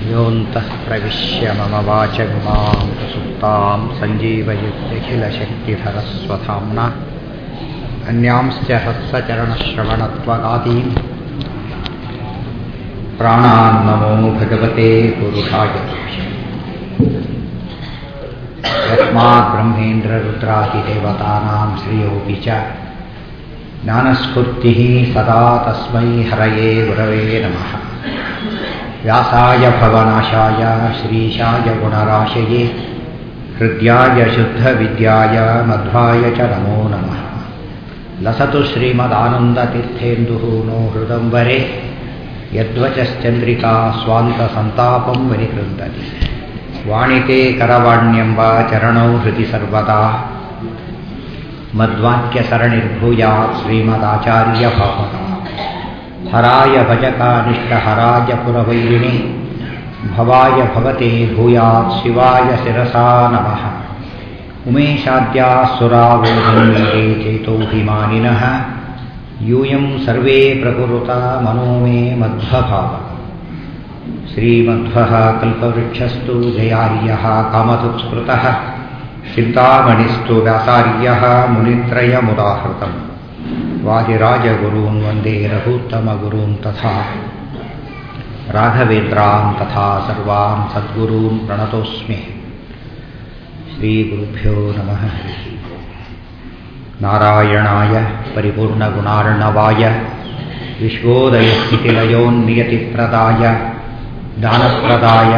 योऽन्तः प्रविश्य मम वाचगुमां सुप्तां सञ्जीवयत्यखिलशक्तिधरस्वधाम्ना अन्यांश्च हस्तचरणश्रवणत्वगादीन् प्राणान्नमो भगवते पुरुषाय यस्मात् ब्रह्मेन्द्ररुद्रादिदेवतानां श्रियोऽपि च ज्ञानस्फूर्तिः सदा तस्मै हरये गुरवे नमः व्यासाय भवनाशाय श्रीशाय गुणराशये हृद्याय शुद्धविद्याय मध्वाय च नमो नमः लसतु श्रीमदानन्दतीर्थेन्दुः नो हृदम्बरे यद्वचश्चन्द्रिका स्वान्तसन्तापं वनिकृन्दति वाणिते करवाण्यम्ब चरणौ हृदि सर्वदा मद्वाक्यसरणिर्भूयात् श्रीमदाचार्यभावना हराय भजकानिष्टहराय पुरवैरिणि भवाय भवते भूयात् शिवाय शिरसा नमः उमेशाद्याः सुरावोधन्वीरे चेतोऽभिमानिनः यूयं सर्वे प्रकुरुता मनो मे मध्वभाव श्रीमध्वः कल्पवृक्षस्तु जयार्यः कामधुत्स्मृतः चिन्तामणिस्तु व्यासार्यः मुनित्रयमुदाहृतम् वादिराजगुरून् वन्दे रघुत्तमगुरून् तथा राघवेन्द्रान् तथा सर्वान् सद्गुरून् प्रणतोऽस्मि श्रीगुरुभ्यो नमः नारायणाय परिपूर्णगुणार्णवाय विश्वोदयस्थितिलयोन्नियतिप्रदाय दानप्रदाय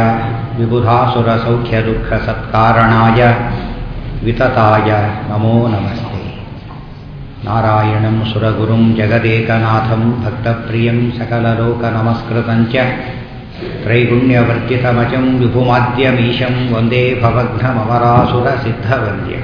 विबुधासुरसौख्यदुःखसत्कारणाय वितताय नमो नमस्ते नारायणं सुरगुरुं जगदेकनाथं भक्तप्रियं सकललोकनमस्कृतं च त्रैगुण्यवर्जितमजं विभुमाद्यमीशं वन्दे भवघ्नममरासुरसिद्धवन्द्यम्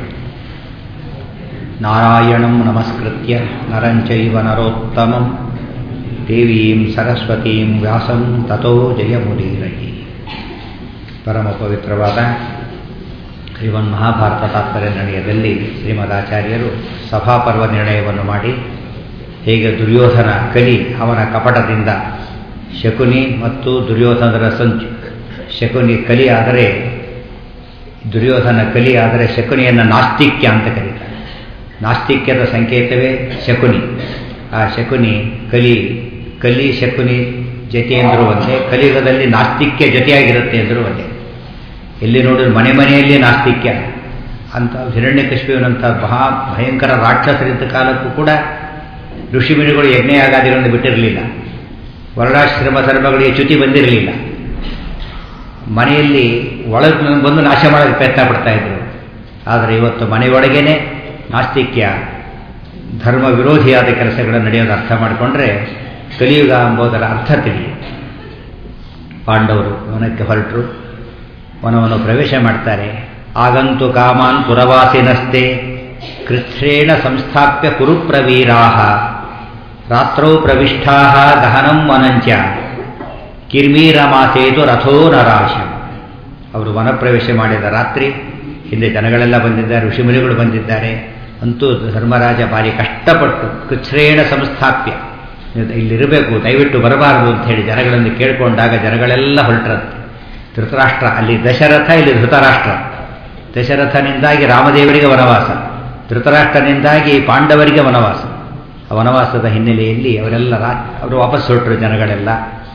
नारायणं नमस्कृत्य नरं चैव नरोत्तमं देवीं ಸರಸ್ವತೀಂ ವ್ಯಾಸಂ ತಥೋ ಜಯಮುದೀರಯಿ ಪರಮ ಪವಿತ್ರವಾದ ಶ್ರೀಮನ್ ಮಹಾಭಾರತ ತಾತ್ಪರ್ಯ ನಿರ್ಣಯದಲ್ಲಿ ಶ್ರೀಮದಾಚಾರ್ಯರು ಸಭಾಪರ್ವ ನಿರ್ಣಯವನ್ನು ಮಾಡಿ ಹೇಗೆ ದುರ್ಯೋಧನ ಕಲಿ ಅವನ ಕಪಟದಿಂದ ಶಕುನಿ ಮತ್ತು ದುರ್ಯೋಧನರ ಸಂಚು ಶಕುನಿ ಕಲಿ ಆದರೆ ದುರ್ಯೋಧನ ಕಲಿ ಆದರೆ ಶಕುನಿಯನ್ನು ನಾಸ್ತಿಕ್ಯ ಅಂತ ಕರೀತಾರೆ ನಾಸ್ತಿಕ್ಯದ ಸಂಕೇತವೇ ಶಕುನಿ ಆ ಶಕುನಿ ಕಲಿ ಕಲಿ ಶಕುನಿ ಜೊತೆ ಎಂದರೂ ಒಂದೇ ಕಲಿಯುಗದಲ್ಲಿ ನಾಸ್ತಿಕ್ಯ ಜೊತೆಯಾಗಿರುತ್ತೆ ಎಂದರೂ ಒಂದೇ ಎಲ್ಲಿ ನೋಡಿದ್ರು ಮನೆ ಮನೆಯಲ್ಲಿ ನಾಸ್ತಿಕ್ಯ ಅಂತ ಹಿರಣ್ಯಕಶ್ಮಿಯವನಂಥ ಮಹಾ ಭಯಂಕರ ರಾಕ್ಷಸರಿದ್ದ ಕಾಲಕ್ಕೂ ಕೂಡ ಋಷಿಮುನಿಗಳು ಯಜ್ಞಯಾಗಾದಿಗಳನ್ನು ಬಿಟ್ಟಿರಲಿಲ್ಲ ವರ್ಣಾಶ್ರಮ ಧರ್ಮಗಳಿಗೆ ಚ್ಯುತಿ ಬಂದಿರಲಿಲ್ಲ ಮನೆಯಲ್ಲಿ ಒಳಗೆ ಬಂದು ನಾಶ ಮಾಡೋಕ್ಕೆ ಪ್ರಯತ್ನ ಪಡ್ತಾ ಇದ್ರು ಆದರೆ ಇವತ್ತು ಮನೆಯೊಳಗೇನೆ ನಾಸ್ತಿಕ್ಯ ಧರ್ಮ ವಿರೋಧಿಯಾದ ಕೆಲಸಗಳನ್ನು ನಡೆಯೋದು ಅರ್ಥ ಮಾಡಿಕೊಂಡ್ರೆ ಕಲಿಯುಗ ಎಂಬುದರ ಅರ್ಥ ತಿಳಿಯುತ್ತೆ ಪಾಂಡವರು ವನಕ್ಕೆ ಹೊರಟರು ವನವನ್ನು ಪ್ರವೇಶ ಮಾಡ್ತಾರೆ ಆಗಂತು ಕಾಮಾನ್ ಪುರವಾಸಿನಸ್ತೆ ಕೃಚ್ಛ್ರೇಣ ಸಂಸ್ಥಾಪ್ಯ ಕುರುಪ್ರವೀರಾ ರಾತ್ರೌ ಪ್ರವಿಷ್ಟಾ ಗಹನಂ ವನಂಚ ಕಿರ್ಮೀರಮಾಸೇತು ರಥೋ ನರಾಶಂ ಅವರು ವನಪ್ರವೇಶ ಮಾಡಿದ ರಾತ್ರಿ ಹಿಂದೆ ಜನಗಳೆಲ್ಲ ಬಂದಿದ್ದಾರೆ ಋಷಿಮುನಿಗಳು ಬಂದಿದ್ದಾರೆ ಅಂತೂ ಧರ್ಮರಾಜ ಭಾರಿ ಕಷ್ಟಪಟ್ಟು ಕೃಚ್ಛ್ರೇಣ ಸಂಸ್ಥಾಪ್ಯ ಇಲ್ಲಿರಬೇಕು ದಯವಿಟ್ಟು ಬರಬಾರದು ಅಂತ ಹೇಳಿ ಜನಗಳನ್ನು ಕೇಳಿಕೊಂಡಾಗ ಜನಗಳೆಲ್ಲ ಹೊರಟರಂತೆ ಧೃತರಾಷ್ಟ್ರ ಅಲ್ಲಿ ದಶರಥ ಇಲ್ಲಿ ಧೃತರಾಷ್ಟ್ರ ದಶರಥನಿಂದಾಗಿ ರಾಮದೇವರಿಗೆ ವನವಾಸ ಧೃತರಾಷ್ಟ್ರನಿಂದಾಗಿ ಪಾಂಡವರಿಗೆ ವನವಾಸ ಆ ವನವಾಸದ ಹಿನ್ನೆಲೆಯಲ್ಲಿ ಅವರೆಲ್ಲ ಅವರು ವಾಪಸ್ ಹೊರಟರು ಜನಗಳೆಲ್ಲ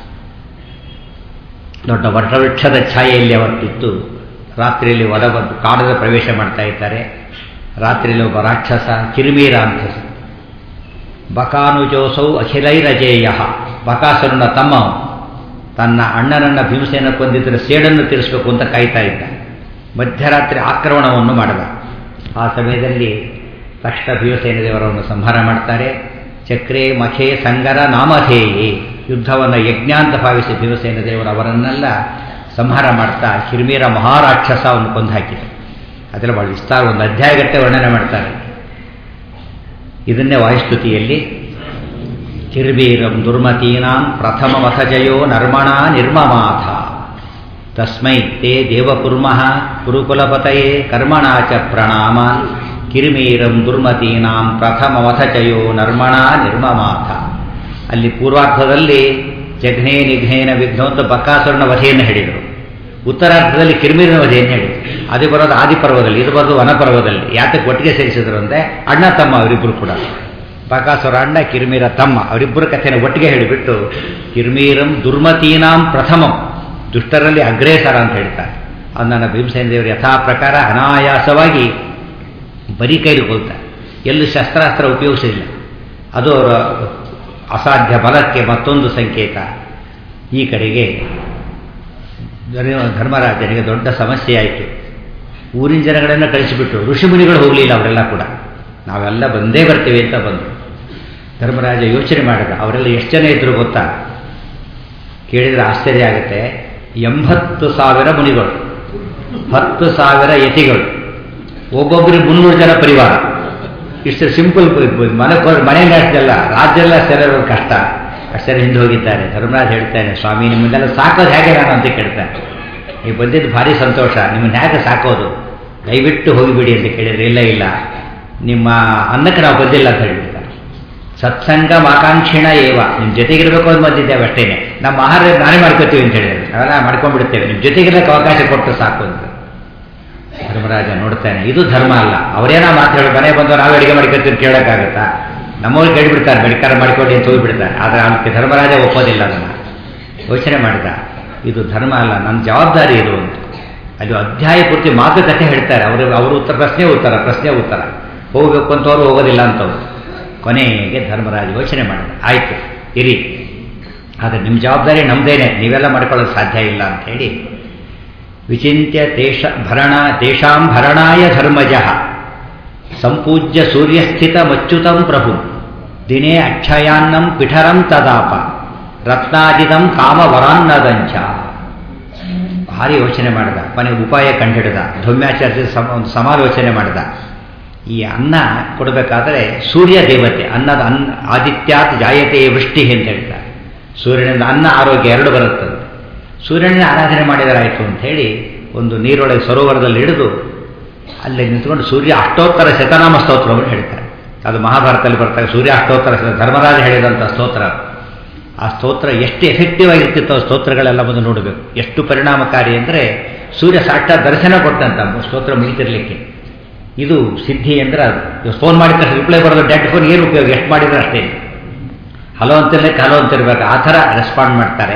ದೊಡ್ಡ ವಟವೃಕ್ಷದ ಛಾಯೆಯಲ್ಲಿ ಅವತ್ತಿತ್ತು ರಾತ್ರಿಯಲ್ಲಿ ಹೊರ ಬಂದು ಕಾಡದ ಪ್ರವೇಶ ಮಾಡ್ತಾ ಇದ್ದಾರೆ ರಾತ್ರಿಯಲ್ಲಿ ಒಬ್ಬ ರಾಕ್ಷಸ ಕಿರಿಮೀರ ಅಂತ ಬಕಾನುಜೋಸೌ ಅಖಿಲೈರಜೇಯ ಬಕಾಸುರನ ತಮ್ಮ ತನ್ನ ಅಣ್ಣನನ್ನ ಭೀಮಸೇನ ಕೊಂದಿದ್ದರೆ ಸೇಡನ್ನು ತೀರಿಸಬೇಕು ಅಂತ ಕಾಯ್ತಾ ಇದ್ದ ಮಧ್ಯರಾತ್ರಿ ಆಕ್ರಮಣವನ್ನು ಮಾಡಿದ ಆ ಸಮಯದಲ್ಲಿ ತಕ್ಷಣ ಭೀಮಸೇನ ದೇವರನ್ನು ಸಂಹಾರ ಮಾಡ್ತಾರೆ ಚಕ್ರೆ ಮಖೆ ಸಂಗರ ನಾಮಧೇಯೇ ಯುದ್ಧವನ್ನು ಯಜ್ಞ ಅಂತ ಭಾವಿಸಿ ಭೀಮಸೇನ ದೇವರು ಅವರನ್ನೆಲ್ಲ ಸಂಹಾರ ಮಾಡ್ತಾ ಕಿರ್ಮೀರ ಮಹಾರಾಕ್ಷಸವನ್ನು ಕೊಂದು ಹಾಕಿದರು ಅದರ ಭಾಳ ವಿಸ್ತಾರ ಒಂದು ಅಧ್ಯಾಯಗಟ್ಟೆ ವರ್ಣನೆ ಮಾಡ್ತಾರೆ ಇದನ್ನೇ ವಾಯುಸ್ತುತಿಯಲ್ಲಿ ಕಿರ್ಬೀರಂ ದುರ್ಮತೀನಾಂ ಪ್ರಥಮ ಮಥಜಯೋ ನರ್ಮಣ ನಿರ್ಮಮಾಥ ತಸ್ಮೈ ತೇ ದೇವಕುರ್ಮಃ ಕುರುಕುಲಪತಯೇ ಕರ್ಮಣ ಚ ಪ್ರಣಾಮಾನ್ ಕಿರ್ಮೀರಂ ದುರ್ಮತೀನಾಂ ಪ್ರಥಮ ವಥಚಯೋ ನರ್ಮಣ ನಿರ್ಮಮಾಥ ಅಲ್ಲಿ ಪೂರ್ವಾರ್ಧದಲ್ಲಿ ಜಘ್ನೇ ನಿಘ್ನೇನ ವಿಘ್ನ ಅಂತ ಬಕ್ಕಾಸುರನ ವಧೆಯನ್ನು ಹೇಳಿದರು ಉತ್ತರಾರ್ಧದಲ್ಲಿ ಕಿರ್ಮಿರಿನ ವಧೆಯನ್ನು ಹೇಳಿದರು ಅದು ಬರೋದು ಆದಿಪರ್ವದಲ್ಲಿ ಇದು ಬರೋದು ವನಪರ್ವದಲ್ಲಿ ಯಾತಕ್ಕೆ ಒಟ್ಟಿಗೆ ಸೇರಿಸಿದ್ರು ಅಂದರೆ ಅಣ್ಣ ತಮ್ಮ ಅವರಿಬ್ಬರು ಕೂಡ ಬಕಾಸುರ ಅಣ್ಣ ಕಿರ್ಮೀರ ತಮ್ಮ ಅವರಿಬ್ಬರ ಕಥೆನ ಒಟ್ಟಿಗೆ ಹೇಳಿಬಿಟ್ಟು ಕಿರ್ಮೀರಂ ದುರ್ಮತೀನಾಂ ಪ್ರಥಮಂ ದುಷ್ಟರಲ್ಲಿ ಅಗ್ರೇಸರ ಅಂತ ಹೇಳ್ತಾರೆ ಅದನ್ನು ಭೀಮಸೇನ ದೇವರು ಯಥಾ ಪ್ರಕಾರ ಅನಾಯಾಸವಾಗಿ ಬರೀ ಕೈಲಿ ಕೊಲ್ತಾರೆ ಎಲ್ಲೂ ಶಸ್ತ್ರಾಸ್ತ್ರ ಉಪಯೋಗಿಸಲಿಲ್ಲ ಅದು ಅವರ ಅಸಾಧ್ಯ ಬಲಕ್ಕೆ ಮತ್ತೊಂದು ಸಂಕೇತ ಈ ಕಡೆಗೆ ಧರ್ಮರಾಜನಿಗೆ ದೊಡ್ಡ ಸಮಸ್ಯೆ ಆಯಿತು ಊರಿನ ಜನಗಳನ್ನು ಕಳಿಸಿಬಿಟ್ರು ಋಷಿಮುನಿಗಳು ಹೋಗಲಿಲ್ಲ ಅವರೆಲ್ಲ ಕೂಡ ನಾವೆಲ್ಲ ಬಂದೇ ಬರ್ತೀವಿ ಅಂತ ಬಂದರು ಧರ್ಮರಾಜ ಯೋಚನೆ ಮಾಡಿದ ಅವರೆಲ್ಲ ಎಷ್ಟು ಜನ ಇದ್ರು ಗೊತ್ತಾ ಕೇಳಿದರೆ ಆಶ್ಚರ್ಯ ಆಗುತ್ತೆ ಎಂಬತ್ತು ಸಾವಿರ ಮುನಿಗಳು ಹತ್ತು ಸಾವಿರ ಯತಿಗಳು ಒಬ್ಬೊಬ್ಬರಿಗೆ ಮುನ್ನೂರು ಜನ ಪರಿವಾರ ಇಷ್ಟು ಸಿಂಪಲ್ ಮನೆ ಮನೆ ಅಷ್ಟೆಲ್ಲ ರಾಜ್ಯೆಲ್ಲ ಸೇರೋದು ಕಷ್ಟ ಅಷ್ಟೇ ಹಿಂದೆ ಹೋಗಿದ್ದಾರೆ ಧರ್ಮರಾಜ್ ಹೇಳ್ತಾನೆ ಸ್ವಾಮಿ ನಿಮ್ಮನ್ನೆಲ್ಲ ಸಾಕೋದು ಹೇಗೆ ನಾನು ಅಂತ ಕೇಳ್ತಾನೆ ನೀವು ಬಂದಿದ್ದು ಭಾರಿ ಸಂತೋಷ ನಿಮ್ಮನ್ನ ಹೇಗೆ ಸಾಕೋದು ದಯವಿಟ್ಟು ಹೋಗಿಬಿಡಿ ಅಂತ ಕೇಳಿದ್ರೆ ಇಲ್ಲ ಇಲ್ಲ ನಿಮ್ಮ ಅನ್ನಕ್ಕೆ ನಾವು ಬಂದಿಲ್ಲ ಅಂತ ಹೇಳ್ಬಿಡ್ತಾರೆ ಸತ್ಸಂಗ ಆಕಾಂಕ್ಷಿಣ ಏವ ನಿಮ್ಮ ಜೊತೆಗಿರ್ಬೇಕು ಅಂತ ಬಂದಿದ್ದೇವೆ ಅಷ್ಟೇನೆ ನಮ್ಮ ಆಹಾರ ನಾನೇ ಮಾಡ್ಕೋತೀವಿ ಅಂತ ಹೇಳಿದ್ರೆ ನಾವೆಲ್ಲ ಮಾಡ್ಕೊಂಡ್ಬಿಡ್ತೇವೆ ನಿಮ್ಮ ಜೊತೆಗಿರಕ್ಕೆ ಅವಕಾಶ ಕೊಟ್ಟು ಸಾಕು ಅಂತ ಧರ್ಮರಾಜ ನೋಡ್ತಾನೆ ಇದು ಧರ್ಮ ಅಲ್ಲ ಅವರೇನೋ ಮಾತಾಡಿ ಮನೆ ಬಂದು ನಾವು ಅಡಿಗೆ ಮಾಡ್ಕೊತೀವಿ ಕೇಳೋಕ್ಕಾಗತ್ತಾ ನಮ್ಮವ್ರು ಕೇಳಿಬಿಡ್ತಾರೆ ಬೆಳಕಾರ ಮಾಡಿಕೊಡಿ ಅಂತ ಹೋಗಿಬಿಡ್ತಾರೆ ಆದರೆ ಅವನಿಗೆ ಧರ್ಮರಾಜ ಒಪ್ಪೋದಿಲ್ಲ ಅದನ್ನು ಯೋಚನೆ ಮಾಡಿದ ಇದು ಧರ್ಮ ಅಲ್ಲ ನನ್ನ ಜವಾಬ್ದಾರಿ ಇದು ಅಂತ ಅದು ಅಧ್ಯಾಯ ಪೂರ್ತಿ ಮಾತುಕತೆ ಹೇಳ್ತಾರೆ ಅವರು ಅವರು ಉತ್ತರ ಪ್ರಶ್ನೆ ಉತ್ತರ ಪ್ರಶ್ನೆ ಉತ್ತರ ಹೋಗಬೇಕು ಅಂತವ್ರು ಹೋಗೋದಿಲ್ಲ ಅಂತವ್ರು ಕೊನೆಗೆ ಧರ್ಮರಾಜ ಯೋಚನೆ ಮಾಡಿದ ಆಯಿತು ಇರಿ ಆದರೆ ನಿಮ್ಮ ಜವಾಬ್ದಾರಿ ನಮ್ಮದೇನೆ ನೀವೆಲ್ಲ ಮಾಡ್ಕೊಳ್ಳೋದು ಸಾಧ್ಯ ಇಲ್ಲ ಅಂತ ಹೇಳಿ ವಿಚಿತ್ಯ ದೇಶ ಭರಣ ದೇಶಾಂ ಭರಣಾಯ ಧರ್ಮಜ ಸಂಪೂಜ್ಯ ಸೂರ್ಯಸ್ಥಿತ ಮಚ್ಯುತಂ ಪ್ರಭು ದಿನೇ ಅಕ್ಷಯಾನ್ನಂ ಪಿಠರಂ ತದಾಪ ರತ್ನಾದಿದಂ ಕಾಮವರಾನ್ನದಂಚ ಭಾರಿ ಯೋಚನೆ ಮಾಡಿದ ಕೊನೆಗೆ ಉಪಾಯ ಕಂಡುಹಿಡಿದ ಧೌಮ್ಯಾಚಾರ್ಯ ಸಮ ಒಂದು ಸಮಾಲೋಚನೆ ಮಾಡಿದ ಈ ಅನ್ನ ಕೊಡಬೇಕಾದ್ರೆ ಸೂರ್ಯ ದೇವತೆ ಅನ್ನದ ಅನ್ನ ಆದಿತ್ಯಾತ್ ಜಾಯತೆ ವೃಷ್ಟಿ ಅಂತ ಹೇಳ್ತಾರೆ ಸೂರ್ಯನಿಂದ ಅನ್ನ ಆರೋಗ್ಯ ಎರಡು ಬರುತ್ತದೆ ಸೂರ್ಯನ ಆರಾಧನೆ ಮಾಡಿದರಾಯಿತು ಅಂತ ಹೇಳಿ ಒಂದು ನೀರೊಳಗೆ ಸರೋವರದಲ್ಲಿ ಹಿಡಿದು ಅಲ್ಲಿ ನಿಂತ್ಕೊಂಡು ಸೂರ್ಯ ಅಷ್ಟೋತ್ತರ ಶತನಾಮ ಸ್ತೋತ್ರವನ್ನು ಹೇಳ್ತಾರೆ ಅದು ಮಹಾಭಾರತದಲ್ಲಿ ಬರ್ತಾರೆ ಸೂರ್ಯ ಅಷ್ಟೋತ್ತರ ಧರ್ಮರಾಜ ಹೇಳಿದಂಥ ಸ್ತೋತ್ರ ಆ ಸ್ತೋತ್ರ ಎಷ್ಟು ಎಫೆಕ್ಟಿವ್ ಆಗಿರ್ತಿತ್ತು ಆ ಸ್ತೋತ್ರಗಳೆಲ್ಲ ಬಂದು ನೋಡಬೇಕು ಎಷ್ಟು ಪರಿಣಾಮಕಾರಿ ಅಂದರೆ ಸೂರ್ಯ ಸಾಕ್ಷಾತ್ ದರ್ಶನ ಕೊಟ್ಟಂತ ಸ್ತೋತ್ರ ಮುಗಿತಿರ್ಲಿಕ್ಕೆ ಇದು ಸಿದ್ಧಿ ಅಂದರೆ ಅದು ಫೋನ್ ಮಾಡಿದ ತಕ್ಷಣ ರಿಪ್ಲೈ ಬರೋದು ಡೆಡ್ ಫೋನ್ ಏನು ಉಪಯೋಗ ಎಷ್ಟು ಮಾಡಿದ್ರೆ ಅಷ್ಟೇ ಹಲೋ ಅಂತಿರ್ಲಿಕ್ಕೆ ಹಲೋ ಅಂತಿರ್ಬೇಕು ಆ ಥರ ರೆಸ್ಪಾಂಡ್ ಮಾಡ್ತಾರೆ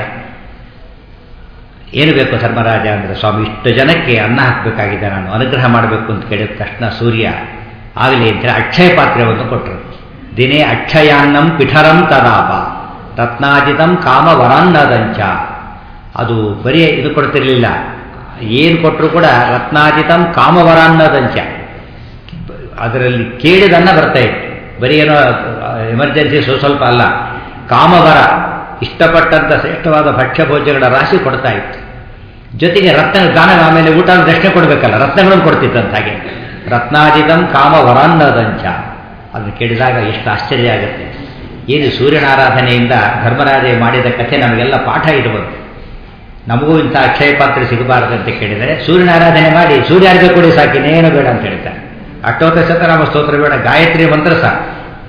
ಏನು ಬೇಕು ಧರ್ಮರಾಜ ಅಂದರೆ ಸ್ವಾಮಿ ಇಷ್ಟು ಜನಕ್ಕೆ ಅನ್ನ ಹಾಕಬೇಕಾಗಿದೆ ನಾನು ಅನುಗ್ರಹ ಮಾಡಬೇಕು ಅಂತ ಕೇಳಿದ ತಕ್ಷಣ ಸೂರ್ಯ ಆಗಲಿ ಅಂತ ಅಕ್ಷಯ ಪಾತ್ರೆಯನ್ನು ಕೊಟ್ಟರು ದಿನೇ ಅಕ್ಷಯಾನ್ನಂ ಪಿಠರಂ ತದಾಪ ರತ್ನಾಜಿತಂ ಕಾಮವರಾನ್ನದಂಚ ಅದು ಬರೀ ಇದು ಕೊಡ್ತಿರ್ಲಿಲ್ಲ ಏನು ಕೊಟ್ಟರು ಕೂಡ ರತ್ನಾಜಿತಂ ಕಾಮವರಾನ್ನದಂಚ ಅದರಲ್ಲಿ ಕೇಳಿದನ್ನ ಬರ್ತಾ ಇತ್ತು ಬರೀ ಏನೋ ಎಮರ್ಜೆನ್ಸಿ ಸ್ವಲ್ಪ ಸ್ವಲ್ಪ ಅಲ್ಲ ಕಾಮವರ ಇಷ್ಟಪಟ್ಟಂಥ ಶ್ರೇಷ್ಠವಾದ ಭಕ್ಷ್ಯ ಭೋಜ್ಯಗಳ ರಾಶಿ ಕೊಡ್ತಾ ಇತ್ತು ಜೊತೆಗೆ ರತ್ನ ದಾನ ಆಮೇಲೆ ಊಟ ರಕ್ಷಣೆ ಕೊಡಬೇಕಲ್ಲ ರತ್ನಗಳನ್ನು ಕೊಡ್ತಿತ್ತಂತ ಹಾಗೆ ರತ್ನಾಜಿತಂ ಕಾಮ ವರಾನ್ನದಂಚ ಅದನ್ನು ಕೇಳಿದಾಗ ಎಷ್ಟು ಆಶ್ಚರ್ಯ ಆಗುತ್ತೆ ಏನು ಸೂರ್ಯನ ಆರಾಧನೆಯಿಂದ ಧರ್ಮರಾಜ ಮಾಡಿದ ಕಥೆ ನಮಗೆಲ್ಲ ಪಾಠ ಇರಬಹುದು ನಮಗೂ ಇಂಥ ಅಕ್ಷಯ ಪಾತ್ರ ಸಿಗಬಾರದು ಅಂತ ಕೇಳಿದರೆ ಸೂರ್ಯನ ಆರಾಧನೆ ಮಾಡಿ ಸೂರ್ಯಾರ್ಘ್ಯ ಕೊಡಿ ಸಾಕಿನೇನು ಬೇಡ ಅಂತ ಹೇಳ್ತಾರೆ ಅಷ್ಟೋತ್ತ ಶತನಾಮ ಸ್ತೋತ್ರ ಬೇಡ ಗಾಯತ್ರಿ ಮಂತ್ರ ಸಾಕು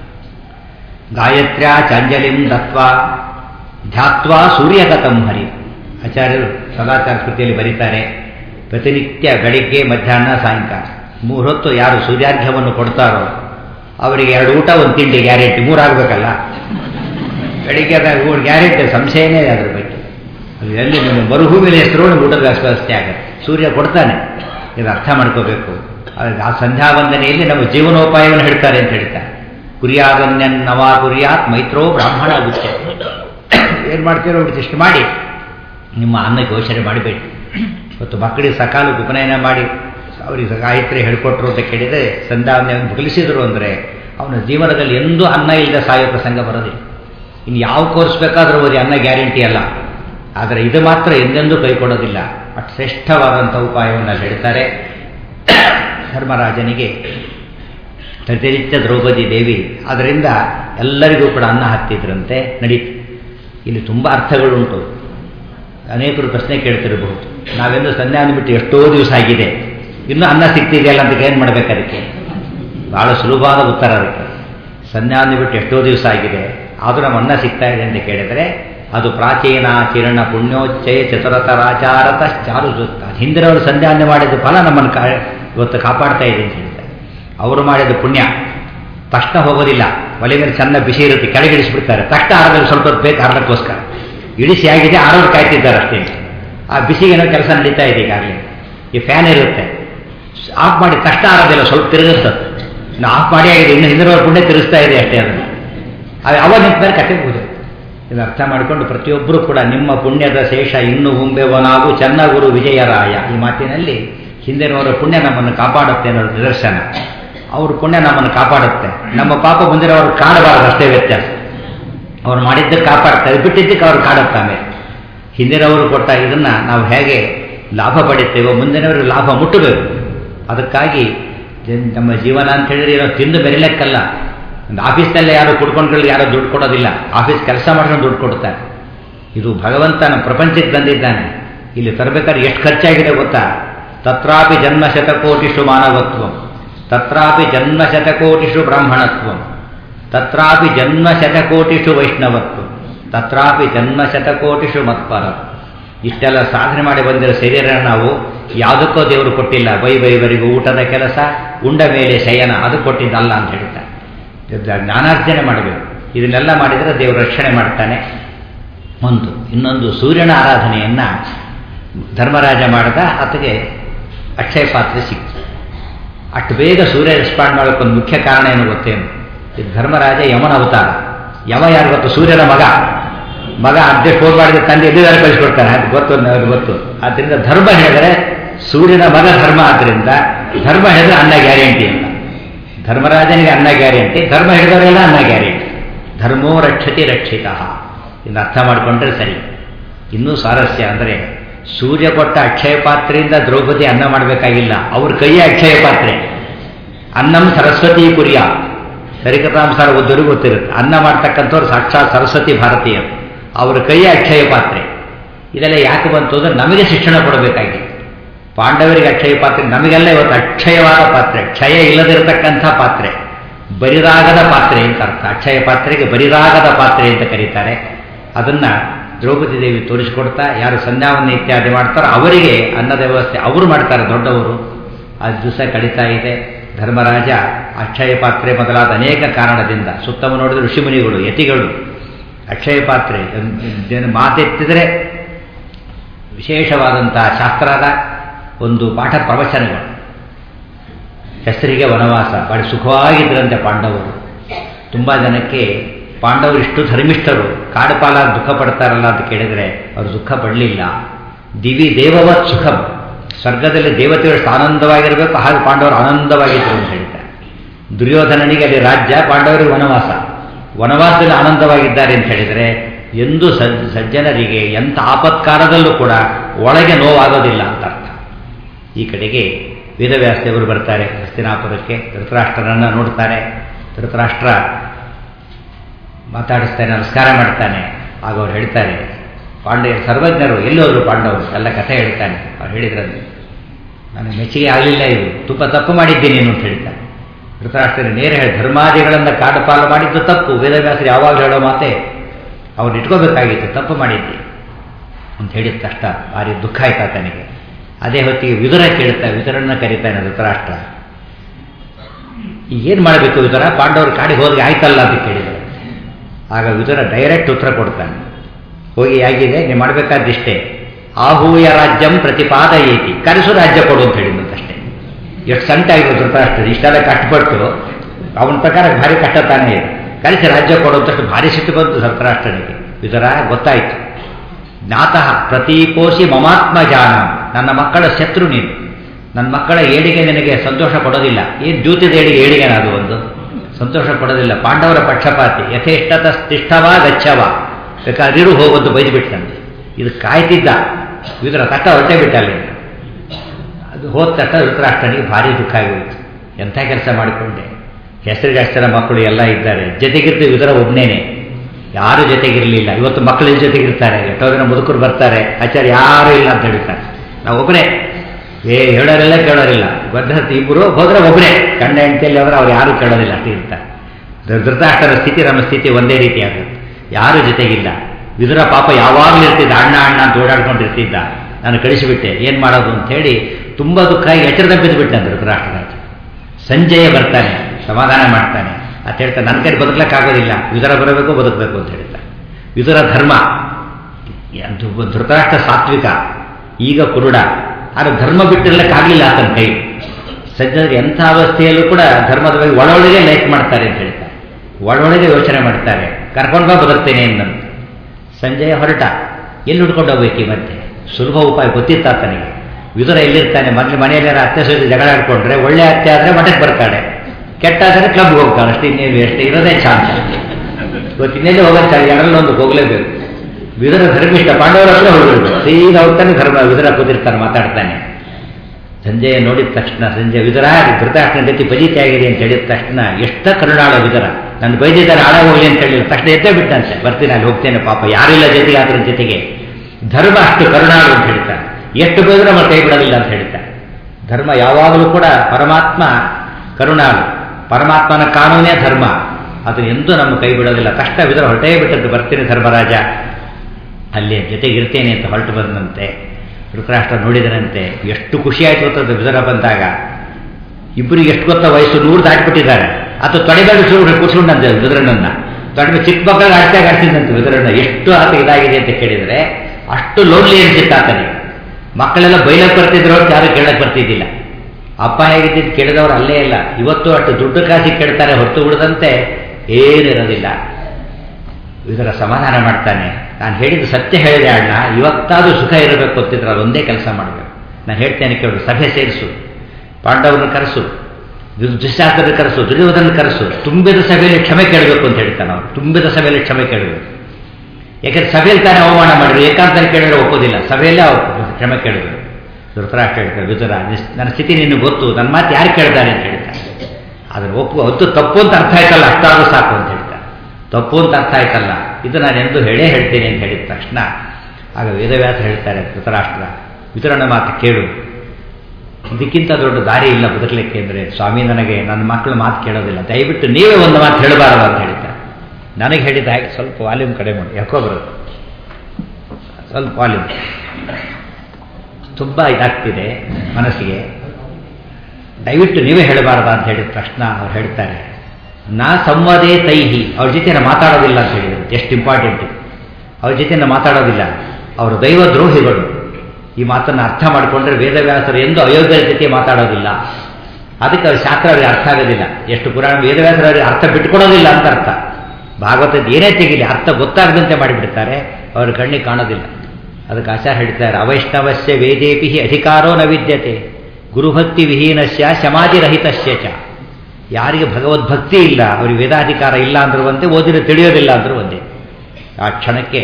ಗಾಯತ್ರ್ಯಾ ಚಾಂಜಲಿಂ ದತ್ವಾ ಧ್ಯಾತ್ವಾ ಸೂರ್ಯಗತಂ ಹರಿ ಆಚಾರ್ಯರು ಸದಾಚಾರ ಕೃತಿಯಲ್ಲಿ ಬರೀತಾರೆ ಪ್ರತಿನಿತ್ಯ ಬೆಳಿಗ್ಗೆ ಮಧ್ಯಾಹ್ನ ಸಾಯಂಕಾಲ ಮೂರು ಹೊತ್ತು ಯಾರು ಸೂರ್ಯಾರ್ಘ್ಯವನ್ನು ಕೊಡ್ತಾರೋ ಅವರಿಗೆ ಎರಡು ಊಟ ಒಂದು ತಿಂಡಿ ಗ್ಯಾರಂಟಿ ಮೂರಾಗಬೇಕಲ್ಲ ಬೆಳಿಗ್ಗೆ ಅದಾಗ ಗ್ಯಾರಂಟಿ ಸಂಶಯನೇ ಅದ್ರ ಬಗ್ಗೆ ಅದು ಎಲ್ಲಿ ನಿಮ್ಮ ಮರುಭೂಮಿಲಿ ಹೆಸರು ಊಟದ ವ್ಯವಸ್ಥೆ ಆಗುತ್ತೆ ಸೂರ್ಯ ಕೊಡ್ತಾನೆ ಇದು ಅರ್ಥ ಮಾಡ್ಕೋಬೇಕು ಆ ಸಂಧ್ಯಾ ವಂದನೆಯಲ್ಲಿ ನಮ್ಮ ಜೀವನೋಪಾಯವನ್ನು ಹೇಳ್ತಾರೆ ಅಂತ ಹೇಳ್ತಾರೆ ಕುರಿಯಾದನ್ಯನ್ ನವಾ ಕುರಿಯಾತ್ ಮೈತ್ರೋ ಬ್ರಾಹ್ಮಣ ಆಗುತ್ತೆ ಏನು ಮಾಡ್ತೀರೋ ಇಷ್ಟು ಮಾಡಿ ನಿಮ್ಮ ಅನ್ನಕ್ಕೆ ಯೋಚನೆ ಮಾಡಬೇಡಿ ಇವತ್ತು ಮಕ್ಕಳಿಗೆ ಸಕಾಲಕ್ಕೆ ಉಪನಯನ ಮಾಡಿ ಅವರಿಗೆ ಗಾಯತ್ರಿ ಹೇಳ್ಕೊಟ್ರು ಅಂತ ಕೇಳಿದರೆ ಸಂಧಾನವನ್ನು ಬಗಲಿಸಿದರು ಅಂದರೆ ಅವನ ಜೀವನದಲ್ಲಿ ಎಂದೂ ಅನ್ನ ಇಲ್ಲದೆ ಸಾಯೋ ಪ್ರಸಂಗ ಬರೋದಿಲ್ಲ ಇನ್ನು ಯಾವ ಕೋರ್ಸ್ ಬೇಕಾದರೂ ಓದಿ ಅನ್ನ ಗ್ಯಾರಂಟಿ ಅಲ್ಲ ಆದರೆ ಇದು ಮಾತ್ರ ಎಂದೆಂದೂ ಕೈ ಕೊಡೋದಿಲ್ಲ ಅಷ್ಟು ಶ್ರೇಷ್ಠವಾದಂಥ ಉಪಾಯವನ್ನು ಅಲ್ಲಿ ಹೇಳ್ತಾರೆ ಧರ್ಮರಾಜನಿಗೆ ಪ್ರತಿನಿತ್ಯ ದ್ರೌಪದಿ ದೇವಿ ಅದರಿಂದ ಎಲ್ಲರಿಗೂ ಕೂಡ ಅನ್ನ ಹಾಕ್ತಿದ್ರಂತೆ ನಡೀತು ಇಲ್ಲಿ ತುಂಬ ಅರ್ಥಗಳುಂಟು ಅನೇಕರು ಪ್ರಶ್ನೆ ಕೇಳ್ತಿರಬಹುದು ನಾವೆಂದು ಸಂಧ್ಯಾ ಅಂದ್ಬಿಟ್ಟು ಎಷ್ಟೋ ದಿವಸ ಆಗಿದೆ ಇನ್ನೂ ಅನ್ನ ಸಿಗ್ತಿದೆಯಲ್ಲ ಅಂತ ಏನು ಮಾಡ್ಬೇಕು ಅದಕ್ಕೆ ಭಾಳ ಸುಲಭವಾದ ಉತ್ತರ ಅದಕ್ಕೆ ಸಂಧ್ಯಾ ಅಂದ್ಬಿಟ್ಟು ಎಷ್ಟೋ ದಿವಸ ಆಗಿದೆ ಆದರೂ ನಮ್ಮ ಅನ್ನ ಸಿಗ್ತಾ ಇದೆ ಅಂತ ಕೇಳಿದರೆ ಅದು ಪ್ರಾಚೀನ ಕಿರಣ ಪುಣ್ಯೋಚ್ಚಯ ಚತುರತರಾಚಾರತ ಚಾರು ಹಿಂದಿನವರು ಸಂಧ್ಯಾನೆ ಮಾಡಿದ ಫಲ ನಮ್ಮನ್ನು ಕಾ ಇವತ್ತು ಕಾಪಾಡ್ತಾ ಇದೆ ಅಂತ ಹೇಳ್ತಾರೆ ಅವರು ಮಾಡಿದ ಪುಣ್ಯ ತಕ್ಷಣ ಹೋಗೋದಿಲ್ಲ ಒಲೆ ಮೇಲೆ ಚೆನ್ನ ಬಿಸಿ ಇರುತ್ತೆ ಕೆಳಗಿಳಿಸ್ಬಿಡ್ತಾರೆ ತಕ್ಷಣ ಆರದಲ್ಲಿ ಸ್ವಲ್ಪ ಹೊತ್ತು ಬೇಕು ಆರದಕ್ಕೋಸ್ಕರ ಇಳಿಸಿ ಆಗಿದೆ ಆರೋರು ಕಾಯ್ತಿದ್ದಾರೆ ಅಷ್ಟೇ ಆ ಬಿಸಿಗೇನೋ ಕೆಲಸ ನಡೀತಾ ಇದೆ ಈಗಾಗಲೇ ಈ ಫ್ಯಾನ್ ಇರುತ್ತೆ ಆಫ್ ಮಾಡಿ ತಕ್ಷಣ ಆರೋದಿಲ್ಲ ಸ್ವಲ್ಪ ತಿರುಗಿಸ್ತದೆ ಇನ್ನು ಆಫ್ ಮಾಡಿ ಆಗಿದೆ ಇನ್ನು ಹಿಂದಿನವ್ರ ಪುಣ್ಯ ತಿರುಗಿಸ್ತಾ ಇದೆ ಅಷ್ಟೇ ಅದನ್ನು ಅದು ಅವಾಗ ನಿಂತ ಮೇಲೆ ಕತೆ ಮುಗಿದು ಇದು ಅರ್ಥ ಮಾಡಿಕೊಂಡು ಪ್ರತಿಯೊಬ್ಬರು ಕೂಡ ನಿಮ್ಮ ಪುಣ್ಯದ ಶೇಷ ಇನ್ನು ಉಂಬೆವನಾಗು ಚನ್ನಗುರು ವಿಜಯರಾಯ ಈ ಮಾತಿನಲ್ಲಿ ಹಿಂದಿನವರ ಪುಣ್ಯ ನಮ್ಮನ್ನು ಕಾಪಾಡುತ್ತೆ ಅನ್ನೋ ನಿದರ್ಶನ ಅವ್ರ ಪುಣ್ಯ ನಮ್ಮನ್ನು ಕಾಪಾಡುತ್ತೆ ನಮ್ಮ ಪಾಪ ಮುಂದಿನ ಅವ್ರು ಕಾಡಬಾರದು ಅಷ್ಟೇ ವ್ಯತ್ಯಾಸ ಅವ್ರು ಮಾಡಿದ್ದಕ್ಕೆ ಕಾಪಾಡ್ತಾರೆ ಬಿಟ್ಟಿದ್ದಕ್ಕೆ ಅವ್ರು ಕಾಡುತ್ತಾನೆ ಹಿಂದಿನವರು ಕೊಟ್ಟ ಇದನ್ನ ನಾವು ಹೇಗೆ ಲಾಭ ಪಡಿತೇವೋ ಮುಂದಿನವರಿಗೆ ಲಾಭ ಮುಟ್ಟಬೇಕು ಅದಕ್ಕಾಗಿ ಜನ್- ನಮ್ಮ ಜೀವನ ಅಂತ ಹೇಳಿದ್ರೆ ಏನೋ ತಿಂದು ಬೆರಿಲೆಕ್ಕಲ್ಲ ಒಂದು ಆಫೀಸ್ನಲ್ಲೇ ಯಾರು ಕುಡ್ಕೊಂಡು ಯಾರೋ ದುಡ್ಡು ಕೊಡೋದಿಲ್ಲ ಆಫೀಸ್ ಕೆಲಸ ಮಾಡ್ಕೊಂಡು ದುಡ್ಡು ಕೊಡ್ತಾರೆ ಇದು ಭಗವಂತನ ಪ್ರಪಂಚಕ್ಕೆ ಬಂದಿದ್ದಾನೆ ಇಲ್ಲಿ ತರಬೇಕಾದ್ರೆ ಎಷ್ಟು ಖರ್ಚಾಗಿದೆ ಗೊತ್ತಾ ತತ್ರಾಪಿ ಜನ್ಮ ಶತಕೋಟಿಷು ಮಾನವತ್ವಂ ತತ್ರಾಪಿ ಜನ್ಮ ಶತಕೋಟಿಷು ಬ್ರಾಹ್ಮಣತ್ವಂ ತತ್ರಾಪಿ ಜನ್ಮ ಶತಕೋಟಿಷು ವೈಷ್ಣವತ್ವ ತತ್ರಾಪಿ ಜನ್ಮ ಶತಕೋಟಿಷು ಮತ್ಪರ ಇಷ್ಟೆಲ್ಲ ಸಾಧನೆ ಮಾಡಿ ಬಂದಿರೋ ಶರೀರ ನಾವು ಯಾವುದಕ್ಕೋ ದೇವರು ಕೊಟ್ಟಿಲ್ಲ ಬೈ ಬೈವರಿಗೂ ಊಟದ ಕೆಲಸ ಉಂಡ ಮೇಲೆ ಶಯನ ಅದು ಕೊಟ್ಟಿದ್ದಲ್ಲ ಅಂತ ಹೇಳ್ತಾರೆ ಇದು ಜ್ಞಾನಾರ್ಜನೆ ಮಾಡಬೇಕು ಇದನ್ನೆಲ್ಲ ಮಾಡಿದರೆ ದೇವರು ರಕ್ಷಣೆ ಮಾಡ್ತಾನೆ ಒಂದು ಇನ್ನೊಂದು ಸೂರ್ಯನ ಆರಾಧನೆಯನ್ನ ಧರ್ಮರಾಜ ಮಾಡಿದ ಆತಗೆ ಅಕ್ಷಯ ಪಾತ್ರೆ ಸಿಕ್ತು ಅಷ್ಟು ಬೇಗ ಸೂರ್ಯ ರೆಸ್ಪಾಂಡ್ ಮಾಡೋಕ್ಕೆ ಒಂದು ಮುಖ್ಯ ಕಾರಣ ಏನು ಗೊತ್ತೇನು ಇದು ಧರ್ಮರಾಜ ಯಮನ ಅವತಾರ ಯಮ ಯಾರು ಗೊತ್ತು ಸೂರ್ಯನ ಮಗ ಮಗ ಅಡ್ಜಸ್ಟ್ ಫೋನ್ ಮಾಡಿದ್ರೆ ತಂದೆ ಎಲ್ಲಿದ್ದಾರೆ ಕಳಿಸ್ಕೊಡ್ತಾನೆ ಅದು ಗೊತ್ತು ಅವ್ರಿಗೆ ಗೊತ್ತು ಆದ್ದರಿಂದ ಧರ್ಮ ಹೇಳಿದ್ರೆ ಸೂರ್ಯನ ಮಗ ಧರ್ಮ ಆದ್ದರಿಂದ ಧರ್ಮ ಹೇಳಿದ್ರೆ ಅನ್ನ ಗ್ಯಾರಂಟಿ ಅಂತ ಧರ್ಮರಾಜನಿಗೆ ಅನ್ನ ಗ್ಯಾರಂಟಿ ಧರ್ಮ ಹಿಡಿದವರೆಲ್ಲ ಅನ್ನ ಗ್ಯಾರಂಟಿ ಧರ್ಮೋ ರಕ್ಷತಿ ರಕ್ಷಿತ ಇನ್ನು ಅರ್ಥ ಮಾಡಿಕೊಂಡ್ರೆ ಸರಿ ಇನ್ನೂ ಸ್ವಾರಸ್ಯ ಅಂದರೆ ಸೂರ್ಯ ಕೊಟ್ಟ ಅಕ್ಷಯ ಪಾತ್ರೆಯಿಂದ ದ್ರೌಪದಿ ಅನ್ನ ಮಾಡಬೇಕಾಗಿಲ್ಲ ಅವ್ರ ಕೈಯೇ ಅಕ್ಷಯ ಪಾತ್ರೆ ಅನ್ನಂ ಸರಸ್ವತಿ ಕುರಿಯ ಸರಿಕತಾಂಸಾರ ಓದೋರಿಗೆ ಗೊತ್ತಿರುತ್ತೆ ಅನ್ನ ಮಾಡ್ತಕ್ಕಂಥವ್ರು ಸಾಕ್ಷಾತ್ ಸರಸ್ವತಿ ಭಾರತೀಯರು ಅವರ ಕೈಯೇ ಅಕ್ಷಯ ಪಾತ್ರೆ ಇದೆಲ್ಲ ಯಾಕೆ ಬಂತು ಅಂದ್ರೆ ನಮಗೆ ಶಿಕ್ಷಣ ಕೊಡಬೇಕಾಗಿತ್ತು ಪಾಂಡವರಿಗೆ ಅಕ್ಷಯ ಪಾತ್ರೆ ನಮಗೆಲ್ಲ ಇವತ್ತು ಅಕ್ಷಯವಾದ ಪಾತ್ರೆ ಕ್ಷಯ ಇಲ್ಲದಿರತಕ್ಕಂಥ ಪಾತ್ರೆ ಬರಿರಾಗದ ಪಾತ್ರೆ ಅಂತ ಅರ್ಥ ಅಕ್ಷಯ ಪಾತ್ರೆಗೆ ಬರಿರಾಗದ ಪಾತ್ರೆ ಅಂತ ಕರೀತಾರೆ ಅದನ್ನ ದ್ರೌಪದಿ ದೇವಿ ತೋರಿಸಿಕೊಡ್ತಾ ಯಾರು ಸಂಧ್ಯಾವನ್ನ ಇತ್ಯಾದಿ ಮಾಡ್ತಾರೋ ಅವರಿಗೆ ಅನ್ನದ ವ್ಯವಸ್ಥೆ ಅವರು ಮಾಡ್ತಾರೆ ದೊಡ್ಡವರು ಆ ದಿವಸ ಕಳೀತಾ ಇದೆ ಧರ್ಮರಾಜ ಅಕ್ಷಯ ಪಾತ್ರೆ ಮೊದಲಾದ ಅನೇಕ ಕಾರಣದಿಂದ ಸುತ್ತಮ ನೋಡಿದ ಋಷಿಮುನಿಗಳು ಯತಿಗಳು ಅಕ್ಷಯ ಪಾತ್ರೆ ಇದನ್ನು ಮಾತೆತ್ತಿದರೆ ವಿಶೇಷವಾದಂತಹ ಶಾಸ್ತ್ರದ ಒಂದು ಪಾಠ ಪ್ರವಚನಗಳು ಹೆಸರಿಗೆ ವನವಾಸ ಬಹಳ ಸುಖವಾಗಿದ್ದರಂತೆ ಪಾಂಡವರು ತುಂಬ ಜನಕ್ಕೆ ಪಾಂಡವರು ಇಷ್ಟು ಧರ್ಮಿಷ್ಠರು ಕಾಡುಪಾಲ ದುಃಖ ಪಡ್ತಾರಲ್ಲ ಅಂತ ಕೇಳಿದರೆ ಅವರು ದುಃಖ ಪಡಲಿಲ್ಲ ದಿವಿ ದೇವವತ್ ಸುಖಂ ಸ್ವರ್ಗದಲ್ಲಿ ದೇವತೆಗಳು ಆನಂದವಾಗಿರಬೇಕು ಹಾಗೆ ಪಾಂಡವರು ಆನಂದವಾಗಿದ್ದರು ಅಂತ ಹೇಳ್ತಾರೆ ದುರ್ಯೋಧನನಿಗೆ ಅಲ್ಲಿ ರಾಜ್ಯ ಪಾಂಡವರಿಗೆ ವನವಾಸ ವನವಾಸದಲ್ಲಿ ಆನಂದವಾಗಿದ್ದಾರೆ ಅಂತ ಹೇಳಿದರೆ ಎಂದು ಸಜ್ ಸಜ್ಜನರಿಗೆ ಎಂಥ ಆಪತ್ಕಾರದಲ್ಲೂ ಕೂಡ ಒಳಗೆ ನೋವಾಗೋದಿಲ್ಲ ಅಂತ ಅರ್ಥ ಈ ಕಡೆಗೆ ವೇದವ್ಯಾಸದೇವರು ಬರ್ತಾರೆ ಹಸ್ತಿನಾಪುರಕ್ಕೆ ಧೃತರಾಷ್ಟ್ರರನ್ನ ನೋಡ್ತಾರೆ ಧೃತರಾಷ್ಟ್ರ ಮಾತಾಡಿಸ್ತಾನೆ ನಮಸ್ಕಾರ ಮಾಡ್ತಾನೆ ಆಗ ಅವ್ರು ಹೇಳ್ತಾರೆ ಪಾಂಡೆ ಸರ್ವಜ್ಞರು ಎಲ್ಲೋದ್ರು ಪಾಂಡವರು ಎಲ್ಲ ಕಥೆ ಹೇಳ್ತಾನೆ ಅವ್ರು ಹೇಳಿದ್ರಲ್ಲಿ ನನಗೆ ಮೆಚ್ಚುಗೆ ಆಗಲಿಲ್ಲ ಇದು ತುಂಬ ತಪ್ಪು ಮಾಡಿದ್ದೀನಿ ನೀನು ಅಂತ ಹೇಳ್ತಾನೆ ಧೃತರಾಷ್ಟ್ರನ ನೇರ ಹೇಳಿ ಧರ್ಮಾದಿಗಳನ್ನು ಕಾಡುಪಾಲು ಮಾಡಿದ್ದು ತಪ್ಪು ವೇದವ್ಯಾಸರು ಯಾವಾಗಲೂ ಹೇಳೋ ಮಾತೆ ಅವ್ರು ಇಟ್ಕೋಬೇಕಾಗಿತ್ತು ತಪ್ಪು ಮಾಡಿದ್ದೆ ಅಂತ ಹೇಳಿದ ತಕ್ಷಣ ಭಾರಿ ದುಃಖ ಆಯ್ತಾ ತನಗೆ ಅದೇ ಹೊತ್ತಿಗೆ ವಿದುರ ಕೇಳ್ತಾ ವಿದುರನ್ನ ಕರೀತಾನೆ ಧೃತರಾಷ್ಟ್ರ ಏನು ಮಾಡಬೇಕು ವಿದುರ ಪಾಂಡವರು ಕಾಡಿಗೆ ಹೋಗಿ ಆಯ್ತಲ್ಲ ಅಂತ ಕೇಳಿದರು ಆಗ ವಿದುರ ಡೈರೆಕ್ಟ್ ಉತ್ತರ ಕೊಡ್ತಾನೆ ಹೋಗಿ ಆಗಿದೆ ನೀವು ಮಾಡಬೇಕಾದಿಷ್ಟೇ ಆಹೂಯ ರಾಜ್ಯಂ ಪ್ರತಿಪಾದ ಏತಿ ಕರೆಸು ರಾಜ್ಯ ಕೊಡು ಅಂತ ಹೇಳಿದಂತಷ್ಟೇ ಎಷ್ಟು ಸಂಟ ಆಗಿದೆ ಧೃತರಾಷ್ಟ್ರ ಇಷ್ಟೆಲ್ಲ ಕಷ್ಟಪಟ್ಟು ಅವನ ಪ್ರಕಾರ ಭಾರಿ ಕಷ್ಟ ತಾನೇ ಇದೆ ಕರೆಸಿ ರಾಜ್ಯ ಕೊಡು ಅಂತಷ್ಟು ಭಾರಿ ಸಿಟ್ಟು ಬಂತು ಧೃತರಾಷ್ಟ್ರನಿಗೆ ವಿದುರ ಗೊತ್ತಾಯ್ತು ಜ್ಞಾತಃ ಪ್ರತೀಪೋಷಿ ಮಮಾತ್ಮ ಜಾನ ನನ್ನ ಮಕ್ಕಳ ಶತ್ರು ನೀನು ನನ್ನ ಮಕ್ಕಳ ಏಳಿಗೆ ನಿನಗೆ ಸಂತೋಷ ಕೊಡೋದಿಲ್ಲ ಏನು ದ್ಯೂತಿದ ಏಳಿಗೆ ಏಳಿಗೆನ ಅದು ಒಂದು ಸಂತೋಷ ಪಡೋದಿಲ್ಲ ಪಾಂಡವರ ಪಕ್ಷಪಾತಿ ಯಥೇಷ್ಟತ ತಿಷ್ಠವಾ ಗಚ್ಚವ ಬೇಕಾದಿರು ಹೋಗೋದು ಬೈದು ಬಿಟ್ಟಂತೆ ಇದು ಕಾಯ್ತಿದ್ದ ವಿದುರ ತಟ್ಟ ಹೊರಟೆ ಬಿಟ್ಟ ಅಲ್ಲಿ ಅದು ಹೋದ ತಕ್ಷಣ ಧೃತರಾಷ್ಟ್ರನಿಗೆ ಭಾರಿ ದುಃಖ ಆಗೋಯ್ತು ಎಂಥ ಕೆಲಸ ಮಾಡಿಕೊಂಡೆ ಹೆಸರಿಗೆ ಅಷ್ಟರ ಮಕ್ಕಳು ಎಲ್ಲ ಇದ್ದಾರೆ ಜೊತೆಗಿದ್ದು ವಿದುರ ಒಬ್ಬನೇನೆ ಯಾರು ಜೊತೆಗಿರಲಿಲ್ಲ ಇವತ್ತು ಮಕ್ಕಳ ಜೊತೆಗಿರ್ತಾರೆ ಎಷ್ಟೋ ಜನ ಮುದುಕರು ಬರ್ತಾರೆ ಆಚಾರ್ಯ ಯಾರೂ ಇಲ್ಲ ಅಂತ ಹೇಳ್ತಾರೆ ನಾವು ಒಬ್ಬನೇ ಏ ಹೇಳೋರಿಲ್ಲ ಕೇಳೋರಿಲ್ಲ ಬದ್ಧತೆ ಇಬ್ಬರು ಹೋದ್ರೆ ಒಬ್ಬನೇ ಗಂಡ ಹೆಂಡತಿಯಲ್ಲಿ ಹೋದ್ರೆ ಅವ್ರು ಯಾರು ಕೇಳೋದಿಲ್ಲ ಅಷ್ಟೇ ಇರ್ತಾರೆ ಧೃತರಾಷ್ಟ್ರದ ಸ್ಥಿತಿ ನಮ್ಮ ಸ್ಥಿತಿ ಒಂದೇ ರೀತಿ ಆಗುತ್ತೆ ಯಾರು ಜೊತೆಗಿಲ್ಲ ವಿದುರ ಪಾಪ ಯಾವಾಗಲೂ ಇರ್ತಿದ್ದ ಅಣ್ಣ ಅಣ್ಣ ಅಂತ ಓಡಾಡ್ಕೊಂಡಿರ್ತಿದ್ದ ನಾನು ಕಳಿಸಿಬಿಟ್ಟೆ ಏನು ಮಾಡೋದು ಅಂತ ಹೇಳಿ ತುಂಬ ದುಃಖ ಆಗಿ ಎಚ್ಚರದ ಬಿದ್ದುಬಿಟ್ಟೆ ಅಂತ ಧೃತರಾಷ್ಟ್ರರಾಜ ಸಂಜಯ ಬರ್ತಾನೆ ಸಮಾಧಾನ ಮಾಡ್ತಾನೆ ಅಂತ ಹೇಳ್ತಾನೆ ನನ್ನ ಕೈ ಬದುಕಲಿಕ್ಕಾಗೋದಿಲ್ಲ ವಿದುರ ಬರಬೇಕು ಬದುಕಬೇಕು ಅಂತ ಹೇಳ್ತಾನೆ ವಿದುರ ಧರ್ಮ ಅದು ಧೃತರಾಷ್ಟ್ರ ಸಾತ್ವಿಕ ಈಗ ಕುರುಡ ಆದರೆ ಧರ್ಮ ಬಿಟ್ಟಿರಲಿಕ್ಕಾಗಲಿಲ್ಲ ಆತನ ಕೈ ಸಜ್ಜನರು ಎಂಥ ಅವಸ್ಥೆಯಲ್ಲೂ ಕೂಡ ಧರ್ಮದ ಬಗ್ಗೆ ಒಳೊಳಗೆ ಲೈಕ್ ಮಾಡ್ತಾರೆ ಅಂತ ಹೇಳ್ತಾರೆ ಒಳೊಳಗೆ ಯೋಚನೆ ಮಾಡ್ತಾರೆ ಕರ್ಕೊಂಡು ಬಾ ಬದುಕ್ತೇನೆ ಎಂದಂತ ಸಂಜಯ ಹೊರಟ ಎಲ್ಲಿ ಹುಡ್ಕೊಂಡು ಹೋಗ್ಬೇಕು ಈ ಮಧ್ಯೆ ಸುಲಭ ಉಪಾಯ ಗೊತ್ತಿತ್ತ ಆತನಿಗೆ ವಿದುರ ಎಲ್ಲಿರ್ತಾನೆ ಮೊದಲು ಮನೆಯಲ್ಲಿ ಅತ್ತೆ ಸಹಿತ ಜಗಳ ಆಡ್ಕೊಂಡ್ರೆ ಒಳ್ಳೆ ಅತ್ತೆ ಆದರೆ ಮಠಕ್ಕೆ ಬರ್ತಾಳೆ ಕೆಟ್ಟ ಆದರೆ ಕ್ಲಬ್ಗೆ ಹೋಗ್ತಾಳೆ ಅಷ್ಟು ಇನ್ನೇನು ಅಷ್ಟೇ ಇರೋದೇ ಚಾನ್ಸ್ ಇವತ್ತು ಇನ್ನೆಲ್ಲಿ ಹೋಗುತ್ತೆ ಎರಡರಲ್ಲಿ ಒಂದು ಹೋಗಲೇಬೇಕು ವಿದುರ ಧರ್ಮಿಷ್ಠ ಪಾಂಡವರ ಹತ್ರ ಹೋಗ್ಬೇಕು ಸೀದಾ ಹೋಗ್ತಾನೆ ಧರ್ಮ ವಿದುರ ಕೂತಿರ್ತಾನೆ ಮಾತಾಡ್ತಾನೆ ಸಂಜಯ ನೋಡಿದ ತಕ್ಷಣ ಸಂಜೆ ವಿದುರ ಧೃತರಾಷ್ಟ್ರನ ಗತಿ ಫಜಿತಿ ಆಗಿದೆ ಅಂತ ಹೇಳಿದ ತಕ್ಷಣ ಎಷ್ಟ ಕರುಣಾಳ ವಿದುರ ನನ್ನ ಬೈದಿದ್ದಾರೆ ಹಾಳಾಗ ಹೋಗ್ಲಿ ಅಂತ ಹೇಳಿಲ್ಲ ತಕ್ಷಣ ಎದ್ದೇ ಬಿಟ್ಟಂತೆ ಬರ್ತೀನಿ ಅಲ್ಲಿ ಹೋಗ್ತೇನೆ ಪಾಪ ಯಾರಿಲ್ಲ ಜೊತೆಗೆ ಅದರ ಜೊತೆಗೆ ಧರ್ಮ ಅಷ್ಟು ಕರುಣಾಳು ಅಂತ ಹೇಳ್ತಾರೆ ಎಷ್ಟು ಬೈದ್ರೆ ನಮ್ಮ ಕೈ ಬಿಡೋದಿಲ್ಲ ಅಂತ ಹೇಳ್ತಾರೆ ಧರ್ಮ ಯಾವಾಗಲೂ ಕೂಡ ಪರಮಾತ್ಮ ಕರುಣಾಳು ಪರಮಾತ್ಮನ ಕಾನೂನೇ ಧರ್ಮ ಅದನ್ನು ಎಂದೂ ನಮ್ಮ ಕೈ ಬಿಡೋದಿಲ್ಲ ಕಷ್ಟ ವಿದುರ ಹೊರಟೇ ಬಿಟ್ಟದ್ದು ಬರ್ತೀನಿ ಧರ್ಮರಾಜ ಅಲ್ಲಿ ಜೊತೆಗಿರ್ತೇನೆ ಅಂತ ಹೊರಟು ಬಂದಂತೆ ಧೃತರಾಷ್ಟ್ರ ನೋಡಿದರಂತೆ ಎಷ್ಟು ಖುಷಿ ಆಯ್ತು ಗೊತ್ತದ್ದು ವಿದುರ ಬಂದಾಗ ಇಬ್ಬರಿಗೆ ಎಷ್ಟು ಗೊತ್ತ ವಯಸ್ಸು ನೂರು ದಾಟಿಬಿಟ್ಟಿದ್ದಾರೆ ಅಥವಾ ತೊಡೆಬೇಡ ಶುರು ಕೂರ್ಸ್ಕೊಂಡಂತೆ ವಿದುರನನ್ನ ತೊಡೆ ಚಿಕ್ಕ ಮಕ್ಕಳಿಗೆ ಆಡ್ತಾಗ ಆಡ್ತಿದ್ದಂತೆ ವಿದುರನ್ನ ಎಷ್ಟು ಆತ ಇದಾಗಿದೆ ಅಂತ ಕೇಳಿದರೆ ಅಷ್ಟು ಲೋನ್ಲಿ ಅನ್ಸಿತ್ತು ಆತನಿಗೆ ಮಕ್ಕಳೆಲ್ಲ ಬೈಲಕ್ಕೆ ಬರ್ತಿದ್ರು ಅಂತ ಯಾರು ಕೇಳಕ್ಕೆ ಬರ್ತಿದ್ದಿಲ್ಲ ಅಪ್ಪ ಹೇಗಿದ್ದಿದ್ದು ಕೇಳಿದವರು ಅಲ್ಲೇ ಇಲ್ಲ ಇವತ್ತು ಅಷ್ಟು ದುಡ್ಡು ಕಾಸಿ ಕೇಳ್ತಾರೆ ಹೊತ್ತು ಬಿಡದಂತೆ ಏನಿರೋದಿಲ್ಲ ಇದರ ಸಮಾಧಾನ ಮಾಡ್ತಾನೆ ನಾನು ಹೇಳಿದ ಸತ್ಯ ಹೇಳಿದೆ ಅಣ್ಣ ಇವತ್ತಾದರೂ ಸುಖ ಇರಬೇಕು ಗೊತ್ತಿದ್ರೆ ಅದೊಂದೇ ಕೆಲಸ ಮಾಡಬೇಕು ನಾನು ಹೇಳ್ತೇನೆ ಕೇಳು ಸಭೆ ಸೇರಿಸು ಪಾಂಡವರನ್ನು ಕರೆಸು ದುಶ್ಯಾಸ್ತ್ರನ ಕರೆಸು ದುರ್ಯೋಧನ ಕರೆಸು ತುಂಬಿದ ಸಭೆಯಲ್ಲಿ ಕ್ಷಮೆ ಕೇಳಬೇಕು ಅಂತ ಹೇಳ್ತಾನೆ ಅವರು ತುಂಬಿದ ಸಭೆಯಲ್ಲಿ ಕ್ಷಮೆ ಕೇಳಬೇಕು ಯಾಕಂದ್ರೆ ಸಭೆಯಲ್ಲಿ ತಾನೇ ಅವಮಾನ ಮಾಡಿದ್ರು ಏಕಾಂತಲ್ಲಿ ಕೇಳಿದ್ರೆ ಒಪ್ಪೋದಿಲ್ಲ ಸಭೆಯಲ್ಲೇ ಕ್ಷಮೆ ಕೇಳಬೇಕು ಧೃತರಾಷ್ಟ್ರ ಹೇಳ್ತಾರೆ ವಿದುರ ನನ್ನ ಸ್ಥಿತಿ ನಿನ್ನ ಗೊತ್ತು ನನ್ನ ಮಾತು ಯಾರು ಕೇಳ್ತಾರೆ ಅಂತ ಹೇಳ್ತಾರೆ ಅದನ್ನು ಒಪ್ಪು ಅದು ತಪ್ಪು ಅಂತ ಅರ್ಥ ಆಯ್ತಲ್ಲ ಅಷ್ಟಾದ್ರೂ ಸಾಕು ಅಂತ ಹೇಳ್ತಾರೆ ತಪ್ಪು ಅಂತ ಅರ್ಥ ಆಯ್ತಲ್ಲ ಇದು ನಾನು ಎಂದು ಹೇಳೇ ಹೇಳ್ತೇನೆ ಅಂತ ಹೇಳಿದ ತಕ್ಷಣ ಆಗ ವೇದವ್ಯಾಸ ಹೇಳ್ತಾರೆ ಧೃತರಾಷ್ಟ್ರ ವಿತರಣ ಮಾತು ಕೇಳು ಇದಕ್ಕಿಂತ ದೊಡ್ಡ ದಾರಿ ಇಲ್ಲ ಬದುಕಲಿಕ್ಕೆ ಅಂದರೆ ಸ್ವಾಮಿ ನನಗೆ ನನ್ನ ಮಕ್ಕಳು ಮಾತು ಕೇಳೋದಿಲ್ಲ ದಯವಿಟ್ಟು ನೀವೇ ಒಂದು ಮಾತು ಹೇಳಬಾರದು ಅಂತ ಹೇಳ್ತಾರೆ ನನಗೆ ಹೇಳಿದ ಹಾಗೆ ಸ್ವಲ್ಪ ವಾಲ್ಯೂಮ್ ಕಡೆ ಮಾಡಿ ಯಾಕೋ ಬರೋದು ಸ್ವಲ್ಪ ವಾಲ್ಯೂಮ್ ತುಂಬ ಇದಾಗ್ತಿದೆ ಮನಸ್ಸಿಗೆ ದಯವಿಟ್ಟು ನೀವೇ ಹೇಳಬಾರ್ದ ಅಂತ ಹೇಳಿದ ತಕ್ಷಣ ಅವ್ರು ಹೇಳ್ತಾರೆ ನಾ ಸಂವಾದೇ ತೈಹಿ ಅವ್ರ ಜೊತೆ ನಾನು ಮಾತಾಡೋದಿಲ್ಲ ಅಂತ ಹೇಳಿದರು ಎಷ್ಟು ಇಂಪಾರ್ಟೆಂಟ್ ಅವ್ರ ಜೊತೆ ನಾನು ಮಾತಾಡೋದಿಲ್ಲ ಅವರು ದೈವ ದ್ರೋಹಿಗಳು ಈ ಮಾತನ್ನು ಅರ್ಥ ಮಾಡಿಕೊಂಡ್ರೆ ವೇದವ್ಯಾಸರು ಎಂದು ಅಯೋಗ್ಯರ ಜೊತೆ ಮಾತಾಡೋದಿಲ್ಲ ಅದಕ್ಕೆ ಅವ್ರ ಶಾಸ್ತ್ರ ಅವರಿಗೆ ಅರ್ಥ ಆಗೋದಿಲ್ಲ ಎಷ್ಟು ಪುರಾಣ ವೇದವ್ಯಾಸರ ಅವರಿಗೆ ಅರ್ಥ ಬಿಟ್ಕೊಡೋದಿಲ್ಲ ಅಂತ ಅರ್ಥ ಭಾಗವತದ ಏನೇ ತೆಗಿಲಿ ಅರ್ಥ ಗೊತ್ತಾಗದಂತೆ ಮಾಡಿಬಿಡ್ತಾರೆ ಅವ್ರ ಕಣ್ಣಿಗೆ ಕಾಣೋದಿಲ್ಲ ಅದಕ್ಕೆ ಆಚಾರ ಹೇಳ್ತಾರೆ ಅವೈಷ್ಣವಸ್ಯ ವೇದೇಪಿ ಅಧಿಕಾರೋ ನ ವಿದ್ಯತೆ ಗುರುಭಕ್ತಿ ವಿಹೀನಸ್ಯ ಶಮಾಧಿರಹಿತಸ್ಯ ಚ ಯಾರಿಗೆ ಭಗವದ್ಭಕ್ತಿ ಇಲ್ಲ ಅವ್ರಿಗೆ ವೇದಾಧಿಕಾರ ಇಲ್ಲ ಅಂದ್ರೂ ಒಂದೇ ಓದಿನ ತಿಳಿಯೋದಿಲ್ಲ ಅಂದ್ರೂ ಒಂದೇ ಆ ಕ್ಷಣಕ್ಕೆ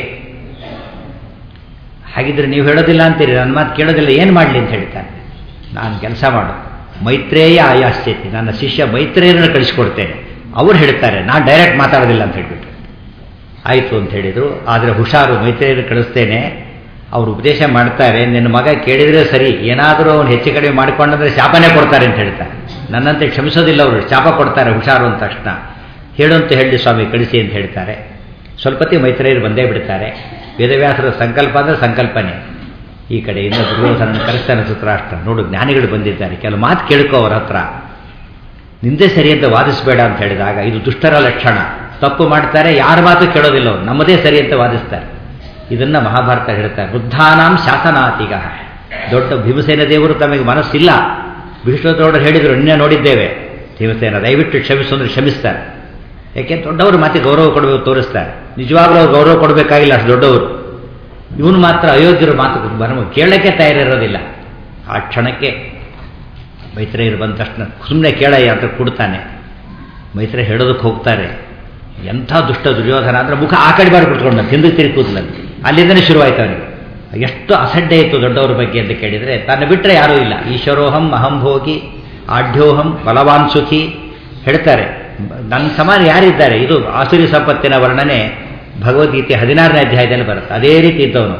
ಹಾಗಿದ್ರೆ ನೀವು ಹೇಳೋದಿಲ್ಲ ಅಂತೀರಿ ನನ್ನ ಮಾತು ಕೇಳೋದಿಲ್ಲ ಏನು ಮಾಡಲಿ ಅಂತ ಹೇಳ್ತಾನೆ ನಾನು ಕೆಲಸ ಮಾಡು ಮೈತ್ರೇಯ ಆಯಾಸ್ಯತಿ ನನ್ನ ಶಿಷ್ಯ ಮೈತ್ರೇಯರನ್ನು ಕಳಿಸ್ಕೊಡ್ತೇನೆ ಅವ್ರು ಹೇಳ್ತಾರೆ ನಾನು ಡೈರೆಕ್ಟ್ ಮಾತಾಡೋದಿಲ್ಲ ಅಂತ ಹೇಳ್ಬಿಟ್ಟು ಆಯಿತು ಅಂತ ಹೇಳಿದರು ಆದರೆ ಹುಷಾರು ಮೈತ್ರೇಯರು ಕಳಿಸ್ತೇನೆ ಅವರು ಉಪದೇಶ ಮಾಡ್ತಾರೆ ನಿನ್ನ ಮಗ ಕೇಳಿದರೆ ಸರಿ ಏನಾದರೂ ಅವನು ಹೆಚ್ಚು ಕಡಿಮೆ ಮಾಡಿಕೊಂಡಂದ್ರೆ ಶಾಪನೇ ಕೊಡ್ತಾರೆ ಅಂತ ಹೇಳ್ತಾರೆ ನನ್ನಂತೆ ಕ್ಷಮಿಸೋದಿಲ್ಲ ಅವರು ಶಾಪ ಕೊಡ್ತಾರೆ ಹುಷಾರು ಅಂತ ತಕ್ಷಣ ಹೇಳುವಂತ ಹೇಳಿ ಸ್ವಾಮಿ ಕಳಿಸಿ ಅಂತ ಹೇಳ್ತಾರೆ ಸ್ವಲ್ಪತಿ ಮೈತ್ರೇಯರು ಬಂದೇ ಬಿಡ್ತಾರೆ ವೇದವ್ಯಾಸರ ಸಂಕಲ್ಪ ಅಂದರೆ ಸಂಕಲ್ಪನೆ ಈ ಕಡೆಯಿಂದ ದುರ್ಯೋಧನ ಕರೆಸ್ತಾನೆ ಧೃತರಾಷ್ಟ್ರ ನೋಡು ಜ್ಞಾನಿಗಳು ಬಂದಿದ್ದಾರೆ ಕೆಲವು ಮಾತು ಕೇಳ್ಕೋ ಅವ್ರ ಹತ್ರ ನಿಂದೇ ಸರಿ ಅಂತ ವಾದಿಸಬೇಡ ಅಂತ ಹೇಳಿದಾಗ ಇದು ದುಷ್ಟರ ಲಕ್ಷಣ ತಪ್ಪು ಮಾಡ್ತಾರೆ ಯಾರ ಮಾತು ಕೇಳೋದಿಲ್ಲ ಅವ್ರು ನಮ್ಮದೇ ಸರಿ ಅಂತ ವಾದಿಸ್ತಾರೆ ಇದನ್ನ ಮಹಾಭಾರತ ಹೇಳ್ತಾರೆ ವೃದ್ಧಾನಾಂ ಶಾಸನಾತೀಗ ದೊಡ್ಡ ಭೀಮಸೇನ ದೇವರು ತಮಗೆ ಮನಸ್ಸಿಲ್ಲ ಭೀಷ್ಮದೊಡ್ಡರು ಹೇಳಿದರು ನಿನ್ನೆ ನೋಡಿದ್ದೇವೆ ಭೀಮಸೇನ ದಯವಿಟ್ಟು ಕ್ಷಮಿಸು ಅಂದ್ರೆ ಕ್ಷಮಿಸ್ತಾರೆ ಯಾಕೆ ದೊಡ್ಡವರು ಮಾತಿಗೆ ಗೌರವ ಕೊಡಬೇಕು ತೋರಿಸ್ತಾರೆ ನಿಜವಾಗ್ಲೂ ಅವ್ರು ಗೌರವ ಕೊಡಬೇಕಾಗಿಲ್ಲ ಅಷ್ಟು ದೊಡ್ಡವರು ಇವನು ಮಾತ್ರ ಅಯೋಗ್ಯರು ಮಾತು ಬರ ಕೇಳಕ್ಕೆ ತಯಾರಿರೋದಿಲ್ಲ ಆ ಕ್ಷಣಕ್ಕೆ ಮೈತ್ರೇಯರು ಬಂದ ತಕ್ಷಣ ಸುಮ್ಮನೆ ಕೇಳಯ್ಯ ಅಂತ ಕೊಡ್ತಾನೆ ಮೈತ್ರೇಯ ಹೇಳೋದಕ್ಕೆ ಹೋಗ್ತಾರೆ ಎಂಥ ದುಷ್ಟ ದುರ್ಯೋಧನ ಅಂದರೆ ಮುಖ ಆ ಕಡೆ ಬಾರಿ ಕುತ್ಕೊಂಡ ಹಿಂದಕ್ಕೆ ತಿರುಗಿ ಕೂದಲಂತೆ ಅಲ್ಲಿಂದನೇ ಶುರುವಾಯ್ತು ಅವನಿಗೆ ಎಷ್ಟು ಅಸಡ್ಡೆ ಇತ್ತು ದೊಡ್ಡವ್ರ ಬಗ್ಗೆ ಅಂತ ಕೇಳಿದರೆ ತನ್ನ ಬಿಟ್ಟರೆ ಯಾರೂ ಇಲ್ಲ ಈಶ್ವರೋಹಂ ಅಹಂ ಭೋಗಿ ಆಢ್ಯೋಹಂ ಬಲವಾನ್ ಸುಖಿ ಹೇಳ್ತಾರೆ ನನ್ನ ಸಮಾನ ಯಾರಿದ್ದಾರೆ ಇದು ಆಸುರಿ ಸಂಪತ್ತಿನ ವರ್ಣನೆ ಭಗವದ್ಗೀತೆ ಹದಿನಾರನೇ ಅಧ್ಯಾಯದಲ್ಲಿ ಬರುತ್ತೆ ಅದೇ ರೀತಿ ಇದ್ದವನು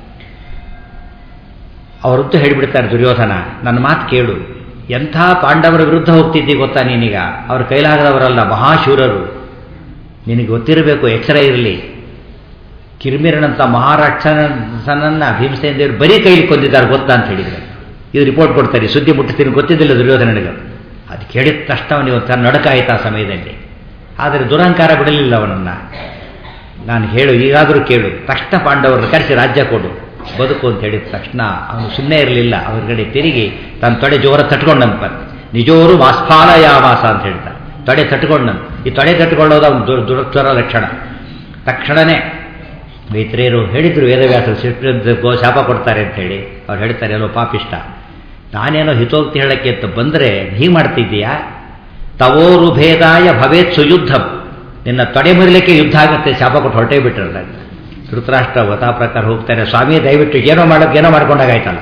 ಅವರಂತೂ ಹೇಳಿಬಿಡ್ತಾರೆ ದುರ್ಯೋಧನ ನನ್ನ ಮಾತು ಕೇಳು ಎಂಥ ಪಾಂಡವರ ವಿರುದ್ಧ ಹೋಗ್ತಿದ್ದಿ ಗೊತ್ತಾ ನೀನೀಗ ಅವ್ರ ಕೈಲಾಗದವರಲ್ಲ ಮಹಾಶೂರರು ನಿನಗೆ ಗೊತ್ತಿರಬೇಕು ಎಚ್ಚರ ಇರಲಿ ಕಿರ್ಮಿರನಂತ ಮಹಾರಾಕ್ಷಸನನ್ನ ಭೀಮಸೇನ ದೇವರು ಬರೀ ಕೈಲಿ ಕೊಂದಿದ್ದಾರೆ ಗೊತ್ತಾ ಅಂತ ಹೇಳಿದ್ರೆ ಇದು ರಿಪೋರ್ಟ್ ಕೊಡ್ತಾರೆ ಸುದ್ದಿ ಮುಟ್ಟಿಸ್ತೀನಿ ಗೊತ್ತಿದ್ದಿಲ್ಲ ದುರ್ಯೋಧನನಿಗೆ ಅದು ಕೇಳಿದ ತಕ್ಷಣ ಅವನಿಗೆ ಒಂಥರ ನಡಕ ಆಯಿತು ಆ ಸಮಯದಲ್ಲಿ ಆದರೆ ದುರಹಂಕಾರ ಬಿಡಲಿಲ್ಲ ಅವನನ್ನು ನಾನು ಹೇಳು ಈಗಾದರೂ ಕೇಳು ತಕ್ಷಣ ಪಾಂಡವರನ್ನು ಕರೆಸಿ ರಾಜ್ಯ ಕೊಡು ಬದುಕು ಅಂತ ಹೇಳಿದ ತಕ್ಷಣ ಅವನು ಸುಮ್ಮನೆ ಇರಲಿಲ್ಲ ಅವ್ರಗಡೆ ತಿರುಗಿ ತನ್ನ ತೊಡೆ ಜೋರ ತಟ್ಕೊಂಡಂತ ನಿಜೋರು ವಾಸ್ಫಾಲಯಾವಾಸ ಅಂತ ಹೇಳ್ತಾರೆ ತೊಡೆ ತಟ್ಕೊಂಡಂತ ಈ ತೊಡೆ ತಟ್ಕೊಳ್ಳೋದು ಅವನು ದುರ್ ದುರತ್ವರ ಲಕ್ಷಣ ತಕ್ಷಣವೇ ಮೈತ್ರಿಯರು ಹೇಳಿದ್ರು ವೇದವ್ಯಾಸರು ಶಿಷ್ಟಗೋ ಶಾಪ ಕೊಡ್ತಾರೆ ಅಂತ ಹೇಳಿ ಅವ್ರು ಹೇಳ್ತಾರೆ ಎಲ್ಲೋ ಪಾಪಿಷ್ಟ ನಾನೇನೋ ಹಿತೋಕ್ತಿ ಹೇಳಕ್ಕೆ ಅಂತ ಬಂದರೆ ಹೀಗೆ ಮಾಡ್ತಿದ್ದೀಯಾ ತವೋರು ಭೇದಾಯ ಭವೇತ್ ಸುಯುದ್ಧಂ ನಿನ್ನ ತೊಡೆ ಮುರಿಲಿಕ್ಕೆ ಯುದ್ಧ ಆಗುತ್ತೆ ಶಾಪ ಕೊಟ್ಟು ಹೊರಟೇ ಬಿಟ್ಟಿರಲ್ಲ ಧೃತರಾಷ್ಟ್ರ ವತಾ ಪ್ರಕಾರ ಹೋಗ್ತಾರೆ ಸ್ವಾಮಿ ದಯವಿಟ್ಟು ಏನೋ ಮಾಡೋಕೆ ಏನೋ ಮಾಡ್ಕೊಂಡಾಗಾಯ್ತಲ್ಲ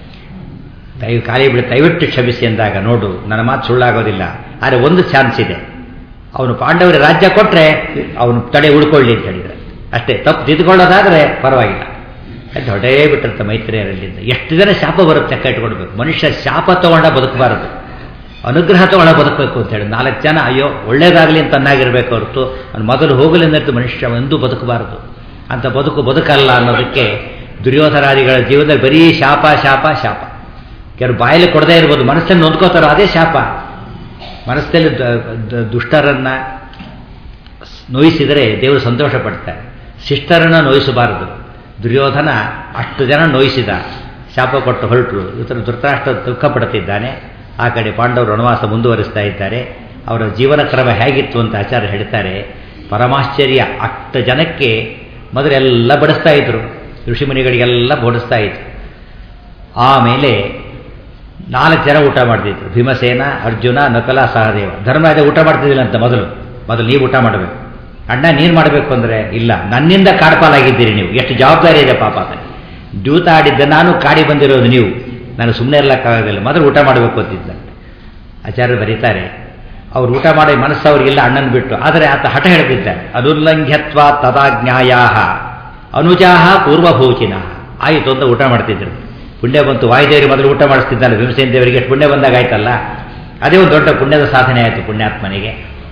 ದಯ ಖಾಲಿ ಬಿಡಿ ದಯವಿಟ್ಟು ಕ್ಷಮಿಸಿ ಅಂದಾಗ ನೋಡು ನನ್ನ ಮಾತು ಸುಳ್ಳಾಗೋದಿಲ್ಲ ಆದರೆ ಒಂದು ಚಾನ್ಸ್ ಇದೆ ಅವನು ಪಾಂಡವರಿಗೆ ರಾಜ್ಯ ಕೊಟ್ಟರೆ ಅವನು ತಡೆ ಉಳ್ಕೊಳ್ಳಿ ಅಂತ ಹೇಳಿದರೆ ಅಷ್ಟೇ ತಪ್ಪು ತಿದ್ಕೊಳ್ಳೋದಾದರೆ ಪರವಾಗಿಲ್ಲ ಅದು ಹೊಡೇ ಬಿಟ್ಟಿರುತ್ತೆ ಮೈತ್ರಿಯರಲ್ಲಿಂದ ಎಷ್ಟು ಜನ ಶಾಪ ಬರುತ್ತೆ ಲೆಕ್ಕ ಇಟ್ಕೊಡ್ಬೇಕು ಮನುಷ್ಯ ಶಾಪ ತಗೊಂಡ ಬದುಕಬಾರದು ಅನುಗ್ರಹ ತಗೊಂಡ ಬದುಕಬೇಕು ಅಂತ ಹೇಳಿ ನಾಲ್ಕು ಜನ ಅಯ್ಯೋ ಒಳ್ಳೇದಾಗಲಿ ಅಂತ ಅನ್ನಾಗಿರ್ಬೇಕು ಹೊರತು ಅವ್ನು ಮೊದಲು ಹೋಗಲಿ ಅನ್ನೋದು ಮನುಷ್ಯ ಎಂದೂ ಬದುಕಬಾರದು ಅಂತ ಬದುಕು ಬದುಕಲ್ಲ ಅನ್ನೋದಕ್ಕೆ ದುರ್ಯೋಧರಾದಿಗಳ ಜೀವನದಲ್ಲಿ ಬರೀ ಶಾಪ ಶಾಪ ಶಾಪ ಕೆಲವರು ಬಾಯಲ್ಲಿ ಕೊಡದೇ ಇರ್ಬೋದು ಮನಸ್ಸಲ್ಲಿ ನೊಂದ್ಕೋತಾರೋ ಅದೇ ಶಾಪ ಮನಸ್ಸಲ್ಲಿ ದುಷ್ಟರನ್ನ ನೋಯಿಸಿದರೆ ದೇವರು ಸಂತೋಷ ಪಡ್ತಾರೆ ಶಿಷ್ಟರನ್ನ ನೋಯಿಸಬಾರದು ದುರ್ಯೋಧನ ಅಷ್ಟು ಜನ ನೋಯಿಸಿದ ಶಾಪ ಕೊಟ್ಟು ಹೊರಟರು ಇವತ್ತರ ಧೃತರಾಷ್ಟ್ರ ದುಃಖ ಪಡುತ್ತಿದ್ದಾನೆ ಆ ಕಡೆ ಪಾಂಡವರು ವನವಾಸ ಮುಂದುವರಿಸ್ತಾ ಇದ್ದಾರೆ ಅವರ ಜೀವನ ಕ್ರಮ ಹೇಗಿತ್ತು ಅಂತ ಆಚಾರ್ಯ ಹೇಳ್ತಾರೆ ಪರಮಾಶ್ಚರ್ಯ ಅಷ್ಟು ಜನಕ್ಕೆ ಮೊದಲೆಲ್ಲ ಬಡಿಸ್ತಾ ಇದ್ರು ಋಷಿಮುನಿಗಳಿಗೆಲ್ಲ ಬಡಿಸ್ತಾ ಇದ್ರು ಆಮೇಲೆ ನಾಲ್ಕು ಜನ ಊಟ ಮಾಡ್ತಿದ್ರು ಭೀಮಸೇನ ಅರ್ಜುನ ನಕಲ ಸಹದೇವ ಧರ್ಮರಾಜ ಊಟ ಮಾಡ್ತಿದ್ದಿಲ್ಲ ಅಂತ ಮೊದಲು ಮೊದಲು ನೀವು ಊಟ ಮಾಡಬೇಕು ಅಣ್ಣ ನೀನು ಮಾಡಬೇಕು ಅಂದರೆ ಇಲ್ಲ ನನ್ನಿಂದ ಕಾಡ್ಪಾಲಾಗಿದ್ದೀರಿ ನೀವು ಎಷ್ಟು ಜವಾಬ್ದಾರಿ ಇದೆ ಪಾಪ ಅಂತ ದ್ಯೂತ ಆಡಿದ್ದ ನಾನು ಕಾಡಿ ಬಂದಿರೋದು ನೀವು ನಾನು ಸುಮ್ಮನೆ ಇರಲಿಕ್ಕಾಗೋದಿಲ್ಲ ಮೊದಲು ಊಟ ಮಾಡಬೇಕು ಅಂತಿದ್ದ ಆಚಾರ್ಯರು ಬರೀತಾರೆ ಅವ್ರು ಊಟ ಮಾಡೋ ಮನಸ್ಸು ಅವ್ರಿಗೆಲ್ಲ ಅಣ್ಣನ ಬಿಟ್ಟು ಆದರೆ ಆತ ಹಠ ಹೇಳ್ತಿದ್ದಾರೆ ಅನುಲ್ಲಂಘ್ಯತ್ವ ತದಾಜ್ಞಾಯ ಅನುಜಾಹ ಪೂರ್ವಭೂಚಿನ ಆಯಿತು ಅಂತ ಊಟ ಮಾಡ್ತಿದ್ರು ಪುಣ್ಯ ಬಂತು ವಾಯುದೇವರಿಗೆ ಮೊದಲು ಊಟ ಮಾಡಿಸ್ತಿದ್ದಾನೆ ಭೀಮಸೇನ ದೇವರಿಗೆ ಎಷ್ಟು ಪುಣ್ಯ ಬಂದಾಗ ಆಯ್ತಲ್ಲ ಅದೇ ಒಂದು ದೊಡ್ಡ ಪುಣ್ಯದ ಸಾಧನೆ ಆಯಿತು ಪುಣ್ಯಾತ್ಮನಿಗೆ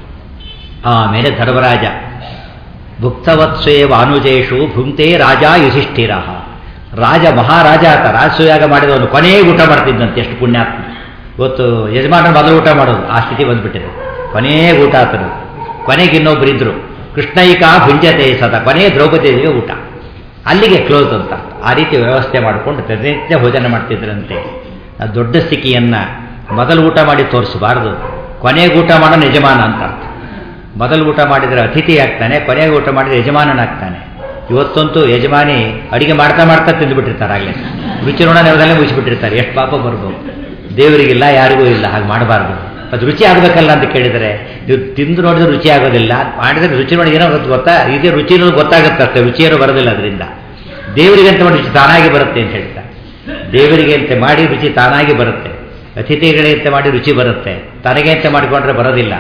ಆಮೇಲೆ ಧರ್ಮರಾಜ ಭುಕ್ತವತ್ಸೇವ ಅನುಜೇಶು ಭುಂಕ್ತೆ ರಾಜ ಯುಧಿಷ್ಠಿರ ರಾಜ ಮಹಾರಾಜ ಆತ ರಾಜಸೂಯಾಗ ಮಾಡಿದವನು ಕೊನೆಗೆ ಊಟ ಮಾಡ್ತಿದ್ದಂತೆ ಎಷ್ಟು ಪುಣ್ಯಾತ್ಮ ಇವತ್ತು ಯಜಮಾನ ಮೊದಲು ಊಟ ಮಾಡೋದು ಆ ಸ್ಥಿತಿ ಬಂದ್ಬಿಟ್ಟಿದೆ ಕೊನೆಗೆ ಊಟ ಆತನು ಕೊನೆಗೆ ಇನ್ನೊಬ್ರು ಇದ್ರು ಕೃಷ್ಣೈಕ ಭುಂಜತೆ ಸದ ಕೊನೆಗೆ ದ್ರೌಪದಿಗೆ ಊಟ ಅಲ್ಲಿಗೆ ಕ್ಲೋಸ್ ಅಂತ ಆ ರೀತಿ ವ್ಯವಸ್ಥೆ ಮಾಡಿಕೊಂಡು ಪ್ರತಿನಿತ್ಯ ಭೋಜನ ಮಾಡ್ತಿದ್ರಂತೆ ಆ ದೊಡ್ಡ ಸ್ಥಿತಿಯನ್ನು ಮೊದಲು ಊಟ ಮಾಡಿ ತೋರಿಸಬಾರ್ದು ಕೊನೆಗೆ ಊಟ ಮಾಡೋ ಯಜಮಾನ ಅಂತ ಅರ್ಥ ಮೊದಲು ಊಟ ಮಾಡಿದರೆ ಅತಿಥಿ ಆಗ್ತಾನೆ ಕೊನೆಗೆ ಊಟ ಮಾಡಿದರೆ ಯಜಮಾನನಾಗ್ತಾನೆ ಇವತ್ತಂತೂ ಯಜಮಾನಿ ಅಡಿಗೆ ಮಾಡ್ತಾ ಮಾಡ್ತಾ ತಿಂದುಬಿಟ್ಟಿರ್ತಾರೆ ಆಗಲೇ ರುಚಿ ನೋಡ ನೆವದಲ್ಲೇ ಮುಗಿಸಿಬಿಟ್ಟಿರ್ತಾರೆ ಎಷ್ಟು ಪಾಪ ಬರ್ಬೋದು ದೇವರಿಗಿಲ್ಲ ಯಾರಿಗೂ ಇಲ್ಲ ಹಾಗೆ ಮಾಡಬಾರ್ದು ಅದು ರುಚಿ ಆಗಬೇಕಲ್ಲ ಅಂತ ಕೇಳಿದರೆ ನೀವು ತಿಂದು ನೋಡಿದ್ರೆ ರುಚಿ ಆಗೋದಿಲ್ಲ ಮಾಡಿದ್ರೆ ರುಚಿ ನೋಡಿ ಏನೋ ಗೊತ್ತಾ ಇದೇ ರುಚಿ ಅನ್ನೋದು ಗೊತ್ತಾಗುತ್ತೆ ಅಷ್ಟೇ ರುಚಿ ಏನೋ ಬರೋದಿಲ್ಲ ಅದರಿಂದ ದೇವರಿಗೆ ಅಂತ ಮಾಡಿ ರುಚಿ ತಾನಾಗಿ ಬರುತ್ತೆ ಅಂತ ಹೇಳ್ತಾರೆ ದೇವರಿಗೆ ಅಂತ ಮಾಡಿ ರುಚಿ ತಾನಾಗಿ ಬರುತ್ತೆ ಅತಿಥಿಗಳಂತೆ ಮಾಡಿ ರುಚಿ ಬರುತ್ತೆ ತನಗೆ ಅಂತ ಮಾಡಿಕೊಂಡ್ರೆ ಬರೋದಿಲ್ಲ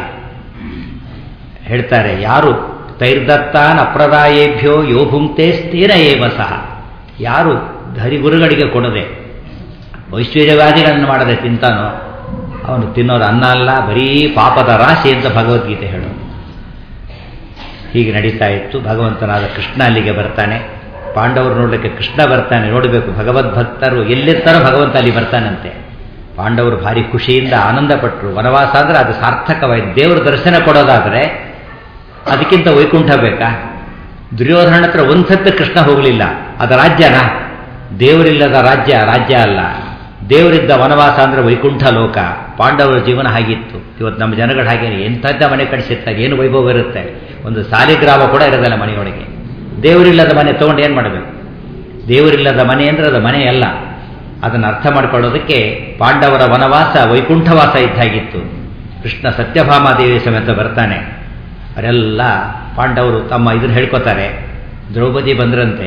ಹೇಳ್ತಾರೆ ಯಾರು ತೈರ್ದತ್ತಾನ್ ಅಪ್ರದಾಯೇಭ್ಯೋ ಯೋ ಭುಂಕ್ತೆ ಸ್ಥಿರ ಏವ ಸಹ ಯಾರು ಹರಿಗುರುಗಳಿಗೆ ಕೊಡದೆ ಐಶ್ವರ್ಯವಾದಿಗಳನ್ನು ಮಾಡದೆ ತಿಂತಾನೋ ಅವನು ತಿನ್ನೋದು ಅನ್ನ ಅಲ್ಲ ಬರೀ ಪಾಪದ ರಾಶಿ ಅಂತ ಭಗವದ್ಗೀತೆ ಹೇಳೋದು ಹೀಗೆ ನಡೀತಾ ಇತ್ತು ಭಗವಂತನಾದ ಕೃಷ್ಣ ಅಲ್ಲಿಗೆ ಬರ್ತಾನೆ ಪಾಂಡವರು ನೋಡಲಿಕ್ಕೆ ಕೃಷ್ಣ ಬರ್ತಾನೆ ನೋಡಬೇಕು ಭಗವದ್ಭಕ್ತರು ಎಲ್ಲಿರ್ತಾರೋ ಭಗವಂತ ಅಲ್ಲಿ ಬರ್ತಾನಂತೆ ಪಾಂಡವರು ಭಾರಿ ಖುಷಿಯಿಂದ ಆನಂದಪಟ್ಟರು ವನವಾಸ ಅಂದರೆ ಅದು ಸಾರ್ಥಕವಾಯಿತು ದೇವರು ದರ್ಶನ ಕೊಡೋದಾದರೆ ಅದಕ್ಕಿಂತ ವೈಕುಂಠ ಬೇಕಾ ದುರ್ಯೋಧನ ಹತ್ರ ಒಂದು ಸತ್ತ ಕೃಷ್ಣ ಹೋಗಲಿಲ್ಲ ಅದು ರಾಜ್ಯನಾ ದೇವರಿಲ್ಲದ ರಾಜ್ಯ ರಾಜ್ಯ ಅಲ್ಲ ದೇವರಿದ್ದ ವನವಾಸ ಅಂದರೆ ವೈಕುಂಠ ಲೋಕ ಪಾಂಡವರ ಜೀವನ ಹಾಗಿತ್ತು ಇವತ್ತು ನಮ್ಮ ಜನಗಳು ಹಾಗೇನೆ ಎಂಥದ್ದ ಮನೆ ಕಡಿಸಿರ್ತಾರೆ ಏನು ವೈಭವ ಇರುತ್ತೆ ಒಂದು ಸಾಲಿಗ್ರಾಮ ಕೂಡ ಇರೋದಲ್ಲ ಮನೆಯೊಳಗೆ ದೇವರಿಲ್ಲದ ಮನೆ ತೊಗೊಂಡು ಏನು ಮಾಡಬೇಕು ದೇವರಿಲ್ಲದ ಮನೆ ಅಂದರೆ ಅದು ಮನೆ ಅಲ್ಲ ಅದನ್ನು ಅರ್ಥ ಮಾಡ್ಕೊಳ್ಳೋದಕ್ಕೆ ಪಾಂಡವರ ವನವಾಸ ವೈಕುಂಠವಾಸ ಇದ್ದಾಗಿತ್ತು ಕೃಷ್ಣ ಸತ್ಯಭಾಮಾದೇವಿ ಸಮೇತ ಬರ್ತಾನೆ ಅವರೆಲ್ಲ ಪಾಂಡವರು ತಮ್ಮ ಇದನ್ನು ಹೇಳ್ಕೊತಾರೆ ದ್ರೌಪದಿ ಬಂದ್ರಂತೆ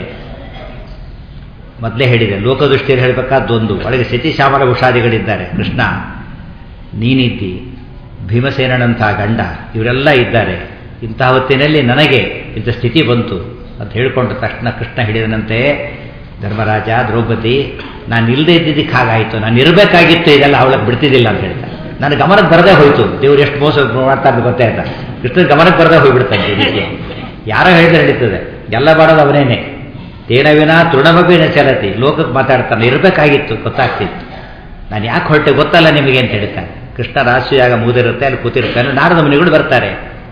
ಮೊದಲೇ ಹೇಳಿದೆ ಲೋಕದೃಷ್ಟಿಯಲ್ಲಿ ಹೇಳಬೇಕಾದ್ದೊಂದು ಒಳಗೆ ಸತಿಶ್ಯಾಮಲ ಉಷಾದಿಗಳಿದ್ದಾರೆ ಕೃಷ್ಣ ನೀನಿದ್ದಿ ಭೀಮಸೇನಂಥ ಗಂಡ ಇವರೆಲ್ಲ ಇದ್ದಾರೆ ಇಂತಹ ಹೊತ್ತಿನಲ್ಲಿ ನನಗೆ ಇಂಥ ಸ್ಥಿತಿ ಬಂತು ಅಂತ ಹೇಳಿಕೊಂಡ ತಕ್ಷಣ ಕೃಷ್ಣ ಹಿಡಿದನಂತೆ ಧರ್ಮರಾಜ ದ್ರೌಪದಿ ನಾನು ಇಲ್ಲದೆ ಇದ್ದಿದ್ದಕ್ಕೆ ಹಾಗಾಯಿತು ನಾನು ಇರಬೇಕಾಗಿತ್ತು ಇದೆಲ್ಲ ಅವಳಕ್ಕೆ ಬಿಡ್ತಿದ್ದಿಲ್ಲ ಅಂತ ಹೇಳ್ತಾರೆ ನನ್ನ ಗಮನಕ್ಕೆ ಬರದೇ ಹೋಯಿತು ದೇವ್ರು ಎಷ್ಟು ಮೋಸ ಮಾಡ್ತಾರೆ ಗೊತ್ತೇ ಆಯ್ತಾ ಕೃಷ್ಣನ ಗಮನಕ್ಕೆ ಬರದೇ ಹೋಗ್ಬಿಡ್ತಾನೆ ಇದಕ್ಕೆ ಯಾರೋ ಹೇಳಿದ್ರೆ ನಡೀತದೆ ಎಲ್ಲ ಮಾಡೋದು ಅವನೇನೆ ತೇನ ವಿನ ತೃಣಮಭಿನ ಚಲತಿ ಲೋಕಕ್ಕೆ ಮಾತಾಡ್ತಾನೆ ಇರಬೇಕಾಗಿತ್ತು ಗೊತ್ತಾಗ್ತಿತ್ತು ನಾನು ಯಾಕೆ ಹೊರಟೆ ಗೊತ್ತಲ್ಲ ನಿಮಗೆ ಅಂತ ಹೇಳ್ತಾನೆ ಕೃಷ್ಣ ರಾಶಿಯಾಗ ಮುಗಿದಿರುತ್ತೆ ಅಲ್ಲಿ ಕೂತಿರ್ತಾನೆ ನಾರದ ಮುನಿಗಳು ಬರ್ತಾರೆ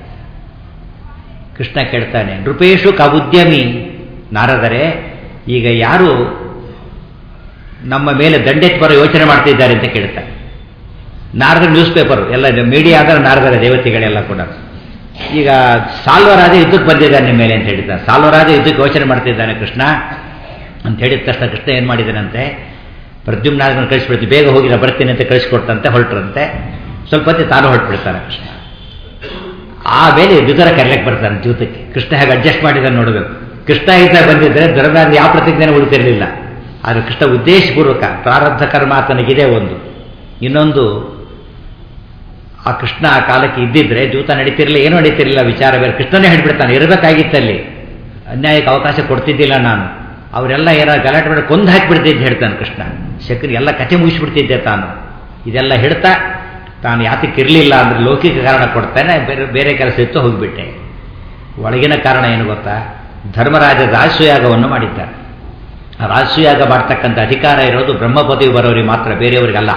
ಕೃಷ್ಣ ಕೇಳ್ತಾನೆ ನೃಪೇಶು ಕವುದ್ಯಮಿ ನಾರದರೆ ಈಗ ಯಾರು ನಮ್ಮ ಮೇಲೆ ದಂಡೆತ್ತಿ ಬರೋ ಯೋಚನೆ ಮಾಡ್ತಿದ್ದಾರೆ ಅಂತ ಕೇಳ್ತಾರೆ ನಾರದರ ನ್ಯೂಸ್ ಪೇಪರ್ ಎಲ್ಲ ಮೀಡಿಯಾ ಆದರೆ ನಾರದರ ದೇವತೆಗಳೆಲ್ಲ ಕೂಡ ಈಗ ಸಾಲ್ವರಾಜ ಯುದ್ಧಕ್ಕೆ ಬಂದಿದ್ದಾನೆ ನಿಮ್ಮ ಮೇಲೆ ಅಂತ ಹೇಳಿದ್ದಾನೆ ಸಾಲ್ವರಾಜ ಯುದ್ಧಕ್ಕೆ ಯೋಚನೆ ಮಾಡ್ತಿದ್ದಾನೆ ಕೃಷ್ಣ ಅಂತ ಹೇಳಿದ ತಕ್ಷಣ ಕೃಷ್ಣ ಏನು ಮಾಡಿದ್ದಾನಂತೆ ಪ್ರದ್ಯುಮ್ನಾಥನ ಕಳಿಸ್ಬಿಡ್ತೀವಿ ಬೇಗ ಹೋಗಿ ನಾ ಬರ್ತೀನಿ ಅಂತ ಕಳಿಸ್ಕೊಡ್ತಂತೆ ಹೊರಟ್ರಂತೆ ಸ್ವಲ್ಪ ಹೊತ್ತಿಗೆ ತಾನು ಹೊರಟ್ಬಿಡ್ತಾನೆ ಕೃಷ್ಣ ಆಮೇಲೆ ವಿದುರ ಕರೆಯಕ್ಕೆ ಬರ್ತಾನೆ ಜೂತಕ್ಕೆ ಕೃಷ್ಣ ಹೇಗೆ ಅಡ್ಜಸ್ಟ್ ಮಾಡಿದ್ದಾನೆ ನೋಡಬೇಕು ಕೃಷ್ಣ ಇದ್ದ ಬಂದಿದ್ದರೆ ಧರ್ಮರಾಜ ಯಾವ ಪ್ರತಿಜ್ಞೆ ಉಳಿತಿರಲಿಲ್ಲ ಆದರೆ ಕೃಷ್ಣ ಉದ್ದೇಶಪೂರ್ವಕ ಪ್ರಾರಬ್ಧ ಕರ್ಮ ಆತನಿಗಿದೆ ಒಂದು ಇನ್ನೊಂದು ಆ ಕೃಷ್ಣ ಆ ಕಾಲಕ್ಕೆ ಇದ್ದಿದ್ರೆ ಜೂತ ನಡೀತಿರಲಿಲ್ಲ ಏನೂ ನಡೀತಿರಲಿಲ್ಲ ವಿಚಾರ ಬೇರೆ ಕೃಷ್ಣನೇ ಹೇಳ್ಬಿಡ್ತಾನೆ ಇರಬೇಕಾಗಿತ್ತಲ್ಲಿ ಅನ್ಯಾಯಕ್ಕೆ ಅವಕಾಶ ಕೊಡ್ತಿದ್ದಿಲ್ಲ ನಾನು ಅವರೆಲ್ಲ ಏನೋ ಗಲಾಟೆ ಮಾಡಿ ಕೊಂದು ಹಾಕಿಬಿಡ್ತಿದ್ದೆ ಹೇಳ್ತಾನೆ ಕೃಷ್ಣ ಶಕ್ರಿ ಎಲ್ಲ ಕಥೆ ಮುಗಿಸ್ಬಿಡ್ತಿದ್ದೆ ತಾನು ಇದೆಲ್ಲ ಹೇಳ್ತಾ ತಾನು ಯಾತಕ್ಕೆ ಇರಲಿಲ್ಲ ಅಂದರೆ ಲೌಕಿಕ ಕಾರಣ ಕೊಡ್ತಾನೆ ಬೇರೆ ಬೇರೆ ಕೆಲಸ ಇತ್ತು ಹೋಗಿಬಿಟ್ಟೆ ಒಳಗಿನ ಕಾರಣ ಏನು ಗೊತ್ತಾ ಧರ್ಮರಾಜ ರಾಜಸುಯಾಗವನ್ನು ಮಾಡಿದ್ದಾರೆ ಆ ರಾಜಸುಯಾಗ ಮಾಡ್ತಕ್ಕಂಥ ಅಧಿಕಾರ ಇರೋದು ಬ್ರಹ್ಮ ಪದವಿ ಬರೋರಿಗೆ ಮಾತ್ರ ಬೇರೆಯವರಿಗಲ್ಲ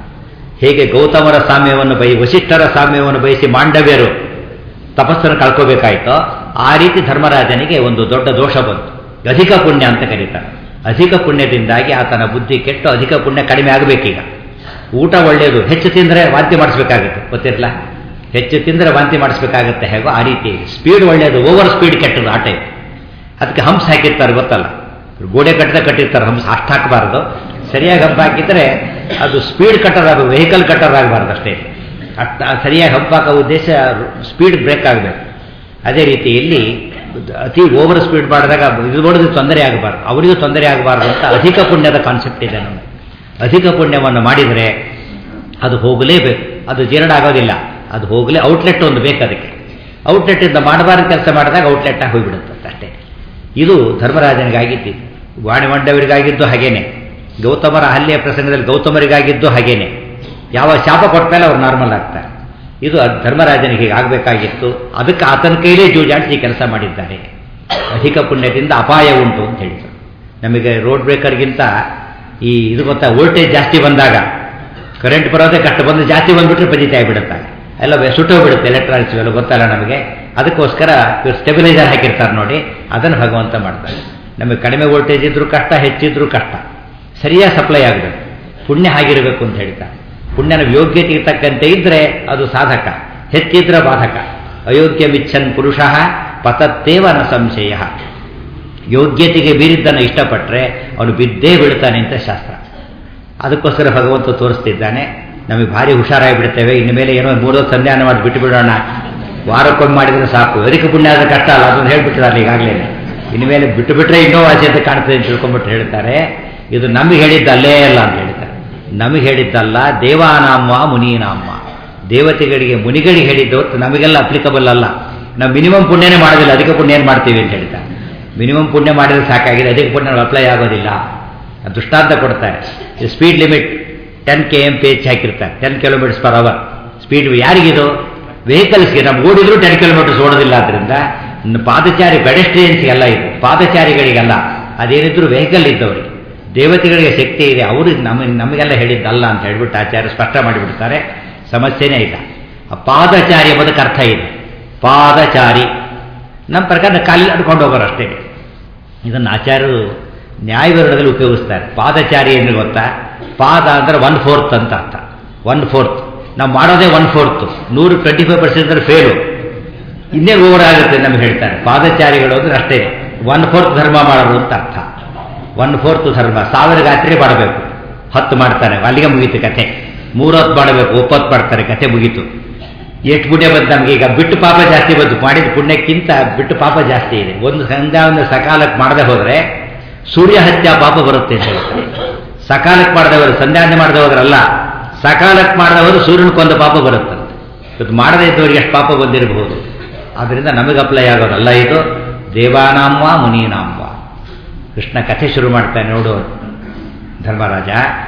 ಹೇಗೆ ಗೌತಮರ ಸಾಮ್ಯವನ್ನು ಬೈ ವಸಿಷ್ಠರ ಸಾಮ್ಯವನ್ನು ಬಯಸಿ ಮಾಂಡವ್ಯರು ತಪಸ್ಸನ್ನು ಕಳ್ಕೋಬೇಕಾಯ್ತೋ ಆ ರೀತಿ ಧರ್ಮರಾಜನಿಗೆ ಒಂದು ದೊಡ್ಡ ದೋಷ ಬಂತು ಅಧಿಕ ಪುಣ್ಯ ಅಂತ ಕರೀತಾರೆ ಅಧಿಕ ಪುಣ್ಯದಿಂದಾಗಿ ಆತನ ಬುದ್ಧಿ ಕೆಟ್ಟು ಅಧಿಕ ಪುಣ್ಯ ಕಡಿಮೆ ಆಗಬೇಕೀಗ ಊಟ ಒಳ್ಳೆಯದು ಹೆಚ್ಚು ತಿಂದರೆ ವಾಂತಿ ಮಾಡಿಸ್ಬೇಕಾಗುತ್ತೆ ಗೊತ್ತಿರಲ್ಲ ಹೆಚ್ಚು ತಿಂದರೆ ವಾಂತಿ ಮಾಡಿಸ್ಬೇಕಾಗತ್ತೆ ಹೇಗೋ ಆ ರೀತಿ ಸ್ಪೀಡ್ ಒಳ್ಳೆಯದು ಓವರ್ ಸ್ಪೀಡ್ ಕೆಟ್ಟದು ಆ ಟೈಪ್ ಅದಕ್ಕೆ ಹಂಪ್ಸ್ ಹಾಕಿರ್ತಾರೆ ಗೊತ್ತಲ್ಲ ಗೋಡೆ ಕಟ್ಟದ ಕಟ್ಟಿರ್ತಾರೆ ಹಂಪ್ಸ್ ಅಷ್ಟು ಹಾಕಬಾರ್ದು ಸರಿಯಾಗಿ ಹಂಪ್ ಹಾಕಿದ್ರೆ ಅದು ಸ್ಪೀಡ್ ಕಟ್ಟರ್ ಆಗಬೇಕು ವೆಹಿಕಲ್ ಕಟ್ಟರ್ ಆಗಬಾರ್ದು ಅಷ್ಟೇ ಅಷ್ಟ ಸರಿಯಾಗಿ ಹಂಪ್ ಹಾಕೋ ಉದ್ದೇಶ ಸ್ಪೀಡ್ ಬ್ರೇಕ್ ಆಗಬೇಕು ಅದೇ ರೀತಿ ಇಲ್ಲಿ ಅತಿ ಓವರ್ ಸ್ಪೀಡ್ ಮಾಡಿದಾಗ ಇದು ನೋಡಿದ್ರೆ ತೊಂದರೆ ಆಗಬಾರ್ದು ಅವರಿಗೂ ತೊಂದರೆ ಆಗಬಾರ್ದು ಅಂತ ಅಧಿಕ ಪುಣ್ಯದ ಕಾನ್ಸೆಪ್ಟ್ ಇದೆ ನಮಗೆ ಅಧಿಕ ಪುಣ್ಯವನ್ನು ಮಾಡಿದರೆ ಅದು ಹೋಗಲೇಬೇಕು ಅದು ಜೀರ್ಣ ಆಗೋದಿಲ್ಲ ಅದು ಹೋಗಲೇ ಔಟ್ಲೆಟ್ ಒಂದು ಬೇಕು ಅದಕ್ಕೆ ಔಟ್ಲೆಟ್ಟಿಂದ ಮಾಡಬಾರ್ದು ಕೆಲಸ ಮಾಡಿದಾಗ ಔಟ್ಲೆಟ್ ಆಗಿ ಹೋಗಿಬಿಡುತ್ತೆ ಅಷ್ಟೇ ಇದು ಧರ್ಮರಾಜನಿಗಾಗಿದ್ದು ವಾಣಿಮಂಡವರಿಗಾಗಿದ್ದು ಹಾಗೇನೆ ಗೌತಮರ ಹಲ್ಲೆಯ ಪ್ರಸಂಗದಲ್ಲಿ ಗೌತಮರಿಗಾಗಿದ್ದು ಹಾಗೇನೆ ಯಾವ ಶಾಪ ಕೊಟ್ಟ ಮೇಲೆ ಅವ್ರು ನಾರ್ಮಲ್ ಆಗ್ತಾರೆ ಇದು ಧರ್ಮರಾಜನಿಗೆ ಆಗಬೇಕಾಗಿತ್ತು ಅದಕ್ಕೆ ಆತನ ಕೈಲೇ ಜೂಜಾಡಿಸಿ ಕೆಲಸ ಮಾಡಿದ್ದಾರೆ ಅಧಿಕ ಪುಣ್ಯದಿಂದ ಅಪಾಯ ಉಂಟು ಅಂತ ಹೇಳಿದರು ನಮಗೆ ರೋಡ್ ಬ್ರೇಕರ್ಗಿಂತ ಈ ಇದು ಗೊತ್ತಾ ವೋಲ್ಟೇಜ್ ಜಾಸ್ತಿ ಬಂದಾಗ ಕರೆಂಟ್ ಬರೋದೇ ಕಷ್ಟ ಬಂದು ಜಾಸ್ತಿ ಬಂದುಬಿಟ್ರೆ ಪಜಿತ ಆಗಿಬಿಡುತ್ತೆ ಎಲ್ಲ ಸುಟ್ಟೋಗ್ಬಿಡುತ್ತೆ ಎಲೆಕ್ಟ್ರಾನಿಕ್ಸ್ ಎಲ್ಲ ಗೊತ್ತಲ್ಲ ನಮಗೆ ಅದಕ್ಕೋಸ್ಕರ ಸ್ಟೆಬಿಲೈಸರ್ ಹಾಕಿರ್ತಾರೆ ನೋಡಿ ಅದನ್ನು ಭಗವಂತ ಮಾಡ್ತಾರೆ ನಮಗೆ ಕಡಿಮೆ ವೋಲ್ಟೇಜ್ ಇದ್ರೂ ಕಷ್ಟ ಹೆಚ್ಚಿದ್ರೂ ಕಷ್ಟ ಸರಿಯಾಗಿ ಸಪ್ಲೈ ಆಗಬೇಕು ಪುಣ್ಯ ಆಗಿರಬೇಕು ಅಂತ ಹೇಳ್ತಾರೆ ಪುಣ್ಯನ ಯೋಗ್ಯತೆಗೆ ತಕ್ಕಂತೆ ಇದ್ದರೆ ಅದು ಸಾಧಕ ಹೆಚ್ಚಿದ್ರೆ ಬಾಧಕ ಅಯೋಗ್ಯ ಮಿಚ್ಚನ್ ಪುರುಷ ಪತತ್ತೇವ ನ ಸಂಶಯ ಯೋಗ್ಯತೆಗೆ ಮೀರಿದ್ದನ್ನು ಇಷ್ಟಪಟ್ಟರೆ ಅವನು ಬಿದ್ದೇ ಬೀಳ್ತಾನೆ ಅಂತ ಶಾಸ್ತ್ರ ಅದಕ್ಕೋಸ್ಕರ ಭಗವಂತ ತೋರಿಸ್ತಿದ್ದಾನೆ ನಮಗೆ ಭಾರಿ ಹುಷಾರಾಗಿ ಬಿಡ್ತೇವೆ ಇನ್ನು ಮೇಲೆ ಏನೋ ಮೂರೊತ್ತು ಸಂಧ್ಯಾನ ಮಾಡಿ ಬಿಟ್ಟು ಬಿಡೋಣ ವಾರಕ್ಕೊಮ್ಮೆ ಮಾಡಿದ್ರೆ ಸಾಕು ಅದಕ್ಕೆ ಪುಣ್ಯ ಆದ ಕಷ್ಟ ಅಲ್ಲ ಅದನ್ನು ಹೇಳ್ಬಿಟ್ಟಿದ್ದಾರೆ ಈಗಾಗಲೇ ಇನ್ನು ಮೇಲೆ ಬಿಟ್ಟು ಬಿಟ್ಟರೆ ಇನ್ನೂ ವಾಸಿ ಅಂತ ಕಾಣ್ತದೆ ಅಂತ ತಿಳ್ಕೊಂಬಿಟ್ಟು ಹೇಳ್ತಾರೆ ಇದು ನಮಗೆ ಹೇಳಿದ್ದಲ್ಲೇ ಅಲ್ಲ ಅಂತ ಹೇಳ್ತಾರೆ ನಮಗೆ ಹೇಳಿದ್ದಲ್ಲ ದೇವಾನಾಮ ಮುನೀನಾಮ ದೇವತೆಗಳಿಗೆ ಮುನಿಗಳಿಗೆ ಹೇಳಿದ್ದು ಹೊತ್ತು ನಮಗೆಲ್ಲ ಅಪ್ಲಿಕಬಲ್ ಅಲ್ಲ ನಾವು ಮಿನಿಮಮ್ ಪುಣ್ಯನೇ ಮಾಡೋದಿಲ್ಲ ಅಧಿಕ ಪುಣ್ಯ ಏನು ಮಾಡ್ತೀವಿ ಅಂತ ಹೇಳ್ತಾರೆ ಮಿನಿಮಮ್ ಪುಣ್ಯ ಮಾಡಿದ್ರೆ ಸಾಕಾಗಿದೆ ಅಧಿಕ ಪುಣ್ಯ ಅಪ್ಲೈ ಆಗೋದಿಲ್ಲ ದೃಷ್ಟಾಂತ ಕೊಡ್ತಾರೆ speed limit ten K M P H ಹಾಕಿರ್ತಾರೆ ten kilometers per hour speed ಯಾರಿಗಿದು ವೆಹಿಕಲ್ಸ್ಗೆ ನಮ್ಗೆ ಓಡಿದ್ರು ಟೆನ್ ಕಿಲೋಮೀಟರ್ಸ್ ಓಡೋದಿಲ್ಲ ಆದ್ದರಿಂದ ಪಾದಚಾರಿ ಪೆಡೆಸ್ಟ್ರಿಯನ್ಸ್ಗೆಲ್ಲ ಇದು ಪಾದಚಾರಿಗಳಿಗೆಲ್ಲ ಅದೇನಿದ್ರು ವೆಹಿಕಲ್ ಇದ್ದವರಿಗೆ ದೇವತೆಗಳಿಗೆ ಶಕ್ತಿ ಇದೆ ಅವರು ನಮ್ಮ ನಮಗೆಲ್ಲ ಹೇಳಿದ್ದಲ್ಲ ಅಂತ ಹೇಳ್ಬಿಟ್ಟು ಆಚಾರ್ಯ ಸ್ಪಷ್ಟ ಮಾಡಿಬಿಡ್ತಾರೆ ಸಮಸ್ಯೆನೇ ಇಲ್ಲ ಆ ಪಾದಚಾರಿ ಎಂಬುದಕ್ಕೆ ಅರ್ಥ ಇದೆ ಪಾದಚಾರಿ ನಮ್ಮ ಪ್ರಕಾರ ಕಾಲಿ ನಡ್ಕೊಂಡು ಹೋಗೋರು ಅಷ್ಟೇ ಇದನ್ನು ಆಚಾರ್ಯರು ನ್ಯಾಯವಿರಣದಲ್ಲಿ ಉಪಯೋಗಿಸ್ತಾರೆ ಪಾದಚಾರಿ ಏನು ಗೊತ್ತಾ ಪಾದ ಅಂದರೆ ಒನ್ ಫೋರ್ತ್ ಅಂತ ಅರ್ಥ ಒನ್ ಫೋರ್ತ್ ನಾವು ಮಾಡೋದೇ ಒನ್ ಫೋರ್ತ್ ನೂರು ಟ್ವೆಂಟಿ ಫೈವ್ ಪರ್ಸೆಂಟ್ ಅಂದರೆ ಫೇಲು ಇನ್ನೇ ಓವರ್ ಆಗುತ್ತೆ ನಮ್ಗೆ ಹೇಳ್ತಾರೆ ಪಾದಚಾರಿಗಳು ಅಂದರೆ ಅಷ್ಟೇ ಒನ್ ಫೋರ್ತ್ ಧರ್ಮ ಮಾಡೋದು ಅಂತ ಅರ್ಥ ಒನ್ ಫೋರ್ತ್ ಧರ್ಮ ಸಾವಿರ ಗಾತ್ರಿ ಮಾಡಬೇಕು ಹತ್ತು ಮಾಡ್ತಾರೆ ಅಲ್ಲಿಗೆ ಮುಗೀತು ಕತೆ ಮೂರೊತ್ತು ಮಾಡಬೇಕು ಒಪ್ಪತ್ತು ಮಾಡ್ತಾರೆ ಕತೆ ಮುಗೀತು ಎಷ್ಟು ಪುಣ್ಯ ಬಂತು ನಮಗೆ ಈಗ ಬಿಟ್ಟು ಪಾಪ ಜಾಸ್ತಿ ಬಂತು ಮಾಡಿದ ಪುಣ್ಯಕ್ಕಿಂತ ಬಿಟ್ಟು ಪಾಪ ಜಾಸ್ತಿ ಇದೆ ಒಂದು ಸಂಧ್ಯಾ ಒಂದು ಸಕಾಲಕ್ಕೆ ಮಾಡದೆ ಹೋದರೆ ಸೂರ್ಯ ಹತ್ಯ ಪಾಪ ಬರುತ್ತೆ ಅಂತ ಹೇಳ್ತಾರೆ ಸಕಾಲಕ್ಕೆ ಮಾಡದವರು ಸಂಧ್ಯಾನೆ ಮಾಡದೆ ಹೋದ್ರಲ್ಲ ಸಕಾಲಕ್ಕೆ ಮಾಡದವರು ಸೂರ್ಯನ ಕೊಂದ ಪಾಪ ಬರುತ್ತೆ ಇವತ್ತು ಮಾಡದೇ ಇದ್ದವ್ರಿಗೆ ಎಷ್ಟು ಪಾಪ ಬಂದಿರಬಹುದು ಆದ್ದರಿಂದ ನಮಗೆ ಅಪ್ಲೈ ಆಗೋದಲ್ಲ ಇದು ದೇವಾನಾಂವ ಮುನೀನಾಂವ ಕೃಷ್ಣ ಕಥೆ ಶುರು ಮಾಡ್ತಾನೆ ನೋಡು ಧರ್ಮರಾಜ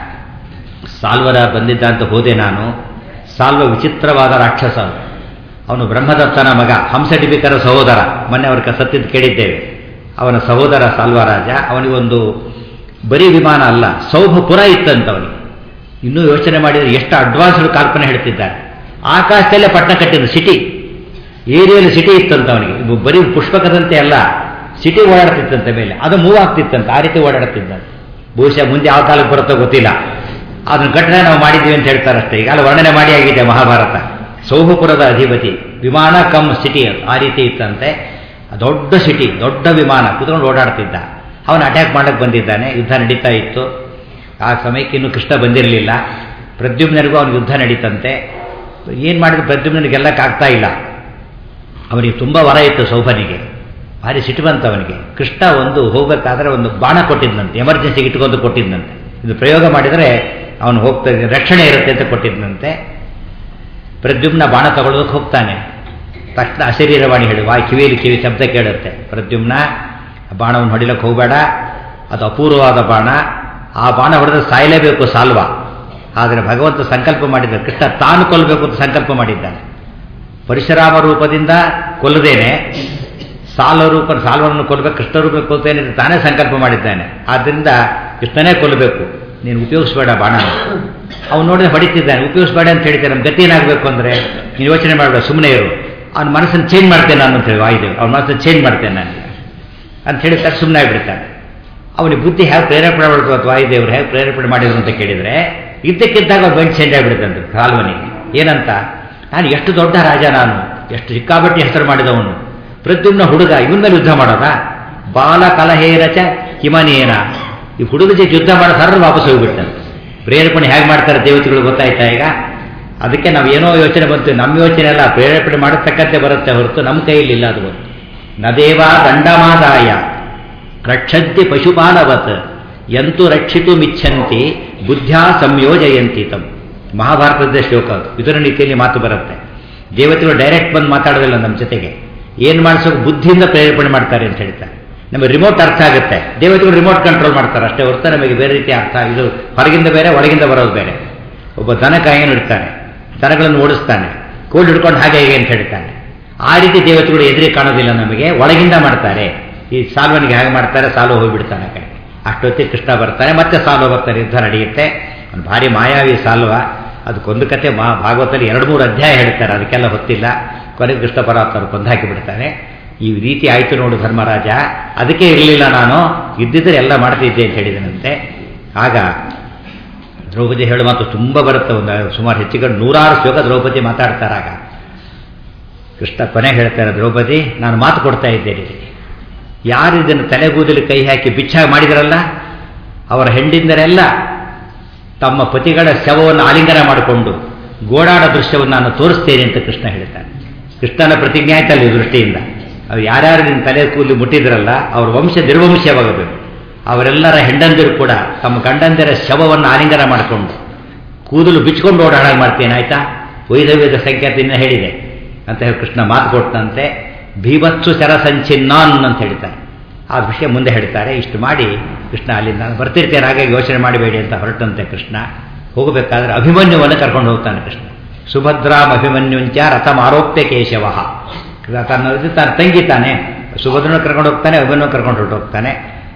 ಸಾಲ್ವರ ಬಂದಿದ್ದ ಅಂತ ಹೋದೆ ನಾನು ಸಾಲ್ವ ವಿಚಿತ್ರವಾದ ರಾಕ್ಷಸ ಅವನು ಬ್ರಹ್ಮದತ್ತನ ಮಗ ಹಂಸಡಿಬಿಕರ ಸಹೋದರ ಮೊನ್ನೆ ಅವ್ರ ಸತ್ತಿದ್ದು ಕೇಳಿದ್ದೇವೆ ಅವನ ಸಹೋದರ ಸಾಲ್ವರಾಜ ಅವನಿಗೊಂದು ಬರೀ ವಿಮಾನ ಅಲ್ಲ ಸೌಭಪುರ ಇತ್ತಂತ ಅವನಿಗೆ ಇನ್ನೂ ಯೋಚನೆ ಮಾಡಿದರೆ ಎಷ್ಟು ಅಡ್ವಾನ್ಸ್ಡ್ ಕಲ್ಪನೆ ಹೇಳ್ತಿದ್ದಾರೆ ಆಕಾಶದಲ್ಲೇ ಪಟ್ಟಣ ಕಟ್ಟಿದ್ದು ಸಿಟಿ ಏರಿಯಲ್ಲಿ ಸಿಟಿ ಇತ್ತಂತ ಅವನಿಗೆ ಇದು ಬರೀ ಪುಷ್ಪಕದಂತೆ ಅಲ್ಲ ಸಿಟಿ ಓಡಾಡ್ತಿತ್ತಂತೆ ಮೇಲೆ ಅದು ಮೂವ್ ಆಗ್ತಿತ್ತಂತೆ ಆ ರೀತಿ ಓಡಾಡ್ತಿದ್ದಂತೆ ಬಹುಶಃ ಮುಂದೆ ಯಾವ ಕಾಲಕ್ಕೆ ಬರುತ್ತೋ ಗೊತ್ತಿಲ್ಲ ಅದನ್ನ ಘಟನೆ ನಾವು ಮಾಡಿದ್ದೀವಿ ಅಂತ ಹೇಳ್ತಾರಷ್ಟೇ ಈಗ ಅಲ್ಲಿ ವರ್ಣನೆ ಮಾಡಿ ಆಗಿದೆ ಮಹಾಭಾರತ ಸೌಭಪುರದ ಅಧಿಪತಿ ವಿಮಾನ ಕಮ್ ಸಿಟಿ ಅದು ಆ ರೀತಿ ಇತ್ತಂತೆ ದೊಡ್ಡ ಸಿಟಿ ದೊಡ್ಡ ವಿಮಾನ ಕುತ್ಕೊಂಡು ಓಡಾಡ್ತಿದ್ದ ಅವನು ಅಟ್ಯಾಕ್ ಮಾಡಕ್ಕೆ ಬಂದಿದ್ದಾನೆ ಯುದ್ಧ ನಡೀತಾ ಇತ್ತು ಆ ಸಮಯಕ್ಕೆ ಇನ್ನೂ ಕೃಷ್ಣ ಬಂದಿರಲಿಲ್ಲ ಪ್ರದ್ಯುಮ್ನರಿಗೂ ಅವನಿಗೆ ಯುದ್ಧ ನಡೀತಂತೆ ಏನು ಮಾಡಿದ್ರು ಪ್ರದ್ಯುಮ್ನಿಗೆ ಗೆಲ್ಲಕ್ಕಾಗ್ತಾ ಇಲ್ಲ ಅವನಿಗೆ ತುಂಬ ವರ ಇತ್ತು ಸೌಭನಿಗೆ ಭಾರಿ ಸಿಟ್ಟು ಬಂತು ಅವನಿಗೆ ಕೃಷ್ಣ ಒಂದು ಹೋಗಬೇಕಾದ್ರೆ ಒಂದು ಬಾಣ ಕೊಟ್ಟಿದ್ದಂತೆ ಎಮರ್ಜೆನ್ಸಿಗೆ ಇಟ್ಕೊಂಡು ಕೊಟ್ಟಿದ್ದಂತೆ ಇದು ಪ್ರಯೋಗ ಮಾಡಿದರೆ ಅವನು ಹೋಗ್ತಾ ರಕ್ಷಣೆ ಇರುತ್ತೆ ಅಂತ ಕೊಟ್ಟಿದ್ದಂತೆ ಪ್ರದ್ಯುಮ್ನ ಬಾಣ ತಗೊಳ್ಳೋದಕ್ಕೆ ಹೋಗ್ತಾನೆ ತಕ್ಷಣ ಅಶರೀರವಾಣಿ ಹೇಳುವ ಆ ಕಿವಿಯಲ್ಲಿ ಕಿವಿ ಶಬ್ದ ಕೇಳುತ್ತೆ ಪ್ರದ್ಯುಮ್ನ ಬಾಣವನ್ನು ಹೊಡಿಲಕ್ಕೆ ಹೋಗಬೇಡ ಅದು ಅಪೂರ್ವವಾದ ಬಾಣ ಆ ಬಾಣ ಹೊಡೆದ್ರೆ ಸಾಯಲೇಬೇಕು ಸಾಲ್ವ ಆದರೆ ಭಗವಂತ ಸಂಕಲ್ಪ ಮಾಡಿದ್ದ ಕೃಷ್ಣ ತಾನು ಕೊಲ್ಲಬೇಕು ಅಂತ ಸಂಕಲ್ಪ ಮಾಡಿದ್ದಾನೆ ಪರಶುರಾಮ ರೂಪದಿಂದ ಕೊಲ್ಲದೇನೆ ಸಾಲ ರೂಪ ಸಾಲ್ವನನ್ನು ಕೊಲ್ಲಬೇಕು ಕೃಷ್ಣ ರೂಪ ಕೊಲ್ತೇನೆ ಅಂತ ತಾನೇ ಸಂಕಲ್ಪ ಮಾಡಿದ್ದಾನೆ ಆದ್ದರಿಂದ ಕೃಷ್ಣನೇ ಕೊಲ್ಲಬೇಕು ನೀನು ಉಪಯೋಗಿಸ್ಬೇಡ ಬಾಣ ಅವನು ನೋಡಿದ್ರೆ ಹೊಡಿತಿದ್ದಾನೆ ಉಪಯೋಗಿಸ್ಬೇಡ ಅಂತ ಹೇಳ್ತಾರೆ ನಮ್ಮ ಗತಿ ಏನಾಗಬೇಕು ಅಂದರೆ ನೀನು ಯೋಚನೆ ಮಾಡಬೇಡ ಸುಮ್ಮನೆ ಇರು ಅವ್ನ ಮನಸ್ಸನ್ನು ಚೇಂಜ್ ಮಾಡ್ತೇನೆ ನಾನು ಅಂತ ಹೇಳಿ ವಾಯುದೇವ್ ಅವ್ನ ಮನಸ್ಸನ್ನು ಚೇಂಜ್ ಮಾಡ್ತೇನೆ ನಾನು ಅಂತ ಹೇಳಿ ತಕ್ಷಣ ಸುಮ್ಮನೆ ಆಗಿಬಿಡ್ತಾನೆ ಅವನಿಗೆ ಬುದ್ಧಿ ಹೇಗೆ ಪ್ರೇರೇಪಣೆ ಮಾಡ್ತು ಅಥವಾ ವಾಯುದೇವರು ಹೇಗೆ ಪ್ರೇರೇಪಣೆ ಮಾಡಿದ್ರು ಅಂತ ಕೇಳಿದರೆ ಇದ್ದಕ್ಕಿದ್ದಾಗ ಅವ್ರು ಮೈಂಡ್ ಚೇಂಜ್ ಆಗಿಬಿಡುತ್ತಂತೆ ಕಾಲ್ವನಿಗೆ ಏನಂತ ನಾನು ಎಷ್ಟು ದೊಡ್ಡ ರಾಜ ನಾನು ಎಷ್ಟು ಚಿಕ್ಕಾಬಟ್ಟಿ ಹೆಸರು ಮಾಡಿದವನು ಪ್ರದ್ಯುಮ್ನ ಹುಡುಗ ಇವನ ಮೇಲೆ ಯುದ್ಧ ಮಾಡೋದಾ ಬಾಲ ಕಲಹೇರಚ ಹಿಮನೇನ ಈ ಹುಡುಗ ಜೊತೆ ಯುದ್ಧ ಮಾಡೋ ಸರ್ರ ವಾಪಸ್ ಹೋಗ್ಬಿಡ್ತಾನೆ ಪ್ರೇರೇಪಣೆ ಹೇಗೆ ಮಾಡ್ತಾರೆ ದೇವತೆಗಳು ಗೊತ್ತಾಯ್ತಾ ಈಗ ಅದಕ್ಕೆ ನಾವು ಏನೋ ಯೋಚನೆ ಬಂತು ನಮ್ಮ ಯೋಚನೆ ಅಲ್ಲ ಪ್ರೇರೇಪಣೆ ಮಾಡತಕ್ಕಂತೆ ಬರುತ್ತೆ ಹೊರತು ನಮ್ಮ ಕೈಯಲ್ಲಿಲ್ಲ ಅದು ಬಂತು ನದೇವ ದಂಡಮಾದಾಯ ರಕ್ಷಂತಿ ಪಶುಪಾಲವತ್ ಎಂತು ರಕ್ಷಿತು ಮಿಚ್ಛಂತಿ ಬುದ್ಧ್ಯಾ ಸಂಯೋಜಯಂತಿ ತಮ್ ಮಹಾಭಾರತದ ಶ್ಲೋಕ ಅದು ಇದರ ರೀತಿಯಲ್ಲಿ ಮಾತು ಬರುತ್ತೆ ದೇವತೆಗಳು ಡೈರೆಕ್ಟ್ ಬಂದು ಮಾತಾಡೋದಿಲ್ಲ ನಮ್ಮ ಜೊತೆಗೆ ಏನು ಮಾಡಿಸೋಕೆ ಬುದ್ಧಿಯಿಂದ ಪ್ರೇರೇಪಣೆ ಮಾಡ್ತಾರೆ ಅಂತ ಹೇಳ್ತಾರೆ ನಮಗೆ ರಿಮೋಟ್ ಅರ್ಥ ಆಗುತ್ತೆ ದೇವತೆಗಳು ರಿಮೋಟ್ ಕಂಟ್ರೋಲ್ ಮಾಡ್ತಾರೆ ಅಷ್ಟೇ ಹೊರತು ನಮಗೆ ಬೇರೆ ರೀತಿ ಅರ್ಥ ಇದು ಹೊರಗಿಂದ ಬೇರೆ ಒಳಗಿಂದ ಬರೋದು ಬೇರೆ ಒಬ್ಬ ದನ ಕಾಯನ್ನು ಇಡ್ತಾನೆ ದನಗಳನ್ನು ಓಡಿಸ್ತಾನೆ ಕೋಲ್ಡ್ ಹಿಡ್ಕೊಂಡು ಹಾಗೆ ಹೇಗೆ ಅಂತ ಹೇಳ್ತಾನೆ ಆ ರೀತಿ ದೇವತೆಗಳು ಎದುರಿ ಕಾಣೋದಿಲ್ಲ ನಮಗೆ ಒಳಗಿಂದ ಮಾಡ್ತಾರೆ ಈ ಸಾಲ್ವನಿಗೆ ಹೇಗೆ ಮಾಡ್ತಾರೆ ಸಾಲು ಹೋಗಿಬಿಡ್ತಾನೆ ಕಡೆ ಅಷ್ಟೊತ್ತಿಗೆ ಕೃಷ್ಣ ಬರ್ತಾನೆ ಮತ್ತೆ ಸಾಲ್ವ ಬರ್ತಾರೆ ಯುದ್ಧ ನಡೆಯುತ್ತೆ ಒಂದು ಭಾರಿ ಮಾಯಾವಿ ಸಾಲ್ವ ಅದಕ್ಕೊಂದು ಕತೆ ಮಾ ಭಾಗವತದಲ್ಲಿ ಎರಡು ಮೂರು ಅಧ್ಯಾಯ ಹೇಳ್ತಾರೆ ಅದಕ್ಕೆಲ್ಲ ಹೊತ್ತಿಲ್ಲ ಕೊನೆಗೆ ಕೃಷ್ಣ ಪರಮಾತ್ಮರು ಕೊಂದಾಕಿ ಬಿಡ್ತಾನೆ ಈ ರೀತಿ ಆಯಿತು ನೋಡು ಧರ್ಮರಾಜ ಅದಕ್ಕೆ ಇರಲಿಲ್ಲ ನಾನು ಇದ್ದಿದ್ದರೆ ಎಲ್ಲ ಮಾಡ್ತಿದ್ದೆ ಅಂತ ಹೇಳಿದನಂತೆ ಆಗ ದ್ರೌಪದಿ ಹೇಳೋ ಮಾತು ತುಂಬ ಬರುತ್ತೆ ಒಂದು ಸುಮಾರು ಹೆಚ್ಚಿಗೆ ನೂರಾರು ಶ್ಲೋಕ ದ್ರೌಪದಿ ಮಾತಾಡ್ತಾರಾಗ ಕೃಷ್ಣ ಕೊನೆ ಹೇಳ್ತಾರೆ ದ್ರೌಪದಿ ನಾನು ಮಾತು ಕೊಡ್ತಾ ಇದ್ದೇನೆ ಯಾರು ಇದನ್ನು ತಲೆಗೂದಲಿ ಕೈ ಹಾಕಿ ಬಿಚ್ಚಾಗಿ ಮಾಡಿದರಲ್ಲ ಅವರ ಹೆಂಡಿಂದರೆಲ್ಲ ತಮ್ಮ ಪತಿಗಳ ಶವವನ್ನು ಆಲಿಂಗನ ಮಾಡಿಕೊಂಡು ಗೋಡಾಡ ದೃಶ್ಯವನ್ನು ನಾನು ತೋರಿಸ್ತೇನೆ ಅಂತ ಕೃಷ್ಣ ಹೇಳ್ತಾನೆ ಕೃಷ್ಣನ ಪ್ರತಿಜ್ಞೆ ಆಯ್ತಲ್ಲ ಈ ದೃಷ್ಟಿಯಿಂದ ಅವ್ರು ಯಾರ್ಯಾರು ನಿನ್ನ ತಲೆ ಕೂಲಿ ಮುಟ್ಟಿದ್ರಲ್ಲ ಅವ್ರ ವಂಶ ನಿರ್ವಂಶವಾಗಬೇಕು ಅವರೆಲ್ಲರ ಹೆಂಡಂದಿರು ಕೂಡ ತಮ್ಮ ಗಂಡಂದಿರ ಶವವನ್ನು ಆಲಿಂಗನ ಮಾಡಿಕೊಂಡು ಕೂದಲು ಬಿಚ್ಕೊಂಡು ಓಡಾಡಾಗ ಮಾಡ್ತೇನೆ ಆಯ್ತಾ ವೈಧವ್ಯದ ಸಂಖ್ಯಾತಿನ ಹೇಳಿದೆ ಅಂತ ಹೇಳಿ ಕೃಷ್ಣ ಮಾತು ಕೊಟ್ಟಂತೆ ಭೀಭತ್ಸು ಶರ ಸಂಚಿನ್ನಾನ್ ಅಂತ ಹೇಳ್ತಾರೆ ಆ ವಿಷಯ ಮುಂದೆ ಹೇಳ್ತಾರೆ ಇಷ್ಟು ಮಾಡಿ ಕೃಷ್ಣ ಅಲ್ಲಿಂದ ಬರ್ತಿರ್ತೇನೆ ಹಾಗೆ ಯೋಚನೆ ಮಾಡಬೇಡಿ ಅಂತ ಹೊರಟಂತೆ ಕೃಷ್ಣ ಹೋಗಬೇಕಾದ್ರೆ ಅಭಿಮನ್ಯುವನ್ನು ಕರ್ಕೊಂಡು ಹೋಗ್ತಾನೆ ಕೃಷ್ಣ ಸುಭದ್ರಾಮ್ ಅಭಿಮನ್ಯುಂಚ ರಥಂ ಆರೋಪ್ಯ ಕೇಶವ ತನ್ನ ತನ್ನ ತಂಗಿ ತಾನೆ ಸುಭದ್ರನ ಕರ್ಕೊಂಡು ಹೋಗ್ತಾನೆ ಅಭಿಮನ್ಯು ಕರ್ಕೊಂಡು ಹೊರಟೋಗ್ತಾನೆ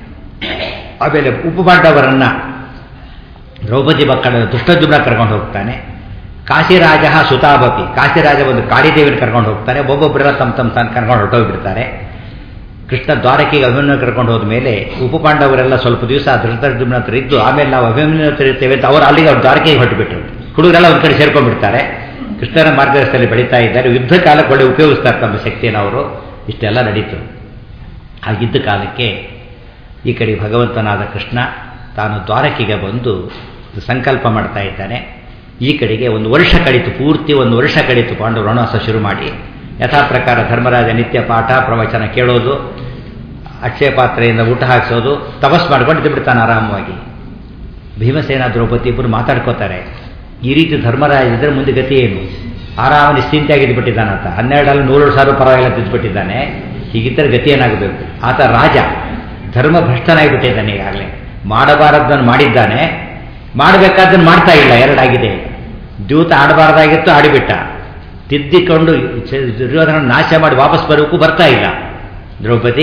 ಆಮೇಲೆ ಉಪಪಾಂಡವರನ್ನ ದ್ರೌಪದಿ ಮಕ್ಕಳ ದುಷ್ಟಜುಮ್ನ ಕರ್ಕೊಂಡು ಹೋಗ್ತಾನೆ ಕಾಶಿರಾಜ ಸುತಾಪತಿ ಕಾಶಿರಾಜ ಒಂದು ಕಾಳಿದೇವಿನ ಕರ್ಕೊಂಡು ಹೋಗ್ತಾರೆ ಒಬ್ಬೊಬ್ಬರೆಲ್ಲ ತಮ್ಮ ತಮ್ಮ ತಾನು ಕರ್ಕೊಂಡು ಹೊರಟೋಗ್ಬಿಡ್ತಾರೆ ಕೃಷ್ಣ ದ್ವಾರಕೆಗೆ ಅಭಿಮನ್ಯು ಕರ್ಕೊಂಡು ಹೋದ ಮೇಲೆ ಉಪಪಾಂಡವರೆಲ್ಲ ಸ್ವಲ್ಪ ದಿವಸ ಧೃತರ್ಜುಮ್ನ ಹತ್ರ ಇದ್ದು ಆಮೇಲೆ ನಾವು ಅಭಿಮನ್ಯು ಹತ್ರ ಇರ್ತೇವೆ ಅಂತ ಅವರು ಅಲ್ಲಿಗೆ ಅವ್ರು ದ್ವಾರಕೆಗೆ ಹೊರಟುಬಿಟ್ರು ಹುಡುಗರೆಲ್ಲ ಒಂದು ಕಡೆ ಸೇರ್ಕೊಂಡ್ಬಿಡ್ತಾರೆ ಕೃಷ್ಣನ ಮಾರ್ಗದರ್ಶನದಲ್ಲಿ ಬೆಳೀತಾ ಇದ್ದಾರೆ ಯುದ್ಧ ಕಾಲಕ್ಕೆ ಒಳ್ಳೆ ಉಪಯೋಗಿಸ್ತಾರೆ ತಮ್ಮ ಶಕ್ತಿಯನ್ನು ಅವರು ಇಷ್ಟೆಲ್ಲ ನಡೀತು ಹಾಗಿದ್ದ ಕಾಲಕ್ಕೆ ಈ ಕಡೆ ಭಗವಂತನಾದ ಕೃಷ್ಣ ತಾನು ದ್ವಾರಕೆಗೆ ಬಂದು ಸಂಕಲ್ಪ ಮಾಡ್ತಾ ಇದ್ದಾನೆ ಈ ಕಡೆಗೆ ಒಂದು ವರ್ಷ ಕಡಿತು ಪೂರ್ತಿ ಒಂದು ವರ್ಷ ಕಡಿತು ಪಾಂಡವ ರಣವಾಸ ಶುರು ಮಾಡಿ ಯಥಾ ಪ್ರಕಾರ ಧರ್ಮರಾಜ ನಿತ್ಯ ಪಾಠ ಪ್ರವಚನ ಕೇಳೋದು ಅಕ್ಷಯ ಪಾತ್ರೆಯಿಂದ ಊಟ ಹಾಕಿಸೋದು ತಪಸ್ ಮಾಡ್ಕೊಂಡು ಇದ್ದು ಬಿಡ್ತಾನೆ ಆರಾಮವಾಗಿ ಭೀಮಸೇನ ದ್ರೌಪದಿ ಇಬ್ಬರು ಮಾತಾಡ್ಕೋತಾರೆ ಈ ರೀತಿ ಧರ್ಮರಾಜ ಇದ್ರೆ ಮುಂದೆ ಗತಿ ಏನು ಆರಾಮ ನಿಶ್ಚಿಂತೆಯಾಗಿ ಬಿಟ್ಟಿದ್ದಾನಂತ ಹನ್ನೆರಡಲ್ಲಿ ನೂರು ಸಾವಿರ ಪರವಾಗಿಲ್ಲ ತಿದ್ದುಬಿಟ್ಟಿದ್ದಾನೆ ಹೀಗಿದ್ದರೆ ಗತಿ ಏನಾಗಬೇಕು ಆತ ರಾಜ ಧರ್ಮ ಭ್ರಷ್ಟನಾಗಿಬಿಟ್ಟಿದ್ದಾನೆ ಈಗಾಗಲೇ ಮಾಡಬಾರದನ್ನು ಮಾಡಿದ್ದಾನೆ ಮಾಡಬೇಕಾದ್ದನ್ನು ಮಾಡ್ತಾ ಇಲ್ಲ ಎರಡಾಗಿದೆ ದ್ಯೂತ ಆಡಬಾರ್ದಾಗಿತ್ತು ಆಡಿಬಿಟ್ಟ ತಿದ್ದಿಕೊಂಡು ದುರ್ಯೋಧನ ನಾಶ ಮಾಡಿ ವಾಪಸ್ ಬರೋಕ್ಕೂ ಬರ್ತಾ ಇಲ್ಲ ದ್ರೌಪದಿ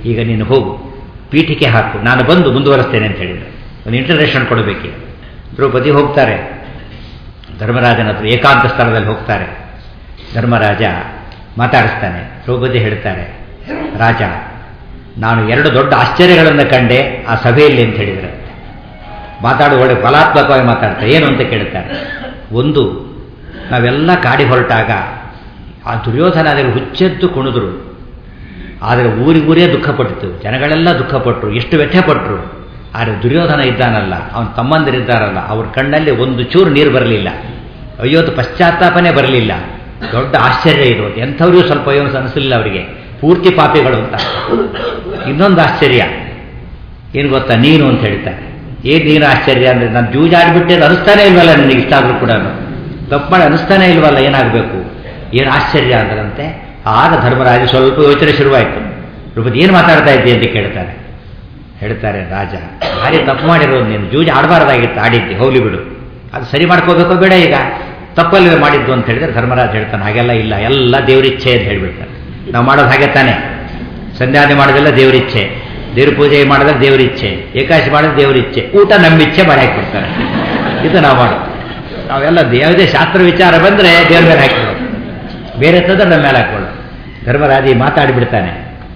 ಈಗ ನೀನು ಹೋಗು ಪೀಠಿಕೆ ಹಾಕು ನಾನು ಬಂದು ಮುಂದುವರಿಸ್ತೇನೆ ಅಂತ ಹೇಳಿದರು ಒಂದು ಇಂಟರ್ನೇಷನ್ ಕೊಡಬೇಕೀಗ ದ್ರೌಪದಿ ಹೋಗ್ತಾರೆ ಧರ್ಮರಾಜನ ಹತ್ರ ಏಕಾಂತ ಸ್ಥಳದಲ್ಲಿ ಹೋಗ್ತಾರೆ ಧರ್ಮರಾಜ ಮಾತಾಡಿಸ್ತಾನೆ ದ್ರೌಪದಿ ಹೇಳ್ತಾರೆ ರಾಜ ನಾನು ಎರಡು ದೊಡ್ಡ ಆಶ್ಚರ್ಯಗಳನ್ನು ಕಂಡೆ ಆ ಸಭೆಯಲ್ಲಿ ಅಂತ ಹೇಳಿದರೆ ಮಾತಾಡುವ ಒಳ್ಳೆ ಫಲಾತ್ಮಕವಾಗಿ ಮಾತಾಡ್ತಾರೆ ಏನು ಅಂತ ಕೇಳ್ತಾರೆ ಒಂದು ನಾವೆಲ್ಲ ಕಾಡಿ ಹೊರಟಾಗ ಆ ದುರ್ಯೋಧನಾದರು ಹುಚ್ಚೆದ್ದು ಕುಣಿದ್ರು ಆದರೆ ಊರಿಗೂರೇ ದುಃಖಪಟ್ಟಿತು ಜನಗಳೆಲ್ಲ ದುಃಖಪಟ್ಟರು ಎಷ್ಟು ವ್ಯಥೆಪಟ್ಟರು ಆದರೆ ದುರ್ಯೋಧನ ಇದ್ದಾನಲ್ಲ ಅವನ ತಮ್ಮಂದಿರಿದ್ದಾರಲ್ಲ ಅವ್ರ ಕಣ್ಣಲ್ಲಿ ಒಂದು ಚೂರು ನೀರು ಬರಲಿಲ್ಲ ಅಯ್ಯೋದು ಪಶ್ಚಾತ್ತಾಪನೇ ಬರಲಿಲ್ಲ ದೊಡ್ಡ ಆಶ್ಚರ್ಯ ಇರೋದು ಎಂಥವ್ರಿಗೂ ಸ್ವಲ್ಪ ಅಯ್ಯೋ ಅನಿಸಲಿಲ್ಲ ಅವರಿಗೆ ಪೂರ್ತಿ ಪಾಪಿಗಳು ಅಂತ ಇನ್ನೊಂದು ಆಶ್ಚರ್ಯ ಏನು ಗೊತ್ತಾ ನೀನು ಅಂತ ಹೇಳ್ತಾರೆ ಏನು ನೀನು ಆಶ್ಚರ್ಯ ಅಂದರೆ ನಾನು ಜೂಜಾಡ್ಬಿಟ್ಟೆ ಅನಿಸ್ತಾನೆ ಇಲ್ವಲ್ಲ ನನಗೆ ಇಷ್ಟ ಆದರೂ ಕೂಡ ತಪ್ಪು ಮಾಡಿ ಅನಿಸ್ತಾನೆ ಇಲ್ವಲ್ಲ ಏನಾಗಬೇಕು ಏನು ಆಶ್ಚರ್ಯ ಅಂದ್ರಂತೆ ಆಗ ಧರ್ಮರಾಜ ಸ್ವಲ್ಪ ಯೋಚನೆ ಶುರುವಾಯಿತು ರೂಪದ ಏನು ಮಾತಾಡ್ತಾ ಇದ್ದೆ ಅಂತ ಕೇಳ್ತಾರೆ ಹೇಳ್ತಾರೆ ರಾಜ ಭಾರಿ ತಪ್ಪು ಮಾಡಿರೋದು ನೀನು ಜೂಜ್ ಆಡಬಾರ್ದಾಗಿತ್ತು ಆಡಿದ್ದೆ ಹೋಗ್ಲಿ ಬಿಡು ಅದು ಸರಿ ಮಾಡ್ಕೋಬೇಕೋ ಬೇಡ ಈಗ ತಪ್ಪಲ್ಲಿ ಮಾಡಿದ್ದು ಅಂತ ಹೇಳಿದ್ರೆ ಧರ್ಮರಾಜ್ ಹೇಳ್ತಾನೆ ಹಾಗೆಲ್ಲ ಇಲ್ಲ ಎಲ್ಲ ದೇವರಿಚ್ಛೆ ಅಂತ ಹೇಳ್ಬಿಡ್ತಾನೆ ನಾವು ಮಾಡೋದು ಹಾಗೆ ತಾನೆ ಸಂಧ್ಯಾನೆ ಮಾಡೋದೆಲ್ಲ ದೇವರಿಚ್ಛೆ ದೇವ್ರ ಪೂಜೆ ಮಾಡಿದ್ರೆ ದೇವರಿಚ್ಛೆ ಏಕಾಶಿ ಮಾಡಿದ್ರೆ ದೇವರಿಚ್ಛೆ ಊಟ ನಮ್ಮಿಚ್ಛೆ ಮಾಡಿ ಹಾಕ್ಬಿಡ್ತಾರೆ ಇದು ನಾವು ಮಾಡೋದು ನಾವೆಲ್ಲ ಯಾವುದೇ ಶಾಸ್ತ್ರ ವಿಚಾರ ಬಂದರೆ ದೇವ್ರ ಮೇಲೆ ಹಾಕಿಬಿಡೋದು ಬೇರೆ ತಂದ್ರೆ ನಮ್ಮ ಮೇಲೆ ಹಾಕೊಳ್ಳೋದು ಧರ್ಮರಾಜಿ ಮಾತಾಡಿಬಿಡ್ತಾನೆ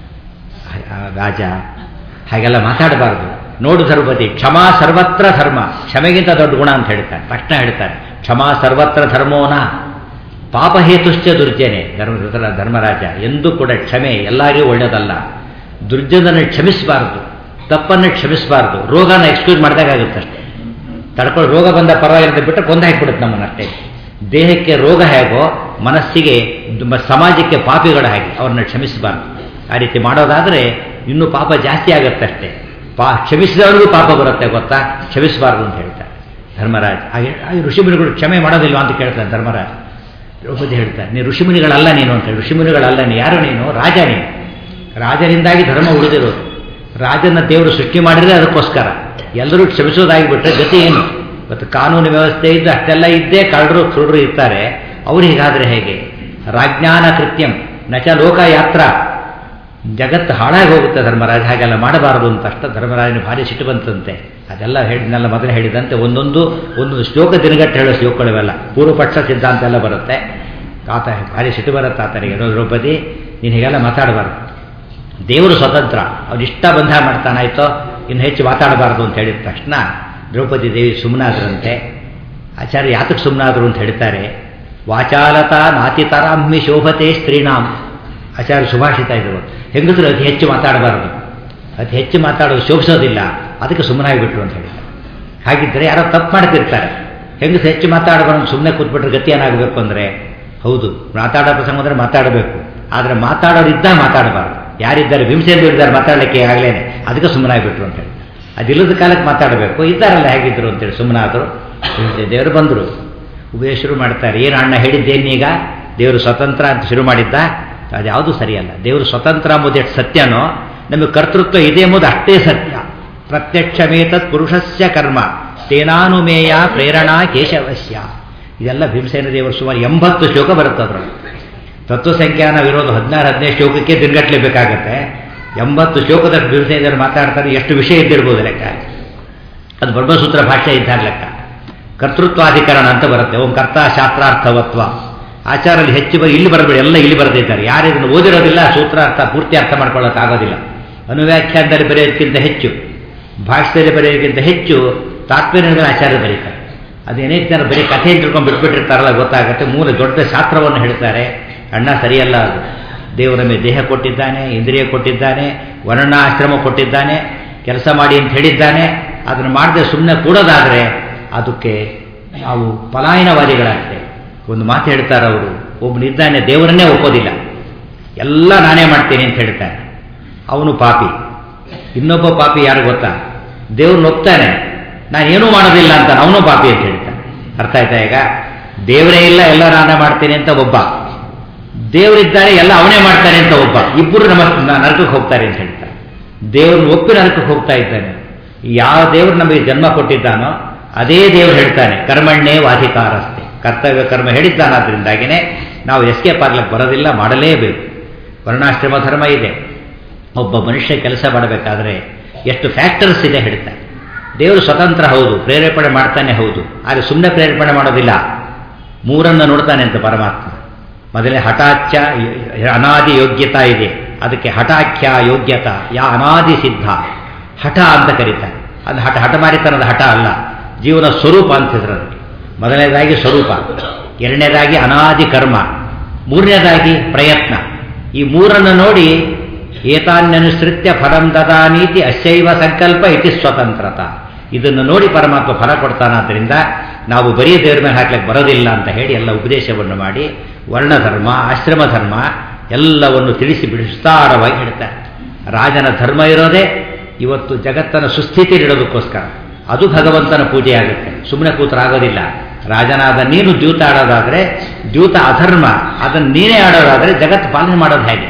ರಾಜ ಹಾಗೆಲ್ಲ ಮಾತಾಡಬಾರ್ದು ನೋಡು ಧರ್ಮಪತಿ ಕ್ಷಮಾ ಸರ್ವತ್ರ ಧರ್ಮ ಕ್ಷಮೆಗಿಂತ ದೊಡ್ಡ ಗುಣ ಅಂತ ಹೇಳ್ತಾರೆ ತಕ್ಷಣ ಹೇಳ್ತಾರೆ ಕ್ಷಮಾ ಸರ್ವತ್ರ ಧರ್ಮೋನ ಪಾಪಹೇತುಶ್ಚ ದುರ್ಜನೆ ಧರ್ಮ ಧರ್ಮರಾಜ ಎಂದೂ ಕೂಡ ಕ್ಷಮೆ ಎಲ್ಲರಿಗೂ ಒಳ್ಳೆಯದಲ್ಲ ದುರ್ಜನನ ಕ್ಷಮಿಸಬಾರ್ದು ತಪ್ಪನ್ನು ಕ್ಷಮಿಸಬಾರ್ದು ರೋಗನ ಎಕ್ಸ್ಕ್ಯೂಸ್ ಮಾಡಿದಾಗುತ್ತಷ್ಟೇ ತಡ್ಕೊಂಡು ರೋಗ ಬಂದ ಪರವಾಗಿಲ್ಲದೆ ಬಿಟ್ಟರೆ ಕೊಂದ ಹಾಕಿಬಿಡುತ್ತೆ ನಮ್ಮನ್ನಷ್ಟೇ ದೇಹಕ್ಕೆ ರೋಗ ಹೇಗೋ ಮನಸ್ಸಿಗೆ ಸಮಾಜಕ್ಕೆ ಪಾಪಿಗಳ ಹಾಗೆ ಅವ್ರನ್ನ ಕ್ಷಮಿಸಬಾರ್ದು ಆ ರೀತಿ ಮಾಡೋದಾದರೆ ಇನ್ನೂ ಪಾಪ ಜಾಸ್ತಿ ಆಗುತ್ತಷ್ಟೇ ಪಾ ಕ್ಷಮಿಸಿದವರಿಗೂ ಪಾಪ ಬರುತ್ತೆ ಗೊತ್ತಾ ಕ್ಷಮಿಸಬಾರ್ದು ಅಂತ ಹೇಳ್ತಾರೆ ಧರ್ಮರಾಜ್ ಹಾಗೆ ಹಾಗೆ ಋಷಿಮುನಿಗಳು ಕ್ಷಮೆ ಮಾಡೋದಿಲ್ವಾ ಅಂತ ಕೇಳ್ತಾರೆ ಧರ್ಮರಾಜ್ ದ್ರೌಪದಿ ಹೇಳ್ತಾರೆ ನೀನು ಋಷಿಮುನಿಗಳಲ್ಲ ನೀನು ಅಂತ ಹೇಳಿ ಋಷಿಮುನಿಗಳಲ್ಲ ನೀನು ಯಾರು ನೀನು ರಾಜ ನೀನು ರಾಜನಿಂದಾಗಿ ಧರ್ಮ ಉಳಿದಿರೋದು ರಾಜನ ದೇವರು ಸೃಷ್ಟಿ ಮಾಡಿದರೆ ಅದಕ್ಕೋಸ್ಕರ ಎಲ್ಲರೂ ಕ್ಷಮಿಸೋದಾಗಿಬಿಟ್ರೆ ಗತಿ ಏನು ಮತ್ತು ಕಾನೂನು ವ್ಯವಸ್ಥೆ ಇದ್ದು ಅಷ್ಟೆಲ್ಲ ಇದ್ದೇ ಕಳ್ಳರು ಕ್ರೂಡರು ಇರ್ತಾರೆ ಅವ್ರು ಹೀಗಾದರೆ ಹೇಗೆ ರಾಜ್ಞಾನ ಕೃತ್ಯಂ ನಚ ಲೋಕ ಯಾತ್ರ ಜಗತ್ತು ಹಾಳಾಗಿ ಹೋಗುತ್ತೆ ಧರ್ಮರಾಜ ಹಾಗೆಲ್ಲ ಮಾಡಬಾರದು ಅಂತ ಅಷ್ಟ ಧರ್ಮರಾಜನ ಭಾರಿ ಸಿಟ್ಟು ಬಂತಂತೆ ಅದೆಲ್ಲ ಹೇಳಿದ್ನೆಲ್ಲ ಮೊದಲು ಹೇಳಿದಂತೆ ಒಂದೊಂದು ಒಂದೊಂದು ಶ್ಲೋಕ ದಿನಗಟ್ಟು ಹೇಳೋ ಶ್ಲೋಕಗಳಿವೆಲ್ಲ ಪೂರ್ವಪಕ್ಷ ಸಿದ್ಧಾಂತ ಎಲ್ಲ ಬರುತ್ತೆ ಆತ ಭಾರಿ ಸಿಟ್ಟು ಬರುತ್ತೆ ಆತನಿಗೆ ದ್ರೌಪದಿ ನೀನು ಹೀಗೆಲ್ಲ ಮಾತಾಡಬಾರ್ದು ದೇವರು ಸ್ವತಂತ್ರ ಅವ್ರು ಇಷ್ಟ ಬಂಧ ಮಾಡ್ತಾನಾಯ್ತೋ ಇನ್ನು ಹೆಚ್ಚು ಮಾತಾಡಬಾರ್ದು ಅಂತ ಹೇಳಿದ ತಕ್ಷಣ ದ್ರೌಪದಿ ದೇವಿ ಸುಮ್ಮನಾದ್ರಂತೆ ಆಚಾರ್ಯ ಯಾತಕ್ಕೆ ಸುಮ್ಮನಾದ್ರು ಅಂತ ಹೇಳ್ತಾರೆ ವಾಚಾಲತಾ ನಾತಿತರಾಮ್ಮಿ ಶೋಭತೆ ಸ್ತ್ರೀಣಾಂ ಆಚಾರ್ಯ ಸುಭಾಷಿತ ಇದ್ರು ಹೆಂಗಸರು ಅತಿ ಹೆಚ್ಚು ಮಾತಾಡಬಾರದು ಅತಿ ಹೆಚ್ಚು ಮಾತಾಡೋದು ಶೋಭಿಸೋದಿಲ್ಲ ಅದಕ್ಕೆ ಸುಮ್ಮನಾಗಿಬಿಟ್ರು ಅಂತ ಹೇಳಿದ್ದಾರೆ ಹಾಗಿದ್ದರೆ ಯಾರೋ ತಪ್ಪು ಮಾಡ್ತಿರ್ತಾರೆ ಹೆಂಗಸು ಹೆಚ್ಚು ಮಾತಾಡಬಾರ್ದು ಸುಮ್ಮನೆ ಕೂತ್ಬಿಟ್ರೆ ಗತಿ ಏನಾಗಬೇಕು ಅಂದರೆ ಹೌದು ಮಾತಾಡೋ ಪ್ರಸಂಗ ಅಂದರೆ ಮಾತಾಡಬೇಕು ಆದರೆ ಮಾತಾಡೋರಿದ್ದಾಗ ಮಾತಾಡಬಾರ್ದು ಯಾರಿದ್ದಾರೆ ಹಿಂಸೆಯಿಂದ ಇದ್ದಾರೆ ಮಾತಾಡಲಿಕ್ಕೆ ಆಗಲೇನೆ ಅದಕ್ಕೆ ಸುಮ್ಮನಾಗಿಬಿಟ್ರು ಅಂತ ಹೇಳಿ ಅದಿಲ್ಲದ ಕಾಲಕ್ಕೆ ಮಾತಾಡಬೇಕು ಇದ್ದಾರಲ್ಲ ಹೇಗಿದ್ರು ಅಂತೇಳಿ ಸುಮ್ಮನಾದರು ದೇವರು ಬಂದರು ಉಭಯ ಶುರು ಮಾಡ್ತಾರೆ ಏನು ಅಣ್ಣ ಹೇಳಿದ್ದೇನೀಗ ದೇವರು ಸ್ವತಂತ್ರ ಅಂತ ಶುರು ಮಾಡಿದ್ದ ಅದ್ಯಾವುದು ಸರಿಯಲ್ಲ ದೇವರು ಸ್ವತಂತ್ರ ಎಂಬುದು ಎಷ್ಟು ಸತ್ಯನೋ ನಮಗೆ ಕರ್ತೃತ್ವ ಇದೆ ಎಂಬುದು ಅಷ್ಟೇ ಸತ್ಯ ಪ್ರತ್ಯಕ್ಷಮೇತತ್ ಪುರುಷಸ್ಯ ಕರ್ಮ ತೇನಾನುಮೇಯ ಪ್ರೇರಣಾ ಕೇಶವಸ್ಯ ಇದೆಲ್ಲ ಭೀಮಸೇನ ದೇವರು ಸುಮಾರು ಎಂಬತ್ತು ಶ್ಲೋಕ ಬರುತ್ತೆ ಅದರಲ್ಲಿ ತತ್ವಸಂಖ್ಯಾನ ವಿರೋಧ ಹದಿನಾರು ಹದಿನೈದು ಶ್ಲೋಕಕ್ಕೆ ದಿನಗಟ್ಟಲೆ ಬೇಕಾಗತ್ತೆ ಎಂಬತ್ತು ಶ್ಲೋಕದಷ್ಟು ಭೀಮಸೇನರು ಮಾತಾಡ್ತಾರೆ ಎಷ್ಟು ವಿಷಯ ಇದ್ದಿರ್ಬೋದು ಲೆಕ್ಕ ಅದು ಬ್ರಹ್ಮಸೂತ್ರ ಭಾಷೆ ಇದ್ದಾಗ ಲೆಕ್ಕ ಕರ್ತೃತ್ವಾಧಿಕರಣ ಅಂತ ಬರುತ್ತೆ ಓಂ ಕರ್ತ ಶಾಸ್ತ್ರಾರ್ಥವತ್ವ ಆಚಾರಲ್ಲಿ ಹೆಚ್ಚು ಬರ ಇಲ್ಲಿ ಬರಬೇಡಿ ಎಲ್ಲ ಇಲ್ಲಿ ಬರೆದಿದ್ದಾರೆ ಯಾರು ಇದನ್ನು ಓದಿರೋದಿಲ್ಲ ಸೂತ್ರಾರ್ಥ ಪೂರ್ತಿ ಅರ್ಥ ಮಾಡ್ಕೊಳ್ಳೋಕ್ಕಾಗೋದಿಲ್ಲ ಅನುವ್ಯಾಖ್ಯಾನದಲ್ಲಿ ಬರೆಯೋದಕ್ಕಿಂತ ಹೆಚ್ಚು ಭಾಷೆಯಲ್ಲಿ ಬರೆಯೋದಕ್ಕಿಂತ ಹೆಚ್ಚು ತಾತ್ಪರ್ಯಗಳ ಆಚಾರ್ಯ ಬರೀತಾರೆ ಅದೇನೇ ಜನ ಬರೀ ಕಥೆ ತಿಳ್ಕೊಂಡು ಬಿಟ್ಬಿಟ್ಟಿರ್ತಾರಲ್ಲ ಗೊತ್ತಾಗುತ್ತೆ ಮೂಲ ದೊಡ್ಡ ಶಾಸ್ತ್ರವನ್ನು ಹೇಳ್ತಾರೆ ಅಣ್ಣ ಸರಿಯಲ್ಲ ಅದು ದೇವರು ನಮಗೆ ದೇಹ ಕೊಟ್ಟಿದ್ದಾನೆ ಇಂದ್ರಿಯ ಕೊಟ್ಟಿದ್ದಾನೆ ವರ್ಣಾಶ್ರಮ ಕೊಟ್ಟಿದ್ದಾನೆ ಕೆಲಸ ಮಾಡಿ ಅಂತ ಹೇಳಿದ್ದಾನೆ ಅದನ್ನು ಮಾಡದೆ ಸುಮ್ಮನೆ ಕೂಡೋದಾದರೆ ಅದಕ್ಕೆ ನಾವು ಪಲಾಯನವಾದಿಗಳಾಗ್ತೇವೆ ಒಂದು ಮಾತು ಹೇಳ್ತಾರೆ ಅವರು ಒಬ್ಬನಿದ್ದಾನೆ ದೇವರನ್ನೇ ಒಪ್ಪೋದಿಲ್ಲ ಎಲ್ಲ ನಾನೇ ಮಾಡ್ತೇನೆ ಅಂತ ಹೇಳ್ತಾನೆ ಅವನು ಪಾಪಿ ಇನ್ನೊಬ್ಬ ಪಾಪಿ ಯಾರು ಗೊತ್ತಾ ದೇವ್ರನ್ನ ಒಪ್ತಾನೆ ನಾನೇನೂ ಮಾಡೋದಿಲ್ಲ ಅಂತ ಅವನು ಪಾಪಿ ಅಂತ ಹೇಳ್ತಾನೆ ಅರ್ಥ ಆಯ್ತಾ ಈಗ ದೇವರೇ ಇಲ್ಲ ಎಲ್ಲ ನಾನೇ ಮಾಡ್ತೇನೆ ಅಂತ ಒಬ್ಬ ದೇವರಿದ್ದಾರೆ ಎಲ್ಲ ಅವನೇ ಮಾಡ್ತಾನೆ ಅಂತ ಒಬ್ಬ ಇಬ್ಬರು ನಮ್ಮ ನರಕಕ್ಕೆ ಹೋಗ್ತಾರೆ ಅಂತ ಹೇಳ್ತಾರೆ ದೇವ್ರನ್ನ ಒಪ್ಪಿ ನರಕಕ್ಕೆ ಹೋಗ್ತಾ ಇದ್ದಾನೆ ಯಾವ ದೇವರು ನಮಗೆ ಜನ್ಮ ಕೊಟ್ಟಿದ್ದಾನೋ ಅದೇ ದೇವರು ಹೇಳ್ತಾನೆ ಕರ್ಮಣ್ಣೇ ವಾಧಿಕಾರಸ್ತೆ ಕರ್ತವ್ಯ ಕರ್ಮ ಹೇಳಿದ್ದಾನಾದ್ರಿಂದಾಗಿನೇ ನಾವು ಎಸ್ಕೇಪ್ ಆಗ್ಲಿಕ್ಕೆ ಬರೋದಿಲ್ಲ ಮಾಡಲೇಬೇಕು ವರ್ಣಾಶ್ರಮ ಧರ್ಮ ಇದೆ ಒಬ್ಬ ಮನುಷ್ಯ ಕೆಲಸ ಮಾಡಬೇಕಾದ್ರೆ ಎಷ್ಟು ಫ್ಯಾಕ್ಟರ್ಸ್ ಇದೆ ಹೇಳ್ತಾರೆ ದೇವರು ಸ್ವತಂತ್ರ ಹೌದು ಪ್ರೇರೇಪಣೆ ಮಾಡ್ತಾನೆ ಹೌದು ಆದರೆ ಸುಮ್ಮನೆ ಪ್ರೇರೇಪಣೆ ಮಾಡೋದಿಲ್ಲ ಮೂರನ್ನು ನೋಡ್ತಾನೆ ಅಂತ ಪರಮಾತ್ಮ ಮೊದಲೇ ಹಠಾಚ್ಯ ಅನಾದಿ ಯೋಗ್ಯತಾ ಇದೆ ಅದಕ್ಕೆ ಹಠಾಖ್ಯ ಯೋಗ್ಯತಾ ಯಾ ಅನಾದಿ ಸಿದ್ಧ ಹಠ ಅಂತ ಕರೀತಾರೆ ಅದು ಹಠ ಹಠಮಾರಿತನದ ಹಠ ಅಲ್ಲ ಜೀವನ ಸ್ವರೂಪ ಅಂತ ಹೆಸರು ಅದಕ್ಕೆ ಮೊದಲನೇದಾಗಿ ಸ್ವರೂಪ ಎರಡನೇದಾಗಿ ಅನಾದಿ ಕರ್ಮ ಮೂರನೇದಾಗಿ ಪ್ರಯತ್ನ ಈ ಮೂರನ್ನು ನೋಡಿ ಏತಾನ್ಯನುಸೃತ್ಯ ಫಲಂ ದದಾನೀತಿ ಅಶೈವ ಸಂಕಲ್ಪ ಇತಿ ಸ್ವತಂತ್ರತ ಇದನ್ನು ನೋಡಿ ಪರಮಾತ್ಮ ಫಲ ಕೊಡ್ತಾನಾದ್ರಿಂದ ನಾವು ಬರೀ ದೇವರ ಮೇಲೆ ಹಾಕ್ಲಿಕ್ಕೆ ಬರೋದಿಲ್ಲ ಅಂತ ಹೇಳಿ ಎಲ್ಲ ಉಪದೇಶವನ್ನು ಮಾಡಿ ವರ್ಣಧರ್ಮ ಆಶ್ರಮ ಧರ್ಮ ಎಲ್ಲವನ್ನು ತಿಳಿಸಿ ವಿಸ್ತಾರವಾಗಿ ಹೇಳ್ತಾರೆ ರಾಜನ ಧರ್ಮ ಇರೋದೇ ಇವತ್ತು ಜಗತ್ತನ್ನು ಸುಸ್ಥಿತಿಲಿಡೋದಕ್ಕೋಸ್ಕರ ಅದು ಭಗವಂತನ ಪೂಜೆ ಆಗುತ್ತೆ ಸುಮ್ಮನೆ ಕೂತರಾಗೋದಿಲ್ಲ ರಾಜನಾದ ನೀನು ದ್ಯೂತ ಆಡೋದಾದ್ರೆ ದ್ಯೂತ ಅಧರ್ಮ ಅದನ್ನು ನೀನೇ ಆಡೋದಾದ್ರೆ ಜಗತ್ತು ಪಾಲನೆ ಮಾಡೋದು ಹೇಗೆ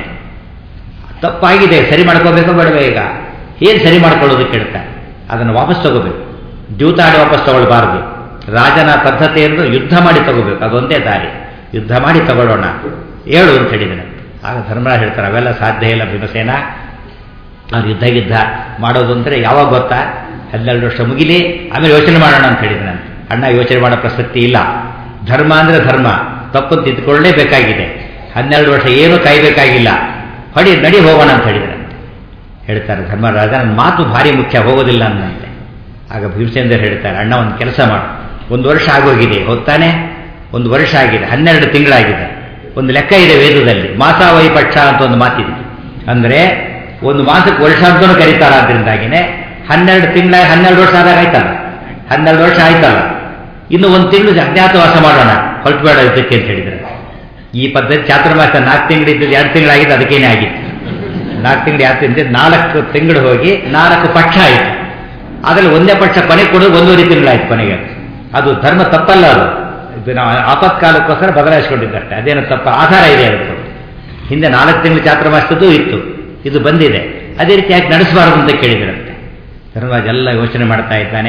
ತಪ್ಪಾಗಿದೆ ಸರಿ ಮಾಡ್ಕೋಬೇಕೋ ಬೇಡವೇ ಈಗ ಏನು ಸರಿ ಮಾಡ್ಕೊಳ್ಳೋದಕ್ಕೆ ಹೇಳ್ತಾರೆ ಅದನ್ನು ವಾಪಸ್ ತಗೋಬೇಕು ದ್ಯೂತ ಆಡಿ ವಾಪಸ್ ತಗೊಳ್ಬಾರ್ದು ರಾಜನ ಪದ್ಧತಿ ಎಂದು ಯುದ್ಧ ಮಾಡಿ ತಗೋಬೇಕು ಅದೊಂದೇ ದಾರಿ ಯುದ್ಧ ಮಾಡಿ ತಗೊಳ್ಳೋಣ ಹೇಳು ಅಂತ ಹೇಳಿದರೆ ಆಗ ಧರ್ಮರಾಜ್ ಹೇಳ್ತಾರೆ ಅವೆಲ್ಲ ಸಾಧ್ಯ ಇಲ್ಲ ಭೀಮಸೇನ ಅವ್ರು ಯುದ್ಧ ಗಿದ್ಧ ಮಾಡೋದು ಅಂದರೆ ಯಾವಾಗ ಗೊತ್ತಾ ಹನ್ನೆರಡು ವರ್ಷ ಮುಗಿಲಿ ಆಮೇಲೆ ಯೋಚನೆ ಮಾಡೋಣ ಅಂತ ಹೇಳಿದ್ರಂತೆ ಅಣ್ಣ ಯೋಚನೆ ಮಾಡೋ ಪ್ರಸಕ್ತಿ ಇಲ್ಲ ಧರ್ಮ ಅಂದರೆ ಧರ್ಮ ತಪ್ಪು ತಿದ್ದುಕೊಳ್ಳಲೇಬೇಕಾಗಿದೆ ಹನ್ನೆರಡು ವರ್ಷ ಏನೂ ಕಾಯಬೇಕಾಗಿಲ್ಲ ಹೊಡಿ ನಡಿ ಹೋಗೋಣ ಅಂತ ಹೇಳಿದ್ರಂತೆ ಹೇಳ್ತಾರೆ ಧರ್ಮರಾಜ ನನ್ನ ಮಾತು ಭಾರಿ ಮುಖ್ಯ ಹೋಗೋದಿಲ್ಲ ಅನ್ನಂತೆ ಆಗ ಭೀಮಸೇಂದ್ರ ಹೇಳ್ತಾರೆ ಅಣ್ಣ ಒಂದು ಕೆಲಸ ಮಾಡು ಒಂದು ವರ್ಷ ಆಗೋಗಿದೆ ಹೊತ್ತಾನೆ ಒಂದು ವರ್ಷ ಆಗಿದೆ ಹನ್ನೆರಡು ತಿಂಗಳಾಗಿದೆ ಒಂದು ಲೆಕ್ಕ ಇದೆ ವೇದದಲ್ಲಿ ಮಾಸಾವೈ ಪಕ್ಷ ಅಂತ ಒಂದು ಮಾತಿದೆ ಅಂದರೆ ಒಂದು ಮಾಸಕ್ಕೆ ವರ್ಷ ಅಂತಲೂ ಕರೀತಾರ ಅದರಿಂದಾಗಿನೇ ಹನ್ನೆರಡು ತಿಂಗಳ ಹನ್ನೆರಡು ವರ್ಷ ಆದಾಗ ಆಯ್ತಲ್ಲ ಹನ್ನೆರಡು ವರ್ಷ ಆಯ್ತಲ್ಲ ಇನ್ನು ಒಂದು ತಿಂಗಳು ಅಜ್ಞಾತವಾಸ ಮಾಡೋಣ ಹೊರಟುಬೇಡ ಇದಕ್ಕೆ ಅಂತ ಹೇಳಿದ್ರೆ ಈ ಪದ್ಧತಿ ಚಾತುರ್ಮಾಸ ನಾಲ್ಕು ತಿಂಗಳು ಇದ್ದದ್ದು ಎರಡು ತಿಂಗಳಾಗಿದ್ದು ಅದಕ್ಕೇನೆ ಆಗಿತ್ತು ನಾಲ್ಕು ತಿಂಗಳು ಯಾರು ತಿಂದಿದ್ದು ನಾಲ್ಕು ತಿಂಗಳು ಹೋಗಿ ನಾಲ್ಕು ಪಕ್ಷ ಆಯಿತು ಅದರಲ್ಲಿ ಒಂದೇ ಪಕ್ಷ ಕೊನೆಗೆ ಕೊಡೋದು ಒಂದೂವರೆ ತಿಂಗಳಾಯ್ತು ಕೊನೆಗೆ ಅದು ಧರ್ಮ ತಪ್ಪಲ್ಲ ಅದು ಇದು ನಾವು ಆಪತ್ಕಾಲಕ್ಕೋಸ್ಕರ ಬದಲಾಯಿಸ್ಕೊಂಡಿದ್ದಷ್ಟೇ ಅದೇನು ತಪ್ಪ ಆಧಾರ ಇದೆ ಅದಕ್ಕೆ ಹಿಂದೆ ನಾಲ್ಕು ತಿಂಗಳು ಚಾತುರ್ಮಾಸದ್ದು ಇತ್ತು ಇದು ಬಂದಿದೆ ಅದೇ ರೀತಿ ಯಾಕೆ ನಡೆಸಬಾರದು ಅಂತ ಕೇಳಿದ್ರಂತೆ ಧರ್ಮರಾಜ್ ಎಲ್ಲ ಯೋಚನೆ ಮಾಡ್ತಾ ಇದ್ದಾನೆ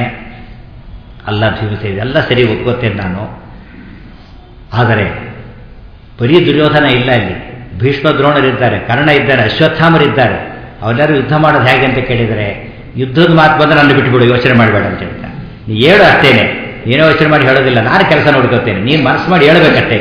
ಅಲ್ಲ ಭೀಮಸೆ ಎಲ್ಲ ಸರಿ ಒಪ್ಕೋತೇನೆ ನಾನು ಆದರೆ ಬರೀ ದುರ್ಯೋಧನ ಇಲ್ಲ ಇಲ್ಲಿ ಭೀಷ್ಮ ದ್ರೋಣರಿದ್ದಾರೆ ಕರ್ಣ ಇದ್ದಾರೆ ಅಶ್ವತ್ಥಾಮರಿದ್ದಾರೆ ಅವರೆಲ್ಲರೂ ಯುದ್ಧ ಮಾಡೋದು ಹೇಗೆ ಅಂತ ಕೇಳಿದರೆ ಯುದ್ಧದ ಮಾತು ಬಂದರೆ ನನ್ನ ಬಿಟ್ಟುಬಿಡು ಯೋಚನೆ ಮಾಡಬೇಡ ಅಂತ ಹೇಳ್ತಾರೆ ನೀ ಹೇಳು ಅಷ್ಟೇನೆ ಏನೋ ಯೋಚನೆ ಮಾಡಿ ಹೇಳೋದಿಲ್ಲ ನಾನು ಕೆಲಸ ನೋಡ್ಕೋತೇನೆ ನೀನು ಮನಸ್ಸು ಮಾಡಿ ಹೇಳಬೇಕಷ್ಟೇ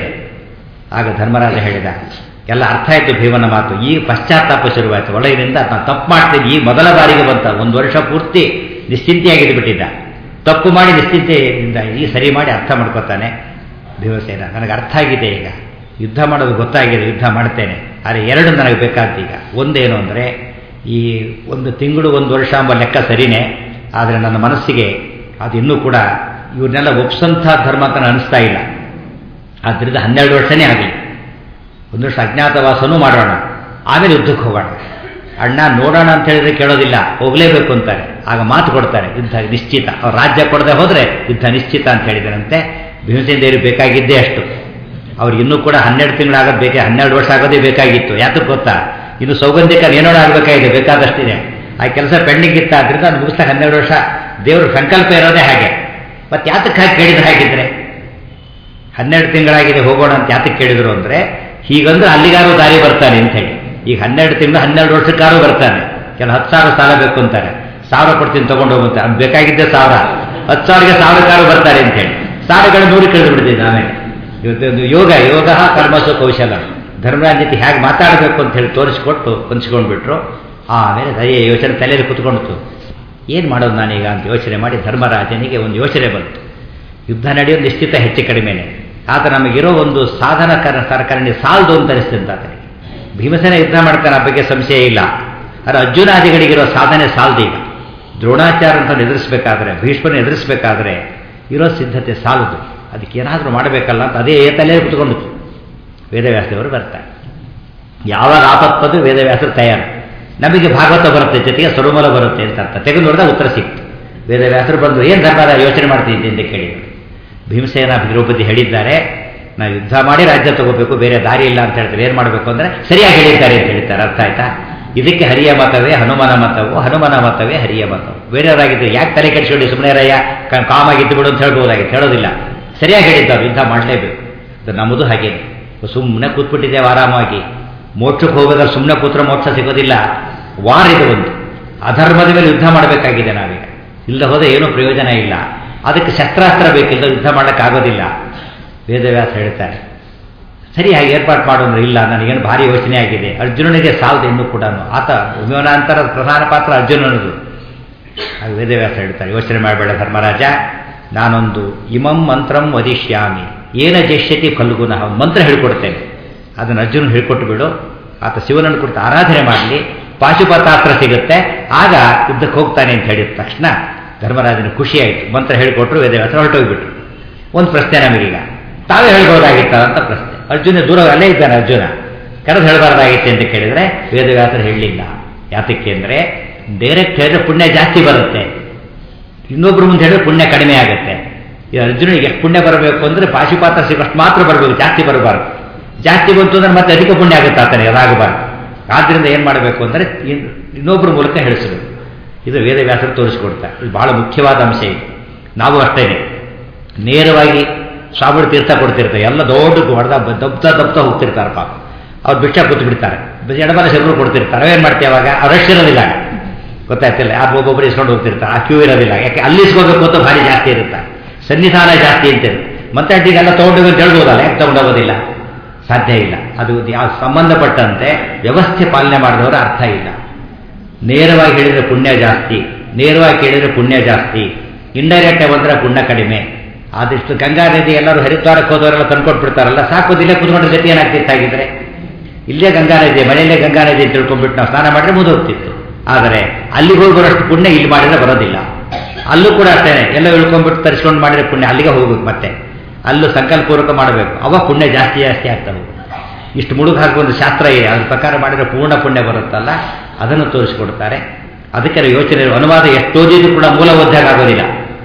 ಆಗ ಧರ್ಮರಾಜ ಹೇಳಿದ ಎಲ್ಲ ಅರ್ಥ ಆಯಿತು ಭೀಮನ ಮಾತು ಈಗ ಪಶ್ಚಾತ್ತಾಪ ಶುರುವಾಯಿತು ಒಳಗಿನಿಂದ ನಾನು ತಪ್ಪು ಮಾಡ್ತೀನಿ ಈ ಮೊದಲ ಬಾರಿಗೆ ಬಂತ ಒಂದು ವರ್ಷ ಪೂರ್ತಿ ನಿಶ್ಚಿಂತೆಯಾಗಿದ್ದು ಬಿಟ್ಟಿದ್ದ ತಪ್ಪು ಮಾಡಿ ನಿಶ್ಚಿಂತೆಯಿಂದ ಈ ಸರಿ ಮಾಡಿ ಅರ್ಥ ಮಾಡ್ಕೋತಾನೆ ಭೀಮಸೇನ ನನಗೆ ಅರ್ಥ ಆಗಿದೆ ಈಗ ಯುದ್ಧ ಮಾಡೋದು ಗೊತ್ತಾಗಿದೆ ಯುದ್ಧ ಮಾಡ್ತೇನೆ ಆದರೆ ಎರಡು ನನಗೆ ಬೇಕಾದ ಈಗ ಒಂದೇನು ಅಂದರೆ ಈ ಒಂದು ತಿಂಗಳು ಒಂದು ವರ್ಷ ಎಂಬ ಲೆಕ್ಕ ಸರಿನೇ ಆದರೆ ನನ್ನ ಮನಸ್ಸಿಗೆ ಅದು ಇನ್ನೂ ಕೂಡ ಇವ್ರನ್ನೆಲ್ಲ ಒಪ್ಸಂಥ ಧರ್ಮ ಅಂತ ಅನಿಸ್ತಾ ಇಲ್ಲ ಆದ್ದರಿಂದ ಹನ್ನೆರಡು ವರ್ಷನೇ ಆಗಲಿ ಒಂದು ವರ್ಷ ಅಜ್ಞಾತವಾಸನೂ ಮಾಡೋಣ ಆಮೇಲೆ ಯುದ್ಧಕ್ಕೆ ಹೋಗೋಣ ಅಣ್ಣ ನೋಡೋಣ ಅಂತ ಹೇಳಿದ್ರೆ ಕೇಳೋದಿಲ್ಲ ಹೋಗಲೇಬೇಕು ಅಂತಾರೆ ಆಗ ಮಾತು ಕೊಡ್ತಾರೆ ಯುದ್ಧ ನಿಶ್ಚಿತ ಅವ್ರು ರಾಜ್ಯ ಕೊಡದೆ ಹೋದರೆ ಯುದ್ಧ ನಿಶ್ಚಿತ ಅಂತ ಹೇಳಿದರಂತೆ ಭೀಮಸೇನ ದೇವರು ಬೇಕಾಗಿದ್ದೇ ಅಷ್ಟು ಅವ್ರಿಗೆ ಇನ್ನೂ ಕೂಡ ಹನ್ನೆರಡು ತಿಂಗಳಾಗೋದು ಬೇಕೇ ಹನ್ನೆರಡು ವರ್ಷ ಆಗೋದೇ ಬೇಕಾಗಿತ್ತು ಯಾತಕ್ಕೆ ಗೊತ್ತಾ ಇನ್ನು ಸೌಗಂಧಿಕ ಏನೋಡ ಆಗಬೇಕಾಗಿದೆ ಬೇಕಾದಷ್ಟಿದೆ ಆ ಕೆಲಸ ಪೆಂಡಿಂಗ್ ಇತ್ತ ಆದ್ರಿಂದ ಅದು ಮುಗಿಸ್ತಾ ಹನ್ನೆರಡು ವರ್ಷ ದೇವ್ರ ಸಂಕಲ್ಪ ಇರೋದೇ ಹಾಗೆ ಮತ್ತೆ ಯಾತಕ್ಕೆ ಹಾಗೆ ಕೇಳಿದ್ರೆ ಹಾಗಿದ್ರೆ ಹನ್ನೆರಡು ತಿಂಗಳಾಗಿದೆ ಹೋಗೋಣ ಅಂತ ಯಾತಕ್ಕೆ ಕೇಳಿದ್ರು ಅಂದರೆ ಹೀಗಂದ್ರೆ ಅಲ್ಲಿಗಾರು ದಾರಿ ಬರ್ತಾನೆ ಅಂತ ಹೇಳಿ ಈಗ ಹನ್ನೆರಡು ತಿಂಗಳು ಹನ್ನೆರಡು ವರ್ಷಕ್ಕಾರು ಬರ್ತಾನೆ ಕೆಲ ಹತ್ತು ಸಾವಿರ ಸಾಲ ಬೇಕು ಅಂತಾರೆ ಸಾವಿರ ಕೊಡ್ತೀನಿ ತಗೊಂಡು ಹೋಗುತ್ತೆ ಅದು ಬೇಕಾಗಿದ್ದೆ ಸಾವಿರ ಹತ್ತು ಸಾವಿರಗೆ ಸಾವಿರಕ್ಕಾರು ಬರ್ತಾರೆ ಅಂತ ಹೇಳಿ ಸಾವಿರಗಳು ನೂರು ಕಳೆದು ಬಿಡ್ತಿದ್ದೆ ಆಮೇಲೆ ಇವತ್ತೊಂದು ಯೋಗ ಯೋಗ ಕರ್ಮಸು ಕೌಶಲ ಧರ್ಮರಾಜ್ ಜೊತೆ ಹೇಗೆ ಮಾತಾಡಬೇಕು ಅಂತ ಹೇಳಿ ತೋರಿಸ್ಕೊಟ್ಟು ಹೊಂಚ್ಕೊಂಡ್ಬಿಟ್ರು ಆಮೇಲೆ ದಯೆ ಯೋಚನೆ ತಲೆಯಲ್ಲಿ ಕುತ್ಕೊಂಡಿತು ಏನು ಮಾಡೋದು ನಾನೀಗ ಅಂತ ಯೋಚನೆ ಮಾಡಿ ಧರ್ಮರಾಜನಿಗೆ ಒಂದು ಯೋಚನೆ ಬಂತು ಯುದ್ಧ ನಡೆಯೋದು ನಿಶ್ಚಿತ ಹೆಚ್ಚು ಕಡಿಮೆನೆ ಆತ ನಮಗಿರೋ ಒಂದು ಸಾಧನ ಕರ ಸರಕರಣೆ ಸಾಲದು ಅಂತ ಅನಿಸ್ತಿದ್ದ ಆತನಿಗೆ ಭೀಮಸೇನ ಯುದ್ಧ ಮಾಡ್ತಾನೆ ಆ ಬಗ್ಗೆ ಸಂಶಯ ಇಲ್ಲ ಆದರೆ ಅರ್ಜುನಾದಿಗಳಿಗಿರೋ ಸಾಧನೆ ಸಾಲದು ಈಗ ದ್ರೋಣಾಚಾರ ಅಂತ ಎದುರಿಸಬೇಕಾದ್ರೆ ಭೀಷ್ಮನ ಎದುರಿಸಬೇಕಾದ್ರೆ ಇರೋ ಸಿದ್ಧತೆ ಸಾಲದು ಅದಕ್ಕೆ ಏನಾದರೂ ಮಾಡಬೇಕಲ್ಲ ಅಂತ ಅದೇ ತಲೆ ಕುತ್ಕೊಂಡಿತ್ತು ವೇದವ್ಯಾಸದೇವರು ಬರ್ತಾರೆ ಯಾವಾಗ ಆಪತ್ಪದು ವೇದವ್ಯಾಸರು ತಯಾರು ನಮಗೆ ಭಾಗವತ ಬರುತ್ತೆ ಜೊತೆಗೆ ಸ್ವರುಮಲ ಬರುತ್ತೆ ಅಂತ ಅರ್ಥ ತೆಗೆದು ನೋಡಿದಾಗ ಉತ್ತರ ಸಿಕ್ತು ವೇದವ್ಯಾಸರು ಬಂದು ಏನು ಧರ್ಮದ ಯೋಚನೆ ಮಾಡ್ತಿದ್ದೆ ಅಂತ ಕೇಳಿದರು ಭೀಮಸೇನ ದ್ರೌಪದಿ ಹೇಳಿದ್ದಾರೆ ನಾವು ಯುದ್ಧ ಮಾಡಿ ರಾಜ್ಯ ತಗೋಬೇಕು ಬೇರೆ ದಾರಿ ಇಲ್ಲ ಅಂತ ಹೇಳ್ತಾರೆ ಏನು ಮಾಡಬೇಕು ಅಂದರೆ ಸರಿಯಾಗಿ ಹೇಳಿದ್ದಾರೆ ಅಂತ ಹೇಳ್ತಾರೆ ಅರ್ಥ ಆಯ್ತಾ ಇದಕ್ಕೆ ಹರಿಯ ಮತವೇ ಹನುಮನ ಮತವು ಹನುಮನ ಮತವೇ ಹರಿಯ ಮತವು ಬೇರೆಯವರಾಗಿದ್ದು ಯಾಕೆ ತಲೆ ಕೆಡಿಸ್ಕೊಂಡು ಸುಮ್ಮನೆ ರಯ್ಯ ಕಾಮಾಗಿದ್ದು ಬಿಡು ಅಂತ ಹೇಳ್ಬೋದಾಗಿತ್ತು ಹೇಳೋದಿಲ್ಲ ಸರಿಯಾಗಿ ಹೇಳಿದ್ದಾರೆ ಯುದ್ಧ ಮಾಡಲೇಬೇಕು ಅದು ನಮ್ಮದು ಹಾಗೇನೆ ಸುಮ್ಮನೆ ಕೂತ್ಬಿಟ್ಟಿದ್ದೇವೆ ಆರಾಮಾಗಿ ಮೋಕ್ಷಕ್ಕೆ ಹೋಗೋದ್ರೆ ಸುಮ್ಮನೆ ಕೂತ್ರೆ ಮೋಕ್ಷ ಸಿಗೋದಿಲ್ಲ ವಾರ್ ಇದು ಒಂದು ಅಧರ್ಮದ ಮೇಲೆ ಯುದ್ಧ ಮಾಡಬೇಕಾಗಿದೆ ನಾವೀಗ ಇಲ್ಲ ಹೋದರೆ ಏನೂ ಪ್ರಯೋಜನ ಇಲ್ಲ ಅದಕ್ಕೆ ಶಸ್ತ್ರಾಸ್ತ್ರ ಬೇಕಿಲ್ಲ ಯುದ್ಧ ಮಾಡೋಕ್ಕಾಗೋದಿಲ್ಲ ವೇದವ್ಯಾಸ ಹೇಳ್ತಾರೆ ಸರಿ ಹಾಗೆ ಏರ್ಪಾಡು ಮಾಡು ಅಂದ್ರೆ ಇಲ್ಲ ನನಗೇನು ಭಾರಿ ಯೋಚನೆ ಆಗಿದೆ ಅರ್ಜುನನಿಗೆ ಸಾಲದು ಇನ್ನೂ ಕೂಡ ಆತ ವಿಮಾನಾಂತರದ ಪ್ರಧಾನ ಪಾತ್ರ ಅರ್ಜುನನದು ಆಗ ವೇದವ್ಯಾಸ ಹೇಳ್ತಾರೆ ಯೋಚನೆ ಮಾಡಬೇಡ ಧರ್ಮರಾಜ ನಾನೊಂದು ಇಮಂ ಮಂತ್ರಂ ವದಿಷ್ಯಾಮಿ ಏನ ಜಷ್ಯತಿ ಫಲ್ಗುನ ಒಂದು ಮಂತ್ರ ಹೇಳ್ಕೊಡ್ತೇನೆ ಅದನ್ನು ಅರ್ಜುನ ಹೇಳ್ಕೊಟ್ಟು ಬಿಡು ಆತ ಶಿವನನ್ನು ಕುರಿತು ಆರಾಧನೆ ಮಾಡಲಿ ಪಾಶುಪತಾಸ್ತ್ರ ಸಿಗುತ್ತೆ ಆಗ ಯುದ್ಧಕ್ಕೆ ಹೋಗ್ತಾನೆ ಅಂತ ಹೇಳಿದ ತಕ್ಷಣ ಧರ್ಮರಾಜನ ಖುಷಿ ಆಯಿತು ಮಂತ್ರ ಹೇಳಿಕೊಟ್ರು ವೇದವ್ಯಾಸ ಹೊರಟೋಗ್ಬಿಟ್ರು ಒಂದು ಪ್ರಶ್ನೆ ನಮಗೀಗ ತಾವೇ ಹೇಳ್ಬೋದಾಗಿತ್ತ ಅಂತ ಪ್ರಶ್ನೆ ಅರ್ಜುನ ದೂರ ಅಲ್ಲೇ ಇದ್ದಾನೆ ಅರ್ಜುನ ಕರೆದು ಹೇಳಬಾರ್ದಾಗಿತ್ತೆ ಅಂತ ಕೇಳಿದ್ರೆ ವೇದವ್ಯಾಸರು ಹೇಳಲಿಲ್ಲ ಯಾತಕ್ಕೆ ಅಂದರೆ ಡೈರೆಕ್ಟ್ ಹೇಳಿದ್ರೆ ಪುಣ್ಯ ಜಾಸ್ತಿ ಬರುತ್ತೆ ಇನ್ನೊಬ್ರು ಮುಂದೆ ಹೇಳಿದ್ರೆ ಪುಣ್ಯ ಕಡಿಮೆ ಆಗುತ್ತೆ ಈ ಅರ್ಜುನಿಗೆ ಎಷ್ಟು ಪುಣ್ಯ ಬರಬೇಕು ಅಂದರೆ ಪಾಶುಪಾತ್ರ ಸಿಗೋಷ್ಟು ಮಾತ್ರ ಬರಬೇಕು ಜಾಸ್ತಿ ಬರಬಾರ್ದು ಜಾಸ್ತಿ ಬಂತು ಅಂದ್ರೆ ಮತ್ತೆ ಅಧಿಕ ಪುಣ್ಯ ಆಗುತ್ತೆ ಆತನಿಗೆ ಅದಾಗಬಾರ್ದು ಆದ್ದರಿಂದ ಏನು ಮಾಡಬೇಕು ಅಂದರೆ ಇನ್ನೊಬ್ಬರ ಮೂಲಕ ಹೇಳಿಸಬೇಕು ಇದು ವೇದವ್ಯಾಸರು ತೋರಿಸಿಕೊಡ್ತಾರೆ ಇದು ಬಹಳ ಮುಖ್ಯವಾದ ಅಂಶ ಇದು ನಾವು ಅಷ್ಟೇನೆ ನೇರವಾಗಿ ಸ್ವಾಮಿಗಳು ತೀರ್ಥ ಕೊಡ್ತಿರ್ತಾರೆ ಎಲ್ಲ ದೊಡ್ಡ ಹೊಡೆದ ದಬ್ತಾ ದಬ್ತಾ ಹೋಗ್ತಿರ್ತಾರೆ ಪಾಪ ಅವ್ರು ಭಿಕ್ಷ ಕೂತು ಬಿಡ್ತಾರೆ ಎಡಬಲ ಶಬ್ರು ಕೊಡ್ತಿರ್ತಾರೆ ಏನು ಮಾಡ್ತೀವಿ ಅವಾಗ ರಶ್ ಇರೋದಿಲ್ಲ ಗೊತ್ತಾಯ್ತಿಲ್ಲ ಯಾರು ಒಬ್ಬೊಬ್ಬರು ಇಸ್ಕೊಂಡು ಹೋಗ್ತಿರ್ತಾರೆ ಆ ಕ್ಯೂ ಇರೋದಿಲ್ಲ ಯಾಕೆ ಅಲ್ಲಿ ಇಸ್ಕೋಬೇಕು ಅಂತ ಭಾರಿ ಜಾಸ್ತಿ ಇರುತ್ತೆ ಸನ್ನಿಧಾನ ಜಾಸ್ತಿ ಅಂತಿರುತ್ತೆ ಮತ್ತೆ ಅಡ್ಡಿಗೆಲ್ಲ ತೊಗೊಂಡು ಅಂತ ಹೇಳ್ಬೋದಲ್ಲ ಯಾಕೆ ತೊಗೊಂಡೋಗೋದಿಲ್ಲ ಸಾಧ್ಯ ಇಲ್ಲ ಅದು ಯಾವ ಸಂಬಂಧಪಟ್ಟಂತೆ ವ್ಯವಸ್ಥೆ ಪಾಲನೆ ಮಾಡಿದವರ ಅರ್ಥ ಇಲ್ಲ ನೇರವಾಗಿ ಹೇಳಿದರೆ ಪುಣ್ಯ ಜಾಸ್ತಿ ನೇರವಾಗಿ ಕೇಳಿದರೆ ಪುಣ್ಯ ಜಾಸ್ತಿ ಇಂಡೈರೆಕ್ಟ್ ಬಂದರೆ ಪುಣ್ಯ ಕಡಿಮೆ ಆದಷ್ಟು ಗಂಗಾ ನದಿ ಎಲ್ಲರೂ ಹರಿದ್ವಾರಕ್ಕೆ ಹೋದವರೆಲ್ಲ ತಂದ್ಕೊಟ್ಬಿಡ್ತಾರಲ್ಲ ಸಾಕೋದಿಲ್ಲ ಕುತ್ಕೊಂಡ್ರೆ ಗತಿ ಏನಾಗ್ತಿತ್ತಾಗಿದ್ರೆ ಇಲ್ಲೇ ಗಂಗಾ ನದಿ ಮನೆಯಲ್ಲೇ ಗಂಗಾ ನದಿ ಅಂತ ತಿಳ್ಕೊಂಡ್ಬಿಟ್ಟು ನಾವು ಸ್ನಾನ ಮಾಡಿದ್ರೆ ಮುಗಿದೋಗ್ತಿತ್ತು ಆದರೆ ಅಲ್ಲಿಗೆ ಹೋಗಿ ಬರೋಷ್ಟು ಪುಣ್ಯ ಇಲ್ಲಿ ಮಾಡಿದ್ರೆ ಬರೋದಿಲ್ಲ ಅಲ್ಲೂ ಕೂಡ ಅಷ್ಟೇ ಎಲ್ಲ ಇಳ್ಕೊಂಡ್ಬಿಟ್ಟು ತರಿಸ್ಕೊಂಡು ಮಾಡಿದ್ರೆ ಪುಣ್ಯ ಅಲ್ಲಿಗೆ ಹೋಗ್ಬೇಕು ಮತ್ತೆ ಅಲ್ಲೂ ಸಂಕಲ್ಪಪೂರ್ವಕ ಮಾಡಬೇಕು ಅವಾಗ ಪುಣ್ಯ ಜಾಸ್ತಿ ಜಾಸ್ತಿ ಆಗ್ತವೆ ಇಷ್ಟು ಮುಳುಗು ಹಾಕಿ ಒಂದು ಶಾಸ್ತ್ರ ಇದೆ ಅದ್ರ ಪ್ರಕಾರ ಮಾಡಿದ್ರೆ ಪೂರ್ಣ ಪುಣ್ಯ ಬರುತ್ತಲ್ಲ ಅದನ್ನು ತೋರಿಸಿಕೊಡ್ತಾರೆ ಅದಕ್ಕೆ ಯೋಚನೆ ಅನುವಾದ ಎಷ್ಟು ಓದಿದ್ರು ಕೂಡ ಮೂಲ ಓದ್ದಾಗ ಆಗೋದಿಲ್ಲ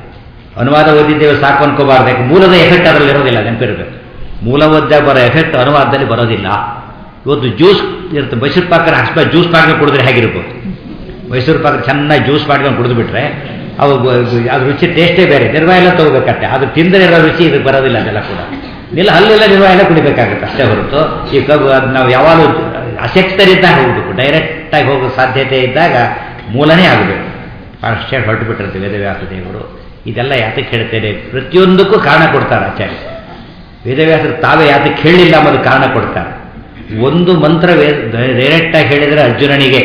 ಅನುವಾದ ಓದಿದ್ದೇವೆ ಸಾಕು ಅನ್ಕೋಬಾರ್ದು ಯಾಕೆ ಮೂಲದ ಎಫೆಕ್ಟ್ ಅದರಲ್ಲಿ ಇರೋದಿಲ್ಲ ನೆನಪಿರಬೇಕು ಮೂಲ ಓದ್ದಾಗ ಬರೋ ಎಫೆಕ್ಟ್ ಅನುವಾದದಲ್ಲಿ ಬರೋದಿಲ್ಲ ಇವತ್ತು ಜ್ಯೂಸ್ ಇರುತ್ತೆ ಮೈಸೂರು ಪಾಕರ ಹಸ್ಬ ಜ್ಯೂಸ್ ಮಾಡ್ಕೊಂಡು ಕುಡಿದ್ರೆ ಹೇಗಿರ್ಬೋದು ಮೈಸೂರು ಪಾಕ ಚೆನ್ನಾಗಿ ಜ್ಯೂಸ್ ಮಾಡ್ಕೊಂಡು ಕುಡಿದು ಬಿಟ್ರೆ ಅವು ಅದ್ರ ರುಚಿ ಟೇಸ್ಟೇ ಬೇರೆ ನಿರ್ವಾಹ ಎಲ್ಲ ತಗೋಬೇಕಷ್ಟೆ ಅದು ತಿಂದರೆ ಇರೋ ರುಚಿ ಇದಕ್ಕೆ ಬರೋದಿಲ್ಲ ಅದೆಲ್ಲ ಕೂಡ ಇಲ್ಲ ಹಲ್ಲೆಲ್ಲ ನಿರ್ವಾಹ ಎಲ್ಲ ಕುಡಿಬೇಕಾಗುತ್ತೆ ಅಷ್ಟೇ ಹೊರತು ಈ ಕಬ್ಬು ಅದು ನಾವು ಯಾವಾಗಲೂ ಅಶಕ್ತರಿದ್ದಾಗ ಹೋಗ್ಬೇಕು ಡೈರೆಕ್ಟಾಗಿ ಹೋಗೋ ಸಾಧ್ಯತೆ ಇದ್ದಾಗ ಮೂಲನೇ ಆಗಬೇಕು ಅಷ್ಟೇ ಹೊರಟು ಬಿಟ್ಟಿರ್ತೀವಿ ವೇದವ್ಯಾಸ ದೇವರು ಇದೆಲ್ಲ ಯಾತಕ್ಕೆ ಹೇಳ್ತೇನೆ ಪ್ರತಿಯೊಂದಕ್ಕೂ ಕಾರಣ ಕೊಡ್ತಾರೆ ಆಚಾರ್ಯ ವೇದವ್ಯಾಸರು ತಾವೇ ಯಾತಕ್ಕೆ ಹೇಳಿಲ್ಲ ಅನ್ನೋದು ಕಾರಣ ಕೊಡ್ತಾರೆ ಒಂದು ಮಂತ್ರ ಡೈರೆಕ್ಟಾಗಿ ಹೇಳಿದರೆ ಅರ್ಜುನನಿಗೆ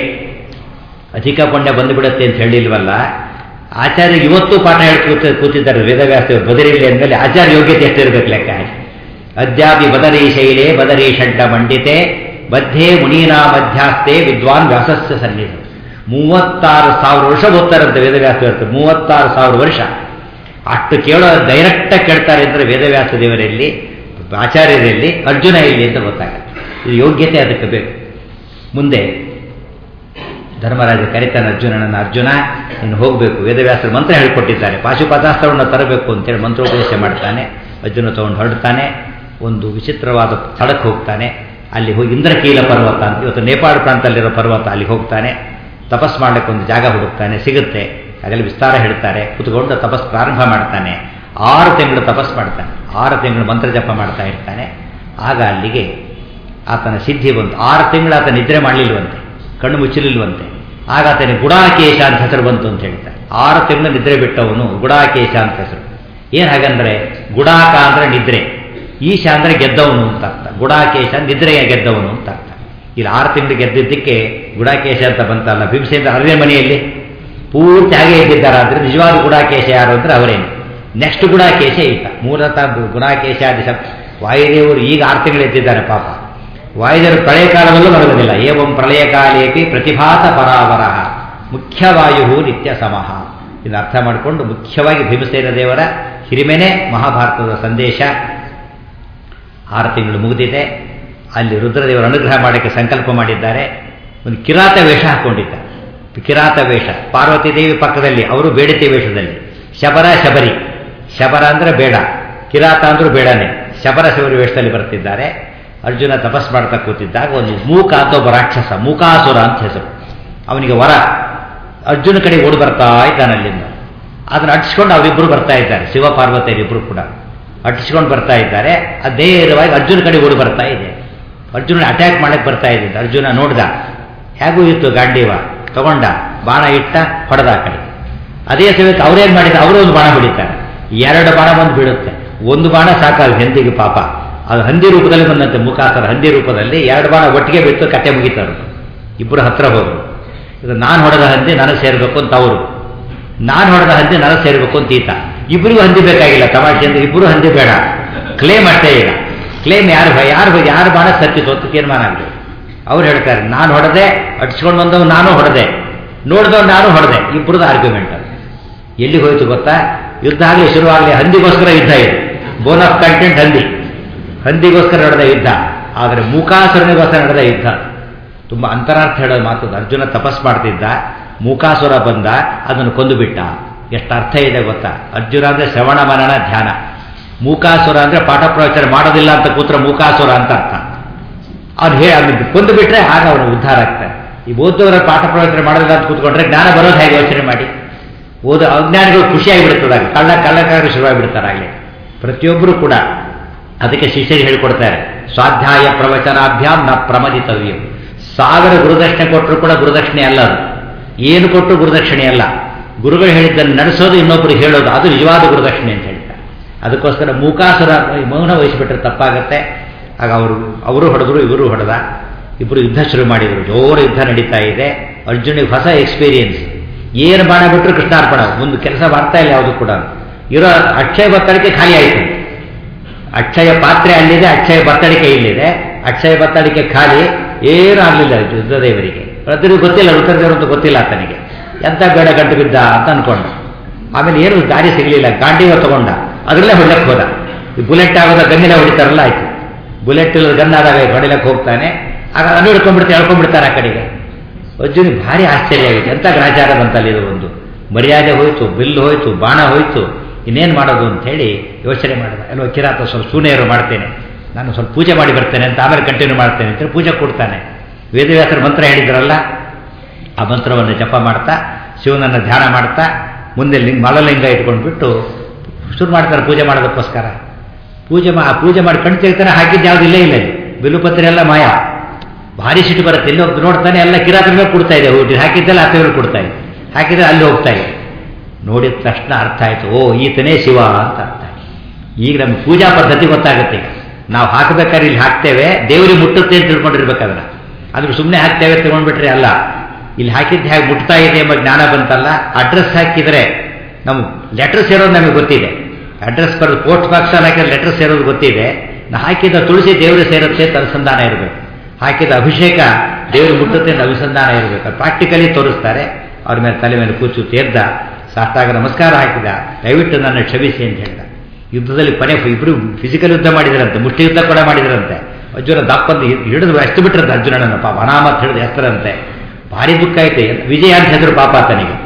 ಅಧಿಕ ಪುಣ್ಯ ಬಂದುಬಿಡುತ್ತೆ ಅಂತ ಹೇಳಿಲ್ವಲ್ಲ ಆಚಾರ್ಯ ಇವತ್ತು ಪಾಠ ಹೇಳಿ ಕೂತ ಕೂತಿದ್ದಾರೆ ವೇದವ್ಯಾಸ ಬದರಿಲಿ ಅಂದಮೇಲೆ ಆಚಾರ್ಯ ಯೋಗ್ಯತೆ ಎಷ್ಟಿರ್ಬೇಕು ಲೆಕ್ಕ ಅದ್ಯಾಪಿ ಬದರಿ ಶೈಲೆ ಬದರಿ ಷಡ್ಡ ಮಂಡಿತೆ ಬದ್ಧೇ ಮುನೀನಾ ಮಧ್ಯಾಸ್ತೆ ವಿದ್ವಾನ್ ವ್ಯಾಸಸ್ಯ ಸನ್ನಿಧ ಮೂವತ್ತಾರು ಸಾವಿರ ವರ್ಷ ಓದ್ತಾರಂತೆ ವೇದವ್ಯಾಸ ಇರ್ತದೆ ಮೂವತ್ತಾರು ಸಾವಿರ ವರ್ಷ ಅಷ್ಟು ಕೇಳೋ ಡೈರೆಕ್ಟಾಗಿ ಕೇಳ್ತಾರೆ ಅಂದರೆ ವೇದವ್ಯಾಸ ದೇವರಲ್ಲಿ ಆಚಾರ್ಯರಲ್ಲಿ ಅರ್ಜುನ ಇಲ್ಲಿ ಅಂತ ಗೊತ್ತಾಗುತ್ತೆ ಇದು ಯೋಗ್ಯತೆ ಅದಕ್ಕೆ ಬೇಕು ಮುಂದೆ ಧರ್ಮರಾಜ ಕರಿತಾನೆ ಅರ್ಜುನನನ್ನು ಅರ್ಜುನ ನೀನು ಹೋಗಬೇಕು ವೇದವ್ಯಾಸರು ಮಂತ್ರ ಹೇಳಿಕೊಟ್ಟಿದ್ದಾರೆ ಪಾಶುಪದಾಸ್ತ್ರವನ್ನು ತರಬೇಕು ಅಂತೇಳಿ ಮಂತ್ರೋಪದೇಶ ಮಾಡ್ತಾನೆ ಅರ್ಜುನ ತಗೊಂಡು ಹೊರಡ್ತಾನೆ ಒಂದು ವಿಚಿತ್ರವಾದ ಸ್ಥಳಕ್ಕೆ ಹೋಗ್ತಾನೆ ಅಲ್ಲಿ ಹೋಗಿ ಇಂದ್ರಕೀಲ ಪರ್ವತ ಅಂತ ಇವತ್ತು ನೇಪಾಳ ಪ್ರಾಂತದಲ್ಲಿರೋ ಪರ್ವತ ಅಲ್ಲಿ ಹೋಗ್ತಾನೆ ತಪಸ್ ಮಾಡಲಿಕ್ಕೆ ಒಂದು ಜಾಗ ಹುಡುಕ್ತಾನೆ ಸಿಗುತ್ತೆ ಅದರಲ್ಲಿ ವಿಸ್ತಾರ ಹೇಳ್ತಾರೆ ಕುತ್ಕೊಂಡು ತಪಸ್ ಪ್ರಾರಂಭ ಮಾಡ್ತಾನೆ ಆರು ತಿಂಗಳು ತಪಸ್ ಮಾಡ್ತಾನೆ ಆರು ತಿಂಗಳು ಮಂತ್ರ ಜಪ ಮಾಡ್ತಾ ಇರ್ತಾನೆ ಆಗ ಅಲ್ಲಿಗೆ ಆತನ ಸಿದ್ಧಿ ಬಂತು ಆರು ತಿಂಗಳು ಆತ ನಿದ್ರೆ ಮಾಡಲಿಲ್ವಂತೆ ಕಣ್ಣು ಮುಚ್ಚಲಿಲ್ವಂತೆ ಆಗ ಆತನಿಗೆ ಗುಡಾಕೇಶ ಅಂತ ಹೆಸರು ಬಂತು ಅಂತ ಹೇಳ್ತಾರೆ ಆರು ತಿಂಗಳು ನಿದ್ರೆ ಬಿಟ್ಟವನು ಗುಡಾಕೇಶ ಅಂತ ಹೆಸರು ಏನು ಹಾಗಂದ್ರೆ ಗುಡಾಕ ಅಂದ್ರೆ ನಿದ್ರೆ ಈಶ ಅಂದ್ರೆ ಗೆದ್ದವನು ಅಂತ ಅರ್ಥ ಗುಡಾಕೇಶ ನಿದ್ರೆಯ ಗೆದ್ದವನು ಅಂತ ಅರ್ಥ ಇಲ್ಲಿ ಆರು ತಿಂಗಳು ಗೆದ್ದಿದ್ದಕ್ಕೆ ಗುಡಾಕೇಶ ಅಂತ ಬಂತಲ್ಲ ಭೀಮಸೇಂದ್ರ ಅರವೇ ಮನೆಯಲ್ಲಿ ಪೂರ್ತಿ ಹಾಗೆ ಇದ್ದಿದ್ದಾರೆ ಆದರೆ ನಿಜವಾದ ಗುಡಾಕೇಶ ಯಾರು ಅಂದ್ರೆ ಅವರೇನು ನೆಕ್ಸ್ಟ್ ಗುಡಾಕೇಶ ಈತ ಮೂಲತಃ ಗುಡಾಕೇಶ ವಾಯುದೇವರು ಈಗ ಆರು ತಿಂಗಳು ಎದ್ದಿದ್ದಾರೆ ಪಾಪ ವಾಯುದೇವರು ಪ್ರಳಯ ಕಾಲದಲ್ಲೂ ಬರುವುದಿಲ್ಲ ಏವಂ ಪ್ರಳಯ ಕಾಲೇಪಿ ಪ್ರತಿಭಾತ ಪರಾವರ ಮುಖ್ಯವಾಯು ನಿತ್ಯ ಸಮಃ ಇದನ್ನು ಅರ್ಥ ಮಾಡಿಕೊಂಡು ಮುಖ್ಯವಾಗಿ ಭೀಮಸೇನ ದೇವರ ಹಿರಿಮೆನೆ ಮಹಾಭಾರತದ ಸಂದೇಶ ಆರು ತಿಂಗಳು ಮುಗಿದಿದೆ ಅಲ್ಲಿ ರುದ್ರದೇವರ ಅನುಗ್ರಹ ಮಾಡೋಕ್ಕೆ ಸಂಕಲ್ಪ ಮಾಡಿದ್ದಾರೆ ಒಂದು ಕಿರಾತ ವೇಷ ಹಾಕೊಂಡಿದ್ದಾರೆ ಕಿರಾತ ವೇಷ ಪಾರ್ವತಿ ದೇವಿ ಪಕ್ಕದಲ್ಲಿ ಅವರು ಬೇಡತಿ ವೇಷದಲ್ಲಿ ಶಬರ ಶಬರಿ ಶಬರ ಅಂದರೆ ಬೇಡ ಕಿರಾತ ಅಂದ್ರೂ ಬೇಡನೆ ಶಬರ ಶಬರಿ ವೇಷದಲ್ಲಿ ಬರ್ತಿದ್ದಾರೆ ಅರ್ಜುನ ತಪಸ್ ಮಾಡ್ತಾ ಕೂತಿದ್ದಾಗ ಒಂದು ಮೂಕ ಅಂತ ಒಬ್ಬ ರಾಕ್ಷಸ ಮೂಕಾಸುರ ಅಂತ ಹೆಸರು ಅವನಿಗೆ ವರ ಅರ್ಜುನ ಕಡೆ ಓಡಿ ಬರ್ತಾ ಇದ್ದಾನೆ ಅಲ್ಲಿಂದ ಅದನ್ನು ಅಟ್ಸ್ಕೊಂಡು ಅವರಿಬ್ಬರು ಬರ್ತಾ ಇದ್ದಾರೆ ಶಿವ ಪಾರ್ವತಿಯರಿಬ್ಬರು ಕೂಡ ಅಟ್ಟಿಸ್ಕೊಂಡು ಬರ್ತಾ ಇದ್ದಾರೆ ಅದು ನೇರವಾಗಿ ಅರ್ಜುನ ಕಡೆ ಓಡಿ ಬರ್ತಾ ಇದೆ ಅರ್ಜುನ ಅಟ್ಯಾಕ್ ಮಾಡಕ್ಕೆ ಬರ್ತಾ ಇದ್ದಿದ್ದು ಅರ್ಜುನ ನೋಡ್ದ ಹೇಗೂ ಇತ್ತು ಗಾಂಡೀವ ತಗೊಂಡ ಬಾಣ ಇಟ್ಟ ಹೊಡೆದ ಆ ಕಡೆ ಅದೇ ಸಮಯಕ್ಕೆ ಅವರೇನ್ ಮಾಡಿದ ಅವರು ಒಂದು ಬಾಣ ಬಿಡಿತಾರೆ ಎರಡು ಬಾಣ ಬಂದು ಬೀಳುತ್ತೆ ಒಂದು ಬಾಣ ಸಾಕಾಗ ಹೆಂದಿಗೆ ಪಾಪ ಅದು ಹಂದಿ ರೂಪದಲ್ಲಿ ಬಂದಂತೆ ಮುಖಾಸರ ಹಂದಿ ರೂಪದಲ್ಲಿ ಎರಡು ಬಾಣ ಒಟ್ಟಿಗೆ ಬಿಟ್ಟು ಕತೆ ಮುಗಿತಾರೆ ಇಬ್ಬರು ಹತ್ರ ಹೋದರು ಇದು ನಾನು ಹೊಡೆದ ಹಂದಿ ನನಗೆ ಸೇರಬೇಕು ಅಂತ ಅವರು ನಾನು ಹೊಡೆದ ಹಂದಿ ನನಗೆ ಸೇರಬೇಕು ಅಂತ ಈತ ಇಬ್ಬರಿಗೂ ಹಂದಿ ಬೇಕಾಗಿಲ್ಲ ತಮಾಷೆ ಅಂದ್ರೆ ಇಬ್ಬರು ಹಂದಿ ಬೇಡ ಕ್ಲೇಮ್ ಅಷ್ಟೇ ಈಗ ಕ್ಲೇಮ್ ಯಾರು ಯಾರು ಯಾರು ಬಾಣ ಸತ್ತಿತು ಅಂತ ತೀರ್ಮಾನ ಆಗಬೇಕು ಅವ್ರು ಹೇಳ್ತಾರೆ ನಾನು ಹೊಡೆದೆ ಅಟ್ಸ್ಕೊಂಡು ಬಂದವ್ ನಾನು ಹೊಡೆದೆ ನೋಡಿದವ್ ನಾನು ಹೊಡೆದೆ ಇಬ್ಬರದ್ದು ಆರ್ಗ್ಯುಮೆಂಟ್ ಅದು ಎಲ್ಲಿ ಹೋಯ್ತು ಗೊತ್ತಾ ಯುದ್ಧ ಆಗಲಿ ಶುರುವಾಗಲಿ ಹಂದಿಗೋಸ್ಕರ ಯುದ್ಧ ಇದು ಬೋನ್ ಆಫ್ ಕಂಟೆಂಟ್ ಹಂದಿ ಹಂದಿಗೋಸ್ಕರ ನಡೆದ ಯುದ್ಧ ಆದರೆ ಮೂಕಾಸುರನಿಗೋಸ್ಕರ ನಡೆದ ಯುದ್ಧ ತುಂಬ ಅಂತರಾರ್ಥ ಹೇಳೋದು ಮಾತು ಅರ್ಜುನ ತಪಸ್ ಮಾಡ್ತಿದ್ದ ಮೂಕಾಸುರ ಬಂದ ಅದನ್ನು ಕೊಂದು ಬಿಟ್ಟ ಎಷ್ಟು ಅರ್ಥ ಇದೆ ಗೊತ್ತಾ ಅರ್ಜುನ ಅಂದ್ರೆ ಶ್ರವಣ ಮರಣ ಧ್ಯಾನ ಮೂಕಾಸುರ ಅಂದ್ರೆ ಪಾಠ ಪ್ರವಚನ ಮಾಡೋದಿಲ್ಲ ಅಂತ ಕೂತ್ರ ಮೂಕಾಸುರ ಅಂತ ಅರ್ಥ ಅವ್ನು ಹೇಳಿ ಅವ್ನು ಕೊಂದು ಬಿಟ್ರೆ ಆಗ ಅವನು ಉದ್ಧಾರ ಆಗ್ತಾನೆ ಈ ಓದೋರ ಪಾಠ ಪ್ರವಚನ ಮಾಡೋದಿಲ್ಲ ಅಂತ ಕೂತ್ಕೊಂಡ್ರೆ ಜ್ಞಾನ ಬರೋದು ಹೇಗೆ ಯೋಚನೆ ಮಾಡಿ ಓದ ಅಜ್ಞಾನಿಗಳು ಖುಷಿಯಾಗಿಬಿಡ್ತದಾಗ ಕಳ್ಳ ಕಳ್ಳಕ್ಕಾಗಿ ಶುರುವಾಗಿಬಿಡ್ತಾರೆ ಆಗಲೇ ಪ್ರತಿಯೊಬ್ಬರು ಕೂಡ ಅದಕ್ಕೆ ಶಿಷ್ಯರಿಗೆ ಹೇಳಿಕೊಡ್ತಾರೆ ಸ್ವಾಧ್ಯಾಯ ಪ್ರವಚನಾಭ್ಯಾಮ್ ನ ಪ್ರಮದಿತವ್ಯ ಸಾವಿರ ಗುರುದಕ್ಷಿಣೆ ಕೊಟ್ಟರು ಕೂಡ ಗುರುದಕ್ಷಿಣೆ ಅಲ್ಲ ಅದು ಏನು ಕೊಟ್ಟರು ಗುರುದಕ್ಷಿಣೆ ಅಲ್ಲ ಗುರುಗಳು ಹೇಳಿದ್ದನ್ನು ನಡೆಸೋದು ಇನ್ನೊಬ್ಬರು ಹೇಳೋದು ಅದು ನಿಜವಾದ ಗುರುದಕ್ಷಿಣೆ ಅಂತ ಹೇಳ್ತಾರೆ ಅದಕ್ಕೋಸ್ಕರ ಮೂಕಾಸುರ ಮೌನ ವಹಿಸಿಬಿಟ್ರೆ ತಪ್ಪಾಗತ್ತೆ ಆಗ ಅವರು ಅವರು ಹೊಡೆದ್ರು ಇವರು ಹೊಡೆದ ಇಬ್ಬರು ಯುದ್ಧ ಶುರು ಮಾಡಿದರು ಜೋರು ಯುದ್ಧ ನಡೀತಾ ಇದೆ ಅರ್ಜುನಿಗೆ ಹೊಸ ಎಕ್ಸ್ಪೀರಿಯನ್ಸ್ ಏನು ಬಾಣ ಬಿಟ್ಟರು ಕೃಷ್ಣಾರ್ಪಣ ಮುಂದೆ ಕೆಲಸ ಮಾಡ್ತಾ ಇಲ್ಲ ಯಾವುದು ಕೂಡ ಇರೋ ಅಕ್ಷಯ ಬತ್ತಳಿಕೆ ಖಾಲಿ ಆಯಿತು ಅಕ್ಷಯ ಪಾತ್ರೆ ಅಲ್ಲಿದೆ ಅಕ್ಷಯ ಬತ್ತಳಿಕೆ ಇಲ್ಲಿದೆ ಅಕ್ಷಯ ಬತ್ತಳಿಕೆ ಖಾಲಿ ಏನೂ ಆಗಲಿಲ್ಲ ರುದ್ರದೇವರಿಗೆ ರುದ್ರದೇವರಿಗೆ ಗೊತ್ತಿಲ್ಲ ರುದ್ರದೇವರು ಅಂತ ಗೊತ್ತಿಲ್ಲ ಆತನಿಗೆ ಎಂತ ಬೇಡ ಗಂಟು ಬಿದ್ದ ಅಂತ ಅನ್ಕೊಂಡ ಆಮೇಲೆ ಏನು ದಾರಿ ಸಿಗಲಿಲ್ಲ ಗಾಂಡಿವ ತಗೊಂಡ ಅದರಲ್ಲೇ ಹೊಡ್ಲಕ್ಕೆ ಹೋದ ಈ ಬುಲೆಟ್ ಆಗೋದ ಗನ್ನಿನ ಹೊಡಿತಾರಲ್ಲ ಆಯ್ತು ಬುಲೆಟ್ ಇಲ್ಲದ ಗನ್ ಆದಾಗ ಹೊಡಿಲಕ್ಕೆ ಹೋಗ್ತಾನೆ ಆಗ ಅದನ್ನು ಹಿಡ್ಕೊಂಡ್ಬಿಡ್ತಾರೆ ಎಳ್ಕೊಂಡ್ಬಿಡ್ತಾರೆ ಆ ಕಡೆಗೆ ಅರ್ಜುನಿಗೆ ಭಾರಿ ಆಶ್ಚರ್ಯ ಆಗಿದೆ ಎಂತ ಗ್ರಾಚಾರ ಬಂತಲ್ಲಿ ಇದು ಒಂದು ಮರ್ಯಾದೆ ಹೋಯ್ತು ಬಿಲ್ ಹೋಯ್ತು ಬಾಣ ಹೋಯ್ತು ಇನ್ನೇನು ಮಾಡೋದು ಅಂತ ಹೇಳಿ ಯೋಚನೆ ಮಾಡಿದ ಎಲ್ಲೋ ಕಿರಾತ ಸ್ವಲ್ಪ ಸೂನೆಯರು ಮಾಡ್ತೇನೆ ನಾನು ಸ್ವಲ್ಪ ಪೂಜೆ ಮಾಡಿ ಬರ್ತೇನೆ ಅಂತ ಆಮೇಲೆ ಕಂಟಿನ್ಯೂ ಮಾಡ್ತೇನೆ ಅಂತ ಪೂಜೆ ಕೊಡ್ತಾನೆ ವೇದವ್ಯಾಸರ ಮಂತ್ರ ಹೇಳಿದ್ರಲ್ಲ ಆ ಮಂತ್ರವನ್ನು ಜಪ ಮಾಡ್ತಾ ಶಿವನನ್ನು ಧ್ಯಾನ ಮಾಡ್ತಾ ಮುಂದೆ ಲಿಂಗ ಮಲಲಿಂಗ ಇಟ್ಕೊಂಡ್ಬಿಟ್ಟು ಶುರು ಮಾಡ್ತಾರೆ ಪೂಜೆ ಮಾಡೋದಕ್ಕೋಸ್ಕರ ಪೂಜೆ ಮಾ ಪೂಜೆ ಮಾಡಿ ಕಣ್ ತೆಗಿತಾನೆ ಹಾಕಿದ್ದು ಯಾವ್ದು ಇಲ್ಲೇ ಇಲ್ಲ ಬಿಲ್ಲುಪತ್ರೆ ಎಲ್ಲ ಮಾಯ ಭಾರಿ ಸಿಟ್ಟು ಬರುತ್ತೆ ಇಲ್ಲಿ ಹೋಗಿ ನೋಡ್ತಾನೆ ಎಲ್ಲ ಕಿರಾತರ ಮೇಲೆ ಕೊಡ್ತಾ ಇದೆ ಊಟಿ ಹಾಕಿದ್ದೆಲ್ಲ ಆತಗಳು ಕೊಡ್ತಾ ಇದೆ ಹಾಕಿದ್ರೆ ಅಲ್ಲಿ ಹೋಗ್ತಾ ಇದೆ ನೋಡಿದ ತಕ್ಷಣ ಅರ್ಥ ಆಯ್ತು ಓ ಈತನೇ ಶಿವ ಅಂತ ಅರ್ಥ ಈಗ ನಮ್ಗೆ ಪೂಜಾ ಪದ್ಧತಿ ಗೊತ್ತಾಗುತ್ತೆ ನಾವು ಹಾಕಬೇಕಾದ್ರೆ ಇಲ್ಲಿ ಹಾಕ್ತೇವೆ ದೇವರಿಗೆ ಮುಟ್ಟುತ್ತೆ ಅಂತ ತಿಳ್ಕೊಂಡಿರ್ಬೇಕಾದ್ರೆ ಅದ್ರ ಸುಮ್ಮನೆ ಹಾಕ್ತೇವೆ ತಗೊಂಡ್ಬಿಟ್ರೆ ಅಲ್ಲ ಇಲ್ಲಿ ಹಾಕಿದ್ದು ಹೇಗೆ ಮುಟ್ತಾ ಇದೆ ಎಂಬ ಜ್ಞಾನ ಬಂತಲ್ಲ ಅಡ್ರೆಸ್ ಹಾಕಿದರೆ ನಮ್ಮ ಲೆಟರ್ ಸೇರೋದು ನಮಗೆ ಗೊತ್ತಿದೆ ಅಡ್ರೆಸ್ ಬರೋದು ಪೋಸ್ಟ್ ಬಾಕ್ಸಲ್ಲಿ ಹಾಕಿದ್ರೆ ಲೆಟರ್ ಸೇರೋದು ಗೊತ್ತಿದೆ ನಾ ಹಾಕಿದ ತುಳಸಿ ದೇವರು ಸೇರುತ್ತೆ ಅಂತ ಅನುಸಂಧಾನ ಇರಬೇಕು ಹಾಕಿದ ಅಭಿಷೇಕ ದೇವರು ಮುಟ್ಟುತ್ತೆ ಅಂತ ಅನುಸಂಧಾನ ಇರಬೇಕು ಪ್ರಾಕ್ಟಿಕಲಿ ತೋರಿಸ್ತಾರೆ ಅವ್ರ ಮೇಲೆ ತಲೆ ಮೇಲೆ ಕೂಚು ತೇರ್ದ ಸಾಷ್ಟಾಗ ನಮಸ್ಕಾರ ಹಾಕಿದ ದಯವಿಟ್ಟು ನನ್ನ ಕ್ಷಮಿಸಿ ಅಂತ ಹೇಳಿದ ಯುದ್ಧದಲ್ಲಿ ಕೊನೆ ಇಬ್ಬರು ಫಿಸಿಕಲ್ ಯುದ್ಧ ಮಾಡಿದ್ರಂತೆ ಮುಷ್ಟಿ ಯುದ್ಧ ಕೂಡ ಮಾಡಿದ್ರಂತೆ ಅರ್ಜುನ ದಪ್ಪಂತ ಹಿಡಿದು ಎಷ್ಟು ಬಿಟ್ರಂತೆ ಅರ್ಜುನನನ್ನು ಪಾಪ ಅನಾಮತ್ ಹಿಡಿದು ಹೆಸರಂತೆ ಭಾರಿ ದುಃಖ ಐತೆ ವಿಜಯ ಅಂತ ಹೆಸರು ಪಾಪ ಆತನಿಗೆ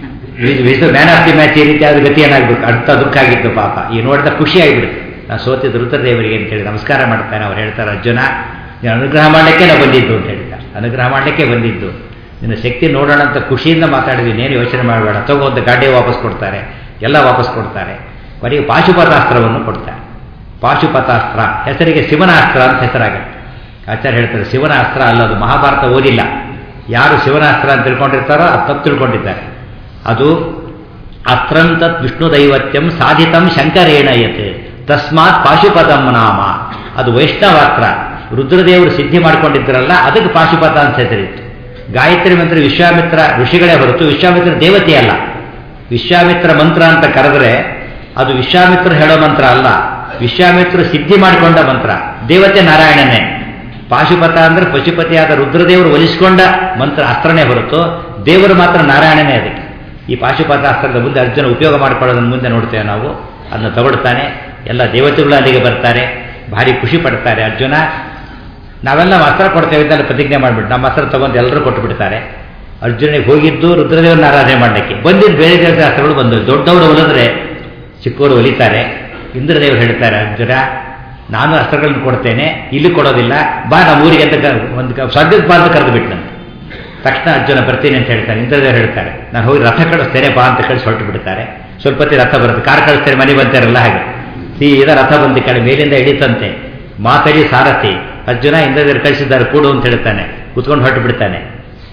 ಮ್ಯಾನ್ ಆಫ್ ದಿ ಮ್ಯಾಚ್ ಈ ರೀತಿ ಆದ ಗತಿ ಏನಾಗ್ಬೇಕು ಅಂತ ದುಃಖ ಆಗಿತ್ತು ಪಾಪ ಈ ನೋಡಿದ ಖುಷಿ ಆಗಿಬಿಡುತ್ತೆ ನಾ ಸೋತಿದ್ದು ರುದ್ರದೇವರಿಗೆ ಅಂತ ಹೇಳಿ ನಮಸ್ಕಾರ ಮಾಡ್ತಾನೆ ಅವ್ರು ಹೇಳ್ತಾರೆ ಅರ್ಜುನ ನೀನು ಅನುಗ್ರಹ ಮಾಡಲಿಕ್ಕೆ ನಾವು ಬಂದಿದ್ದು ಅಂತ ಹೇಳ್ತಾರೆ ಅನುಗ್ರಹ ಮಾಡಲಿಕ್ಕೆ ಬಂದಿದ್ದು ನಿನ್ನ ಶಕ್ತಿ ನೋಡೋಣ ಅಂತ ಖುಷಿಯಿಂದ ಮಾತಾಡಿದ್ವಿ ಇನ್ನೇನು ಯೋಚನೆ ಮಾಡಬೇಡ ತಗೊಂಡು ಗಾಡಿ ವಾಪಸ್ ಕೊಡ್ತಾರೆ ಎಲ್ಲ ವಾಪಸ್ ಕೊಡ್ತಾರೆ ಕೊನೆಗೆ ಪಾಶುಪತಾಸ್ತ್ರವನ್ನು ಕೊಡ್ತಾರೆ ಪಾಶುಪತಾಸ್ತ್ರ ಹೆಸರಿಗೆ ಶಿವನಾಸ್ತ್ರ ಅಂತ ಹೆಸರಾಗುತ್ತೆ ಆಚಾರ್ಯ ಹೇಳ್ತಾರೆ ಶಿವನಾಸ್ತ್ರ ಅಲ್ಲದು ಮಹಾಭಾರತ ಓದಿಲ್ಲ ಯಾರು ಶಿವನಾಸ್ತ್ರ ಅಂತ ತಿಳ್ಕೊಂಡಿರ್ತಾರೋ ಅದು ತಪ್ಪು ತಿಳ್ಕೊಂಡಿದ್ದಾರೆ ಅದು ಅಸ್ತ್ರಂತತ್ ವಿಷ್ಣು ದೈವತ್ಯಂ ಸಾಧಿತಂ ಶಂಕರೇಣಯತ್ ತಸ್ಮಾತ್ ಪಾಶುಪತಂ ನಾಮ ಅದು ವೈಷ್ಣವಾಸ್ತ್ರ ರುದ್ರದೇವರು ಸಿದ್ಧಿ ಮಾಡ್ಕೊಂಡಿದ್ರಲ್ಲ ಅದಕ್ಕೆ ಪಾಶುಪತ ಅಂತ ಹೆಸರಿತ್ತು ಗಾಯತ್ರಿ ಮಂತ್ರ ವಿಶ್ವಾಮಿತ್ರ ಋಷಿಗಳೇ ಹೊರತು ವಿಶ್ವಾಮಿತ್ರ ದೇವತೆ ಅಲ್ಲ ವಿಶ್ವಾಮಿತ್ರ ಮಂತ್ರ ಅಂತ ಕರೆದ್ರೆ ಅದು ವಿಶ್ವಾಮಿತ್ರ ಹೇಳೋ ಮಂತ್ರ ಅಲ್ಲ ವಿಶ್ವಾಮಿತ್ರ ಸಿದ್ಧಿ ಮಾಡಿಕೊಂಡ ಮಂತ್ರ ದೇವತೆ ನಾರಾಯಣನೇ ಪಾಶುಪತ ಅಂದ್ರೆ ಪಶುಪತಿಯಾದ ರುದ್ರದೇವರು ಒಲಿಸಿಕೊಂಡ ಮಂತ್ರ ಅಸ್ತ್ರನೇ ಹೊರತು ದೇವರು ಮಾತ್ರ ನಾರಾಯಣನೇ ಅದಕ್ಕೆ ಈ ಪಾಶುಪತಾಸ್ತ್ರದ ಮುಂದೆ ಅರ್ಜುನ ಉಪಯೋಗ ಮಾಡಿಕೊಳ್ಳೋದನ್ನು ಮುಂದೆ ನೋಡ್ತೇವೆ ನಾವು ಅದನ್ನು ತಗೊಳ್ತಾನೆ ಎಲ್ಲ ದೇವತೆಗಳು ಅಲ್ಲಿಗೆ ಬರ್ತಾರೆ ಭಾರಿ ಖುಷಿ ಪಡ್ತಾರೆ ಅರ್ಜುನ ನಾವೆಲ್ಲ ಅಸ್ತ್ರ ಕೊಡ್ತೇವೆ ಅಂತ ಪ್ರತಿಜ್ಞೆ ಮಾಡಿಬಿಟ್ಟು ನಮ್ಮ ಅಸ್ತ್ರ ತಗೊಂಡು ಎಲ್ಲರೂ ಕೊಟ್ಟು ಬಿಡ್ತಾರೆ ಅರ್ಜುನಿಗೆ ಹೋಗಿದ್ದು ರುದ್ರದೇವರನ್ನ ಆರಾಧನೆ ಮಾಡಲಿಕ್ಕೆ ಬಂದಿದ್ದು ಬೇರೆ ಬೇರೆ ಅಸ್ತ್ರಗಳು ಬಂದವು ದೊಡ್ಡವರು ಒಲಿದ್ರೆ ಚಿಕ್ಕವರು ಒಲಿತಾರೆ ಇಂದ್ರದೇವರು ಹೇಳ್ತಾರೆ ಅರ್ಜುನ ನಾನು ಅಸ್ತ್ರಗಳನ್ನು ಕೊಡ್ತೇನೆ ಇಲ್ಲಿ ಕೊಡೋದಿಲ್ಲ ಬಾ ನಮ್ಮ ಊರಿಗೆ ಅಂತ ಒಂದು ಸ್ವರ್ಗದ ಬಾ ಅಂತ ಕರೆದು ಬಿಟ್ಟಂತೆ ತಕ್ಷಣ ಅರ್ಜುನ ಬರ್ತೀನಿ ಅಂತ ಹೇಳ್ತಾರೆ ಇಂದ್ರದೇವರು ಹೇಳ್ತಾರೆ ನಾನು ಹೋಗಿ ರಥ ಕಳಿಸ್ತೇನೆ ಬಾ ಅಂತ ಕಳಿಸಿ ಹೊರಟು ಬಿಡ್ತಾರೆ ಸ್ವಲ್ಪ ಹೊತ್ತಿಗೆ ರಥ ಬರುತ್ತೆ ಕಾರ್ ಕಳಿಸ್ತೇನೆ ಮನೆ ಬಂತಾರಲ್ಲ ಹಾಗೆ ಸೀದಾ ರಥ ಬಂದು ಕಡೆ ಮೇಲಿಂದ ಹಿಡಿತಂತೆ ಮಾತರಿ ಸಾರಥಿ ಅರ್ಜುನ ಇಂದ್ರದೇವರು ಕಳಿಸಿದ್ದಾರೆ ಕೂಡು ಅಂತ ಹೇಳ್ತಾನೆ ಕುತ್ಕೊಂಡು ಹೊರಟು ಬಿಡ್ತಾನೆ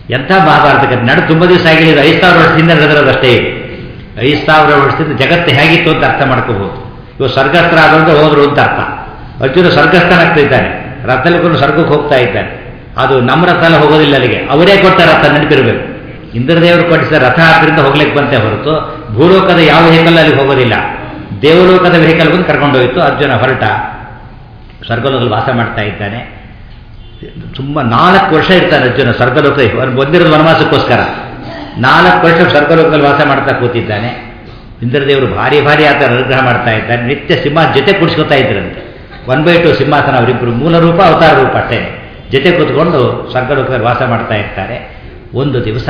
ಎಂಥ ಮಹಾಭಾರತ ಕಥೆ ನಡು ತುಂಬ ದಿವಸ ಆಗಿಲ್ಲ ಐದು ಸಾವಿರ ವರ್ಷದಿಂದ ನಡೆದಿರೋದಷ್ಟೇ ಐದು ಸಾವಿರ ವರ್ಷದಿಂದ ಜಗತ್ತು ಹೇಗಿತ್ತು ಅಂತ ಅರ್ಥ ಮಾಡ್ಕೋಬಹುದು ಇವಾಗ ಸ್ವರ್ಗಸ್ಥ ಆದಂತ ಹೋದ್ರು ಅಂತ ಅರ್ಥ ಅರ್ಜುನ ಸ್ವರ್ಗಸ್ಥನಾಗ್ತಾ ಇದ್ದಾನೆ ರಥದಲ್ಲಿ ಕೊಂಡು ಸ್ವರ್ಗಕ್ಕೆ ಹೋಗ್ತಾ ಇದ್ದಾನೆ ಅದು ನಮ್ಮ ರಥ ಎಲ್ಲ ಹೋಗೋದಿಲ್ಲ ಅಲ್ಲಿಗೆ ಅವರೇ ಕೊಟ್ಟ ರಥ ನೆನಪಿರಬೇಕು ಇಂದ್ರದೇವರು ಕೊಟ್ಟಿಸಿದ ರಥ ಆದ್ರಿಂದ ಹೋಗ್ಲಿಕ್ಕೆ ಬಂತೆ ಹೊರತು ಭೂಲೋಕದ ಯಾವ ವೆಹಿಕಲ್ ಅಲ್ಲಿಗೆ ಹೋಗೋದಿಲ್ಲ ದೇವಲೋಕದ ವೆಹಿಕಲ್ ಬಂದು ಕರ್ಕೊಂಡೋಯ್ತು ಅರ್ಜುನ ಹೊರಟ ಸ್ವರ್ಗಲೋಕದಲ್ಲಿ ವಾಸ ಮಾಡ್ತಾ ಇದ್ದಾನೆ ತುಂಬ ನಾಲ್ಕು ವರ್ಷ ಇರ್ತಾನೆ ಅರ್ಜುನ ಸ್ವರ್ಗಲೋಕ ಅವ್ನು ಬಂದಿರೋದು ವನವಾಸಕ್ಕೋಸ್ಕರ ನಾಲ್ಕು ವರ್ಷ ಸ್ವರ್ಗಲೋಕದಲ್ಲಿ ವಾಸ ಮಾಡ್ತಾ ಕೂತಿದ್ದಾನೆ ಇಂದ್ರದೇವರು ಭಾರಿ ಭಾರಿ ಆತ ಅನುಗ್ರಹ ಮಾಡ್ತಾ ಇದ್ದಾನೆ ನಿತ್ಯ ಸಿಂಹ ಜೊತೆ ಕುಡಿಸ್ಕೊತಾ ಇದ್ರಂತೆ ಒನ್ ಬೈ ಟು ಸಿಂಹಾಸನ ಅವರಿಬ್ಬರು ಮೂಲ ರೂಪ ಅವತಾರ ರೂಪ ಅಷ್ಟೇ ಜೊತೆ ಕೂತ್ಕೊಂಡು ಸ್ವರ್ಗಲೋಕದಲ್ಲಿ ವಾಸ ಮಾಡ್ತಾ ಇರ್ತಾರೆ ಒಂದು ದಿವಸ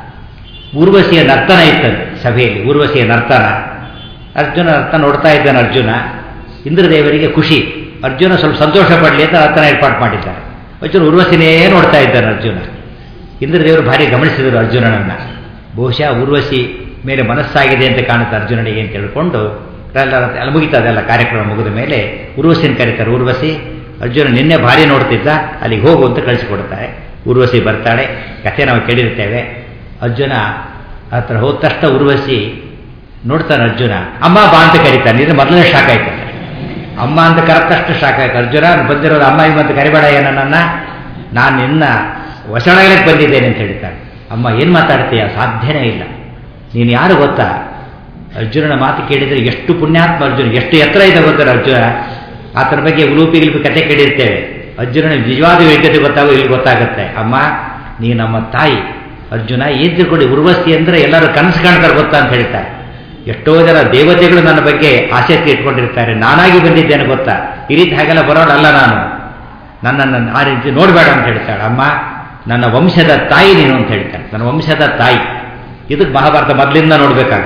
ಊರ್ವಶಿಯ ನರ್ತನ ಇತ್ತಂತೆ ಸಭೆಯಲ್ಲಿ ಊರ್ವಶಿಯ ನರ್ತನ ಅರ್ಜುನ ನರ್ತನ ನೋಡ್ತಾ ಇದ್ದಾನೆ ಅರ್ಜುನ ಇಂದ್ರದೇವರಿಗೆ ಖುಷಿ ಅರ್ಜುನ ಸ್ವಲ್ಪ ಸಂತೋಷ ಪಡಲಿ ಅಂತ ನರ್ತನ ಏರ್ಪಾಡು ಮಾಡಿದ್ದಾರೆ ಅರ್ಜುನ ಉರ್ವಶಿನೇ ನೋಡ್ತಾ ಇದ್ದಾನೆ ಅರ್ಜುನ ಇಂದ್ರದೇವರು ಭಾರಿ ಗಮನಿಸಿದರು ಅರ್ಜುನನನ್ನು ಬಹುಶಃ ಉರ್ವಶಿ ಮೇಲೆ ಮನಸ್ಸಾಗಿದೆ ಅಂತ ಕಾಣುತ್ತೆ ಅರ್ಜುನನಿಗೆ ಅಂತ ತಿಳ್ಕೊಂಡು ಎಲ್ಲ ಎಲ್ಲ ಮುಗಿತದೆ ಎಲ್ಲ ಕಾರ್ಯಕ್ರಮ ಮುಗಿದ ಮೇಲೆ ಉರ್ವಶಿನ ಕರೀತಾರೆ ಉರ್ವಶಿ ಅರ್ಜುನ ನಿನ್ನೆ ಭಾರಿ ನೋಡ್ತಿದ್ದ ಅಲ್ಲಿಗೆ ಹೋಗು ಅಂತ ಕಳಿಸಿಕೊಡ್ತಾರೆ ಉರ್ವಶಿ ಬರ್ತಾಳೆ ಕಥೆ ನಾವು ಕೇಳಿರ್ತೇವೆ ಅರ್ಜುನ ಹತ್ರ ಹೋದ ತಕ್ಷಣ ಉರ್ವಶಿ ನೋಡ್ತಾನೆ ಅರ್ಜುನ ಅಮ್ಮ ಬಾ ಅಂತ ಕರೀತಾನೆ ಇದು ಮೊದಲನೇ ಶಾಕ್ ಆಯ್ತು ಅಮ್ಮ ಅಂತ ಕರೆದಷ್ಟು ಶಾಕ್ ಆಯ್ತು ಅರ್ಜುನ ಬಂದಿರೋದು ಅಮ್ಮ ಇಮ್ಮ ಅಂತ ಕರಿಬೇಡ ಏನನ್ನ ನಾನು ನಿನ್ನ ವಸಣಗಳಿಗೆ ಬಂದಿದ್ದೇನೆ ಅಂತ ಹೇಳ್ತಾನೆ ಅಮ್ಮ ಏನು ಮಾತಾಡ್ತೀಯ ಸಾಧ್ಯನೇ ಇಲ್ಲ ನೀನು ಯಾರು ಗೊತ್ತಾ ಅರ್ಜುನನ ಮಾತು ಕೇಳಿದರೆ ಎಷ್ಟು ಪುಣ್ಯಾತ್ಮ ಅರ್ಜುನ ಎಷ್ಟು ಎತ್ತರ ಇದೆ ಗೊತ್ತಾರೆ ಅರ್ಜುನ ಆತನ ಬಗ್ಗೆ ಉಲೂಪಿ ಗಿಲುಪಿ ಕತೆ ಕೇಳಿರ್ತೇವೆ ಅರ್ಜುನನ ನಿಜವಾದ ಯೋಗ್ಯತೆ ಗೊತ್ತಾಗೋ ಇಲ್ಲಿ ಗೊತ್ತಾಗುತ್ತೆ ಅಮ್ಮ ನೀ ನಮ್ಮ ತಾಯಿ ಅರ್ಜುನ ಏನ್ ತಿಳ್ಕೊಂಡು ಉರ್ವಸ್ತಿ ಅಂದರೆ ಎಲ್ಲರೂ ಕನಸು ಕಾಣ್ತಾರೆ ಗೊತ್ತಾ ಅಂತ ಹೇಳ್ತಾರೆ ಎಷ್ಟೋ ಜನ ದೇವತೆಗಳು ನನ್ನ ಬಗ್ಗೆ ಆಸಕ್ತಿ ಇಟ್ಕೊಂಡಿರ್ತಾರೆ ನಾನಾಗಿ ಬಂದಿದ್ದೇನೆ ಗೊತ್ತಾ ಈ ರೀತಿ ಹಾಗೆಲ್ಲ ಬರೋಣಲ್ಲ ನಾನು ನನ್ನನ್ನು ಆ ರೀತಿ ನೋಡಬೇಡ ಅಂತ ಹೇಳ್ತಾಳೆ ಅಮ್ಮ ನನ್ನ ವಂಶದ ತಾಯಿ ನೀನು ಅಂತ ಹೇಳ್ತಾಳೆ ನನ್ನ ವಂಶದ ತಾಯಿ ಇದಕ್ಕೆ ಮಹಾಭಾರತ ಮೊದಲಿಂದ ನೋಡ್ಬೇಕಾಗ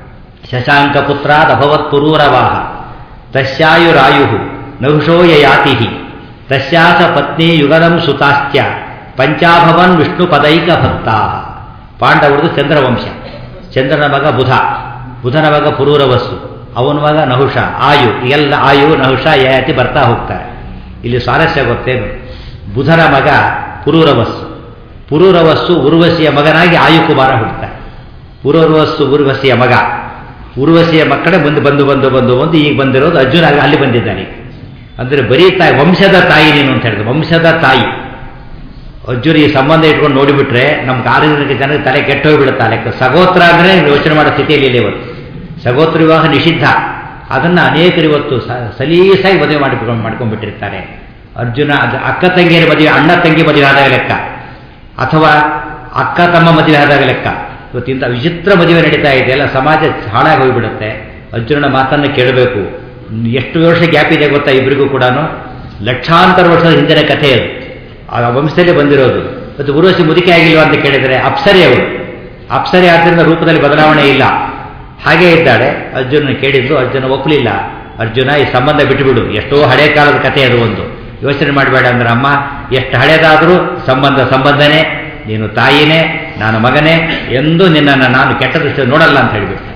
ಶಶಾಂಕ ಪುತ್ರಾದ ಅಭವತ್ ಪುರೂರವಾಹ ತಸ್ಯಾಯುರಾಯು ನಹುಷೋಯ ಯಾತಿ ತಸ್ಯಾಸ ಪತ್ನಿ ಯುಗದಂ ಸುತಾಸ್ತ್ಯ ಪಂಚಾಭವನ್ ವಿಷ್ಣು ಪದೈಕ ಭಕ್ತಾ ಪಾಂಡವರದು ಚಂದ್ರವಂಶ ಚಂದ್ರನ ಮಗ ಬುಧ ಬುಧನ ಮಗ ಪುರೂರವಸ್ಸು ಅವನ ಮಗ ನಹುಷ ಆಯು ಎಲ್ಲ ಆಯು ನಹುಷ ಯಯಾತಿ ಬರ್ತಾ ಹೋಗ್ತಾರೆ ಇಲ್ಲಿ ಸ್ವಾರಸ್ಯ ಗೊತ್ತೇನು ಬುಧನ ಮಗ ಪುರೂರವಸ್ಸು ಪುರೂರವಸ್ಸು ಉರ್ವಶಿಯ ಮಗನಾಗಿ ಆಯುಕುಮಾರ ಹುಡ್ತಾರೆ ಪುರೂರವಸ್ಸು ಉರ್ವಶಿಯ ಮಗ ಉರ್ವಶಿಯ ಮಕ್ಕಳೇ ಬಂದು ಬಂದು ಬಂದು ಬಂದು ಬಂದು ಈಗ ಬಂದಿರೋದು ಅರ್ಜುನ ಅಲ್ಲಿ ಬಂದಿದ್ದಾನೆ ಅಂದರೆ ಬರೀ ತಾಯಿ ವಂಶದ ತಾಯಿ ನೀನು ಅಂತ ಹೇಳಿದ್ರು ವಂಶದ ತಾಯಿ ಅರ್ಜುನ ಈ ಸಂಬಂಧ ಇಟ್ಕೊಂಡು ನೋಡಿಬಿಟ್ರೆ ನಮ್ಮ ಆರೋಗ್ಯ ಜನರಿಗೆ ತಲೆ ಕೆಟ್ಟೋಗ್ಬಿಡುತ್ತೆ ಲೆಕ್ಕ ಸಗೋತ್ರ ಅಂದರೆ ಯೋಚನೆ ಮಾಡೋ ಸ್ಥಿತಿಯಲ್ಲಿ ಇಲ್ಲ ಇವತ್ತು ಸಗೋತ್ರ ವಿವಾಹ ನಿಷಿದ್ಧ ಅದನ್ನು ಅನೇಕರು ಇವತ್ತು ಸಲೀಸಾಗಿ ಮದುವೆ ಮಾಡಿಕೊಂಡು ಮಾಡ್ಕೊಂಡ್ಬಿಟ್ಟಿರ್ತಾರೆ ಅರ್ಜುನ ಅದು ಅಕ್ಕ ತಂಗಿಯರ ಮದುವೆ ಅಣ್ಣ ತಂಗಿ ಮದುವೆ ಆದಾಗ ಲೆಕ್ಕ ಅಥವಾ ಅಕ್ಕ ತಮ್ಮ ಮದುವೆ ಆದಾಗ ಲೆಕ್ಕ ಇವತ್ತಿಂತ ವಿಚಿತ್ರ ಮದುವೆ ನಡೀತಾ ಇದೆ ಎಲ್ಲ ಸಮಾಜ ಹಾಳಾಗಿ ಹೋಗಿಬಿಡುತ್ತೆ ಅರ್ಜುನನ ಮಾತನ್ನು ಕೇಳಬೇಕು ಎಷ್ಟು ವರ್ಷ ಗ್ಯಾಪ್ ಇದೆ ಗೊತ್ತಾ ಇಬ್ಬರಿಗೂ ಕೂಡ ಲಕ್ಷಾಂತರ ವರ್ಷದ ಹಿಂದಿನ ಕಥೆ ಅದು ಆ ವಂಶದಲ್ಲೇ ಬಂದಿರೋದು ಮತ್ತು ಉರ್ವಶಿ ಮುದುಕೆ ಆಗಿಲ್ವಾ ಅಂತ ಕೇಳಿದರೆ ಅಪ್ಸರಿ ಅವರು ಅಪ್ಸರಿ ಆದ್ದರಿಂದ ರೂಪದಲ್ಲಿ ಬದಲಾವಣೆ ಇಲ್ಲ ಹಾಗೇ ಇದ್ದಾಳೆ ಅರ್ಜುನ ಕೇಳಿದ್ದು ಅರ್ಜುನ ಒಪ್ಪಲಿಲ್ಲ ಅರ್ಜುನ ಈ ಸಂಬಂಧ ಬಿಟ್ಟುಬಿಡು ಎಷ್ಟೋ ಹಳೆ ಕಾಲದ ಕಥೆ ಅದು ಒಂದು ಯೋಚನೆ ಮಾಡಬೇಡ ಅಂದ್ರೆ ಅಮ್ಮ ಎಷ್ಟು ಹಳೇದಾದರೂ ಸಂಬಂಧ ಸಂಬಂಧನೇ ನೀನು ತಾಯಿನೇ ನಾನು ಮಗನೇ ಎಂದು ನಿನ್ನನ್ನು ನಾನು ಕೆಟ್ಟ ದೃಷ್ಟಿ ನೋಡಲ್ಲ ಅಂತ ಹೇಳಿಬಿಟ್ಟೆ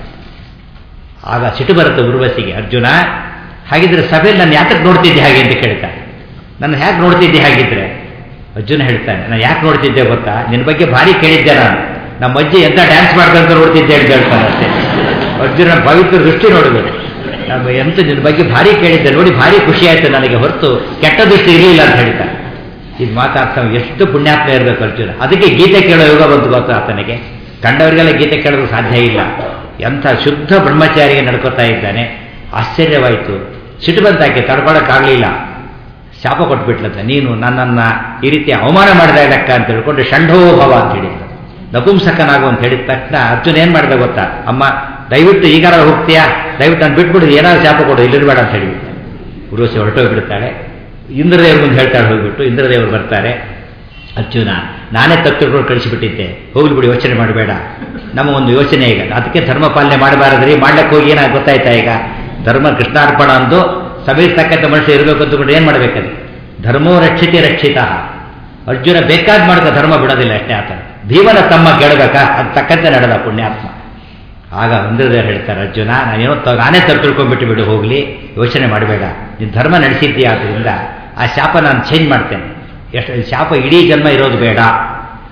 ಆಗ ಸಿಟ್ಟು ಬರುತ್ತೆ ಉರ್ವಶಿಗೆ ಅರ್ಜುನ ಹಾಗಿದ್ರೆ ಸಭೆಯಲ್ಲಿ ನಾನು ಯಾತಕ್ಕೆ ನೋಡ್ತಿದ್ದೆ ಹಾಗೆ ಅಂತ ಕೇಳ್ತಾನೆ ನನ್ನ ಯಾಕೆ ನೋಡ್ತಿದ್ದೆ ಹಾಗಿದ್ರೆ ಅರ್ಜುನ ಹೇಳ್ತಾನೆ ನಾನು ಯಾಕೆ ನೋಡ್ತಿದ್ದೆ ಗೊತ್ತಾ ನಿನ್ನ ಬಗ್ಗೆ ಭಾರಿ ಕೇಳಿದ್ದೆ ನಾನು ನಮ್ಮ ಅಜ್ಜಿ ಎಂತ ಡ್ಯಾನ್ಸ್ ಮಾಡ್ಕೊಂತ ನೋಡ್ತಿದ್ದೆ ಅಂತ ಹೇಳ್ತಾನೆ ಅಷ್ಟೇ ಅರ್ಜುನ ಪವಿತ್ರ ದೃಷ್ಟಿ ನೋಡಬೇಕು ನಮ್ಮ ಎಂತ ನಿನ್ನ ಬಗ್ಗೆ ಭಾರಿ ಕೇಳಿದ್ದೆ ನೋಡಿ ಭಾರಿ ಖುಷಿ ಆಯ್ತು ನನಗೆ ಹೊರತು ಕೆಟ್ಟ ದೃಷ್ಟಿ ಇರಲಿಲ್ಲ ಅಂತ ಹೇಳ್ತಾನೆ ಇದು ಮಾತಾಡ್ತಾ ಎಷ್ಟು ಪುಣ್ಯಾತ್ಮ ಇರಬೇಕು ಅರ್ಜುನ ಅದಕ್ಕೆ ಗೀತೆ ಕೇಳೋ ಯೋಗ ಬಂತು ಗೊತ್ತು ಆತನಿಗೆ ಕಂಡವರಿಗೆಲ್ಲ ಗೀತೆ ಕೇಳೋದು ಸಾಧ್ಯ ಇಲ್ಲ ಎಂಥ ಶುದ್ಧ ಬ್ರಹ್ಮಚಾರಿಗೆ ನಡ್ಕೋತಾ ಇದ್ದಾನೆ ಆಶ್ಚರ್ಯವಾಯಿತು ಸಿಟ್ಟು ಬಂತಾಕೆ ತಡ್ಕೊಳಕ್ಕಾಗಲಿಲ್ಲ ಶಾಪ ಕೊಟ್ಬಿಟ್ಲಂತೆ ನೀನು ನನ್ನನ್ನು ಈ ರೀತಿ ಅವಮಾನ ಮಾಡಿದ ಲೆಕ್ಕ ಅಂತ ಹೇಳ್ಕೊಂಡು ಷಂಢೋಭವ ಅಂತ ಹೇಳಿದ್ರು ನಪುಂಸಕನಾಗು ಅಂತ ಹೇಳಿದ ತಕ್ಷಣ ಅರ್ಜುನ್ ಏನು ಮಾಡಿದ ಗೊತ್ತಾ ಅಮ್ಮ ದಯವಿಟ್ಟು ಈಗಾರ ಹೋಗ್ತೀಯಾ ದಯವಿಟ್ಟು ನಾನು ಬಿಟ್ಬಿಡು ಏನಾದ್ರು ಶಾಪ ಕೊಡು ಇಲ್ಲಿರಬೇಡ ಅಂತ ಹೇಳಿಬಿಟ್ಟು ಉರ್ವಶಿ ಹೊರಟೋಗ್ಬಿಡ್ತಾಳೆ ಇಂದ್ರದೇವ್ರ ಮುಂದೆ ಹೇಳ್ತಾಳೆ ಹೋಗ್ಬಿಟ್ಟು ಇಂದ್ರದೇವರು ಬರ್ತಾರೆ ಅರ್ಜುನ ನಾನೇ ತಪ್ಪಿಕೊಂಡು ಕಳಿಸಿಬಿಟ್ಟಿದ್ದೆ ಹೋಗ್ಲಿ ಬಿಡಿ ಯೋಚನೆ ಮಾಡಬೇಡ ನಮ್ಮ ಒಂದು ಯೋಚನೆ ಈಗ ಅದಕ್ಕೆ ಧರ್ಮ ಪಾಲನೆ ಮಾಡಬಾರದ್ರಿ ಮಾಡ್ಲಿಕ್ಕೆ ಹೋಗಿ ಏನಾಗ ಗೊತ್ತಾಯ್ತಾ ಈಗ ಧರ್ಮ ಕೃಷ್ಣಾರ್ಪಣ ಅಂದು ಸಮೀರ್ ತಕ್ಕಂಥ ಮನುಷ್ಯ ಇರಬೇಕು ಅಂತಕೊಂಡು ಏನು ಮಾಡಬೇಕದು ಧರ್ಮೋ ರಕ್ಷಿತಿ ರಕ್ಷಿತ ಅರ್ಜುನ ಬೇಕಾದ್ ಮಾಡಿದ ಧರ್ಮ ಬಿಡೋದಿಲ್ಲ ಅಷ್ಟೇ ಆತ ಭೀಮನ ತಮ್ಮ ಕೇಳಬೇಕಾ ಅದು ತಕ್ಕಂತೆ ನಡೆದ ಪುಣ್ಯಾತ್ಮ ಆಗ ಇಂದ್ರದೇವರು ಹೇಳ್ತಾರೆ ಅರ್ಜುನ ನಾನೇನೋ ತ ನಾನೇ ತಪ್ಪು ತಿಳ್ಕೊಂಡ್ಬಿಟ್ಟು ಬಿಡು ಹೋಗಲಿ ಯೋಚನೆ ಮಾಡಬೇಡ ನೀನು ಧರ್ಮ ನಡೆಸಿದ್ದೀಯ ಆದ್ದರಿಂದ ಆ ಶಾಪ ನಾನು ಚೇಂಜ್ ಮಾಡ್ತೇನೆ ಎಷ್ಟು ಶಾಪ ಇಡೀ ಜನ್ಮ ಇರೋದು ಬೇಡ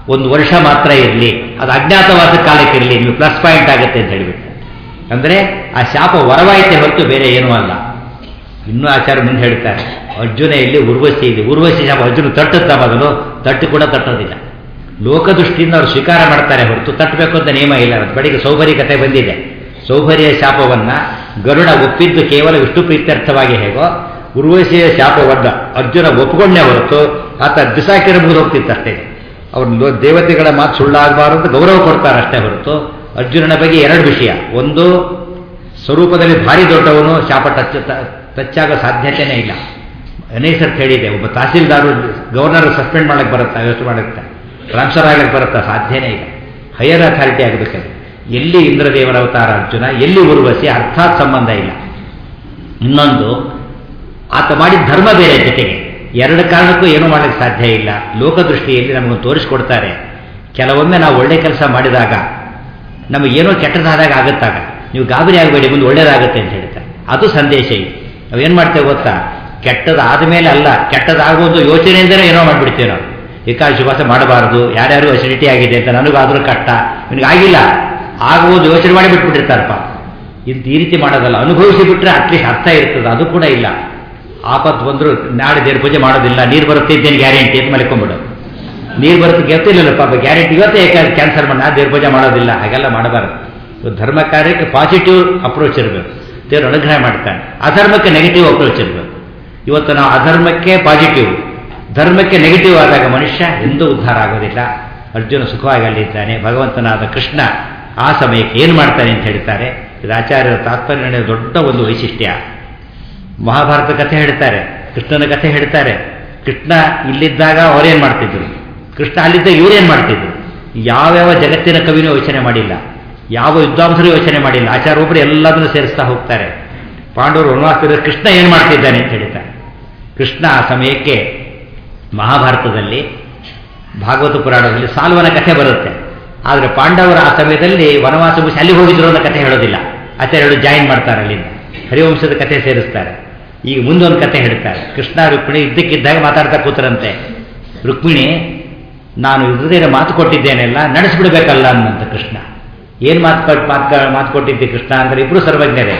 ಒಂದು ವರ್ಷ ಮಾತ್ರ ಇರಲಿ ಅದು ಅಜ್ಞಾತವಾದ ಕಾಲಕ್ಕೆ ಇರಲಿ ನೀವು ಪ್ಲಸ್ ಪಾಯಿಂಟ್ ಆಗುತ್ತೆ ಅಂತ ಹೇಳಿಬಿಟ್ಟು ಅಂದರೆ ಆ ಶಾಪ ವರವಾಯಿತೆ ಹೊರತು ಬೇರೆ ಏನೂ ಅಲ್ಲ ಇನ್ನೂ ಆಚಾರ ಮುಂದೆ ಹೇಳ್ತಾರೆ ಅರ್ಜುನ ಇಲ್ಲಿ ಉರ್ವಶಿ ಇದೆ ಉರ್ವಶಿ ಶಾಪ ಅರ್ಜುನ ತಟ್ಟುತ್ತಾ ಮೊದಲು ತಟ್ಟು ಕೂಡ ತಟ್ಟೋದಿಲ್ಲ ಲೋಕದೃಷ್ಟಿಯಿಂದ ಅವರು ಸ್ವೀಕಾರ ಮಾಡ್ತಾರೆ ಹೊರತು ತಟ್ಟಬೇಕು ಅಂತ ನಿಯಮ ಇಲ್ಲ ಅದು ಬೆಳಿಗ್ಗೆ ಸೌಭರಿ ಕಥೆ ಬಂದಿದೆ ಸೌಭರಿಯ ಶಾಪವನ್ನ ಗರುಡ ಒಪ್ಪಿದ್ದು ಕೇವಲ ವಿಷ್ಣು ಪ್ರೀತ್ಯರ್ಥವಾಗಿ ಹೇಗೋ ಉರ್ವಶಿಯ ಶಾಪವನ್ನ ಅರ್ಜುನ ಒಪ್ಪಿಕೊಂಡೇ ಹೊರತು ಆತ ಬಿಸಾಕಿರಬಹುದು ಹೋಗ್ತಿತ್ತಷ್ಟೇ ಅವ್ರು ದೇವತೆಗಳ ಮಾತು ಸುಳ್ಳಾಗಬಾರದು ಗೌರವ ಕೊಡ್ತಾರೆ ಅಷ್ಟೇ ಹೊರತು ಅರ್ಜುನನ ಬಗ್ಗೆ ಎರಡು ವಿಷಯ ಒಂದು ಸ್ವರೂಪದಲ್ಲಿ ಭಾರಿ ದೊಡ್ಡವನು ಶಾಪ ಟಚ್ ಟಚ್ಚಾಗೋ ಸಾಧ್ಯತೆಯೇ ಇಲ್ಲ ಅನೇಸರ್ತ್ ಹೇಳಿದೆ ಒಬ್ಬ ತಹಸೀಲ್ದಾರು ಗವರ್ನರ್ ಸಸ್ಪೆಂಡ್ ಮಾಡಕ್ಕೆ ಬರುತ್ತಾ ಯೋಚನೆ ಮಾಡುತ್ತೆ ಟ್ರಾನ್ಸ್ಫರ್ ಆಗಕ್ಕೆ ಬರುತ್ತಾ ಸಾಧ್ಯನೇ ಇಲ್ಲ ಹೈಯರ್ ಅಥಾರಿಟಿ ಆಗಬೇಕದು ಎಲ್ಲಿ ಇಂದ್ರದೇವರ ಅವತಾರ ಅರ್ಜುನ ಎಲ್ಲಿ ಉರ್ವಶಿ ಅರ್ಥಾತ್ ಸಂಬಂಧ ಇಲ್ಲ ಇನ್ನೊಂದು ಆತ ಮಾಡಿದ ಧರ್ಮ ಬೇರೆ ಜೊತೆಗೆ ಎರಡು ಕಾರಣಕ್ಕೂ ಏನೂ ಮಾಡಲಿಕ್ಕೆ ಸಾಧ್ಯ ಇಲ್ಲ ಲೋಕದೃಷ್ಟಿಯಲ್ಲಿ ನಮಗೊಂದು ತೋರಿಸ್ಕೊಡ್ತಾರೆ ಕೆಲವೊಮ್ಮೆ ನಾವು ಒಳ್ಳೆ ಕೆಲಸ ಮಾಡಿದಾಗ ನಮಗೇನೋ ಕೆಟ್ಟದಾದಾಗ ಆಗುತ್ತಾಗ ನೀವು ಗಾಬರಿ ಆಗಬೇಡಿ ಮುಂದೆ ಒಳ್ಳೇದಾಗುತ್ತೆ ಅಂತ ಹೇಳ್ತಾರೆ ಅದು ಸಂದೇಶ ಇದೆ ನಾವೇನು ಮಾಡ್ತೇವೆ ಗೊತ್ತಾ ಕೆಟ್ಟದಾದ ಮೇಲೆ ಅಲ್ಲ ಕೆಟ್ಟದಾಗೋದು ಯೋಚನೆಯಿಂದಲೇ ಏನೋ ಮಾಡಿಬಿಡ್ತೇವೆ ನಾವು ಏಕಾದಶಿ ಉಪವಾಸ ಮಾಡಬಾರದು ಯಾರ್ಯಾರು ಅಸಿಡಿಟಿ ಆಗಿದೆ ಅಂತ ನನಗಾದ್ರೂ ಕಷ್ಟ ನಿನಗಾಗಿಲ್ಲ ಆಗುವುದು ಯೋಚನೆ ಮಾಡಿ ಬಿಟ್ಬಿಟ್ಟಿರ್ತಾರಪ್ಪ ಇಂತ ಈ ರೀತಿ ಮಾಡೋದಲ್ಲ ಅನುಭವಿಸಿ ಬಿಟ್ರೆ ಅಟ್ಲೀಸ್ಟ್ ಅರ್ಥ ಇರ್ತದೆ ಅದು ಕೂಡ ಇಲ್ಲ ಆಪತ್ತು ಬಂದರೂ ನಾಳೆ ದೇವ್ರ ಪೂಜೆ ಮಾಡೋದಿಲ್ಲ ನೀರು ಬರುತ್ತೆ ಇದ್ದೇನೆ ಗ್ಯಾರಂಟಿ ಅಂತ ಮಲ್ಕೊಂಡ್ಬಿಡೋದು ನೀರು ಬರುತ್ತೆ ಗೊತ್ತಿಲ್ಲ ಪಾಪ ಗ್ಯಾರಂಟಿ ಇವತ್ತೇ ಕ್ಯಾನ್ಸರ್ ಮಾಡಿ ನಾ ದೇವ್ರ ಪೂಜೆ ಮಾಡೋದಿಲ್ಲ ಹಾಗೆಲ್ಲ ಮಾಡಬಾರದು ಧರ್ಮ ಕಾರ್ಯಕ್ಕೆ ಪಾಸಿಟಿವ್ ಅಪ್ರೋಚ್ ಇರಬೇಕು ದೇವರು ಅನುಗ್ರಹ ಮಾಡ್ತಾನೆ ಅಧರ್ಮಕ್ಕೆ ನೆಗೆಟಿವ್ ಅಪ್ರೋಚ್ ಇರಬೇಕು ಇವತ್ತು ನಾವು ಅಧರ್ಮಕ್ಕೆ ಪಾಸಿಟಿವ್ ಧರ್ಮಕ್ಕೆ ನೆಗೆಟಿವ್ ಆದಾಗ ಮನುಷ್ಯ ಎಂದೂ ಉದ್ಧಾರ ಆಗೋದಿಲ್ಲ ಅರ್ಜುನ ಸುಖವಾಗಿ ಅಲ್ಲಿದ್ದಾನೆ ಭಗವಂತನಾದ ಕೃಷ್ಣ ಆ ಸಮಯಕ್ಕೆ ಏನು ಮಾಡ್ತಾನೆ ಅಂತ ಹೇಳ್ತಾರೆ ಇದು ಆಚಾರ್ಯರ ತಾತ್ಪರ್ಯ ದೊಡ್ಡ ಒಂದು ವೈಶಿಷ್ಟ್ಯ ಮಹಾಭಾರತ ಕಥೆ ಹೇಳ್ತಾರೆ ಕೃಷ್ಣನ ಕಥೆ ಹೇಳ್ತಾರೆ ಕೃಷ್ಣ ಇಲ್ಲಿದ್ದಾಗ ಅವರೇನು ಮಾಡ್ತಿದ್ರು ಕೃಷ್ಣ ಅಲ್ಲಿದ್ದಾಗ ಇವರೇನು ಮಾಡ್ತಿದ್ರು ಯಾವ್ಯಾವ ಜಗತ್ತಿನ ಕವಿನೂ ಯೋಚನೆ ಮಾಡಿಲ್ಲ ಯಾವ ವಿದ್ವಾಂಸರು ಯೋಚನೆ ಮಾಡಿಲ್ಲ ಆಚಾರ ಒಬ್ಬರು ಎಲ್ಲದನ್ನು ಸೇರಿಸ್ತಾ ಹೋಗ್ತಾರೆ ಪಾಂಡವರು ವನವಾಸದಲ್ಲಿ ಕೃಷ್ಣ ಏನು ಮಾಡ್ತಿದ್ದಾನೆ ಅಂತ ಹೇಳ್ತಾರೆ ಕೃಷ್ಣ ಆ ಸಮಯಕ್ಕೆ ಮಹಾಭಾರತದಲ್ಲಿ ಭಾಗವತ ಪುರಾಣದಲ್ಲಿ ಸಾಲ್ವನ ಕಥೆ ಬರುತ್ತೆ ಆದರೆ ಪಾಂಡವರು ಆ ಸಮಯದಲ್ಲಿ ವನವಾಸ ಮುಗಿಸಿ ಅಲ್ಲಿ ಹೋಗಿದ್ರು ಅನ್ನೋ ಕಥೆ ಹೇಳೋದಿಲ್ಲ ಆಚಾರ್ಯರು ಜಾಯಿನ್ ಮಾಡ್ತಾರೆ ಅಲ್ಲಿಂದ ಹರಿವಂಶದ ಕಥೆ ಸೇರಿಸ್ತಾರೆ ಈಗ ಮುಂದೊಂದು ಕಥೆ ಹೇಳ್ತಾರೆ ಕೃಷ್ಣ ರುಕ್ಮಿಣಿ ಇದ್ದಕ್ಕಿದ್ದಾಗ ಮಾತಾಡ್ತಾ ಕೂತರಂತೆ ರುಕ್ಮಿಣಿ ನಾನು ಇದ್ರದೇನ ಮಾತು ಕೊಟ್ಟಿದ್ದೇನೆಲ್ಲ ನಡೆಸಿಬಿಡ್ಬೇಕಲ್ಲ ಅನ್ನಂತ ಕೃಷ್ಣ ಏನು ಮಾತು ಕೊಟ್ಟು ಮಾತು ಮಾತು ಕೊಟ್ಟಿದ್ದೆ ಕೃಷ್ಣ ಅಂದರೆ ಇಬ್ಬರು ಸರ್ವಜ್ಞರೇ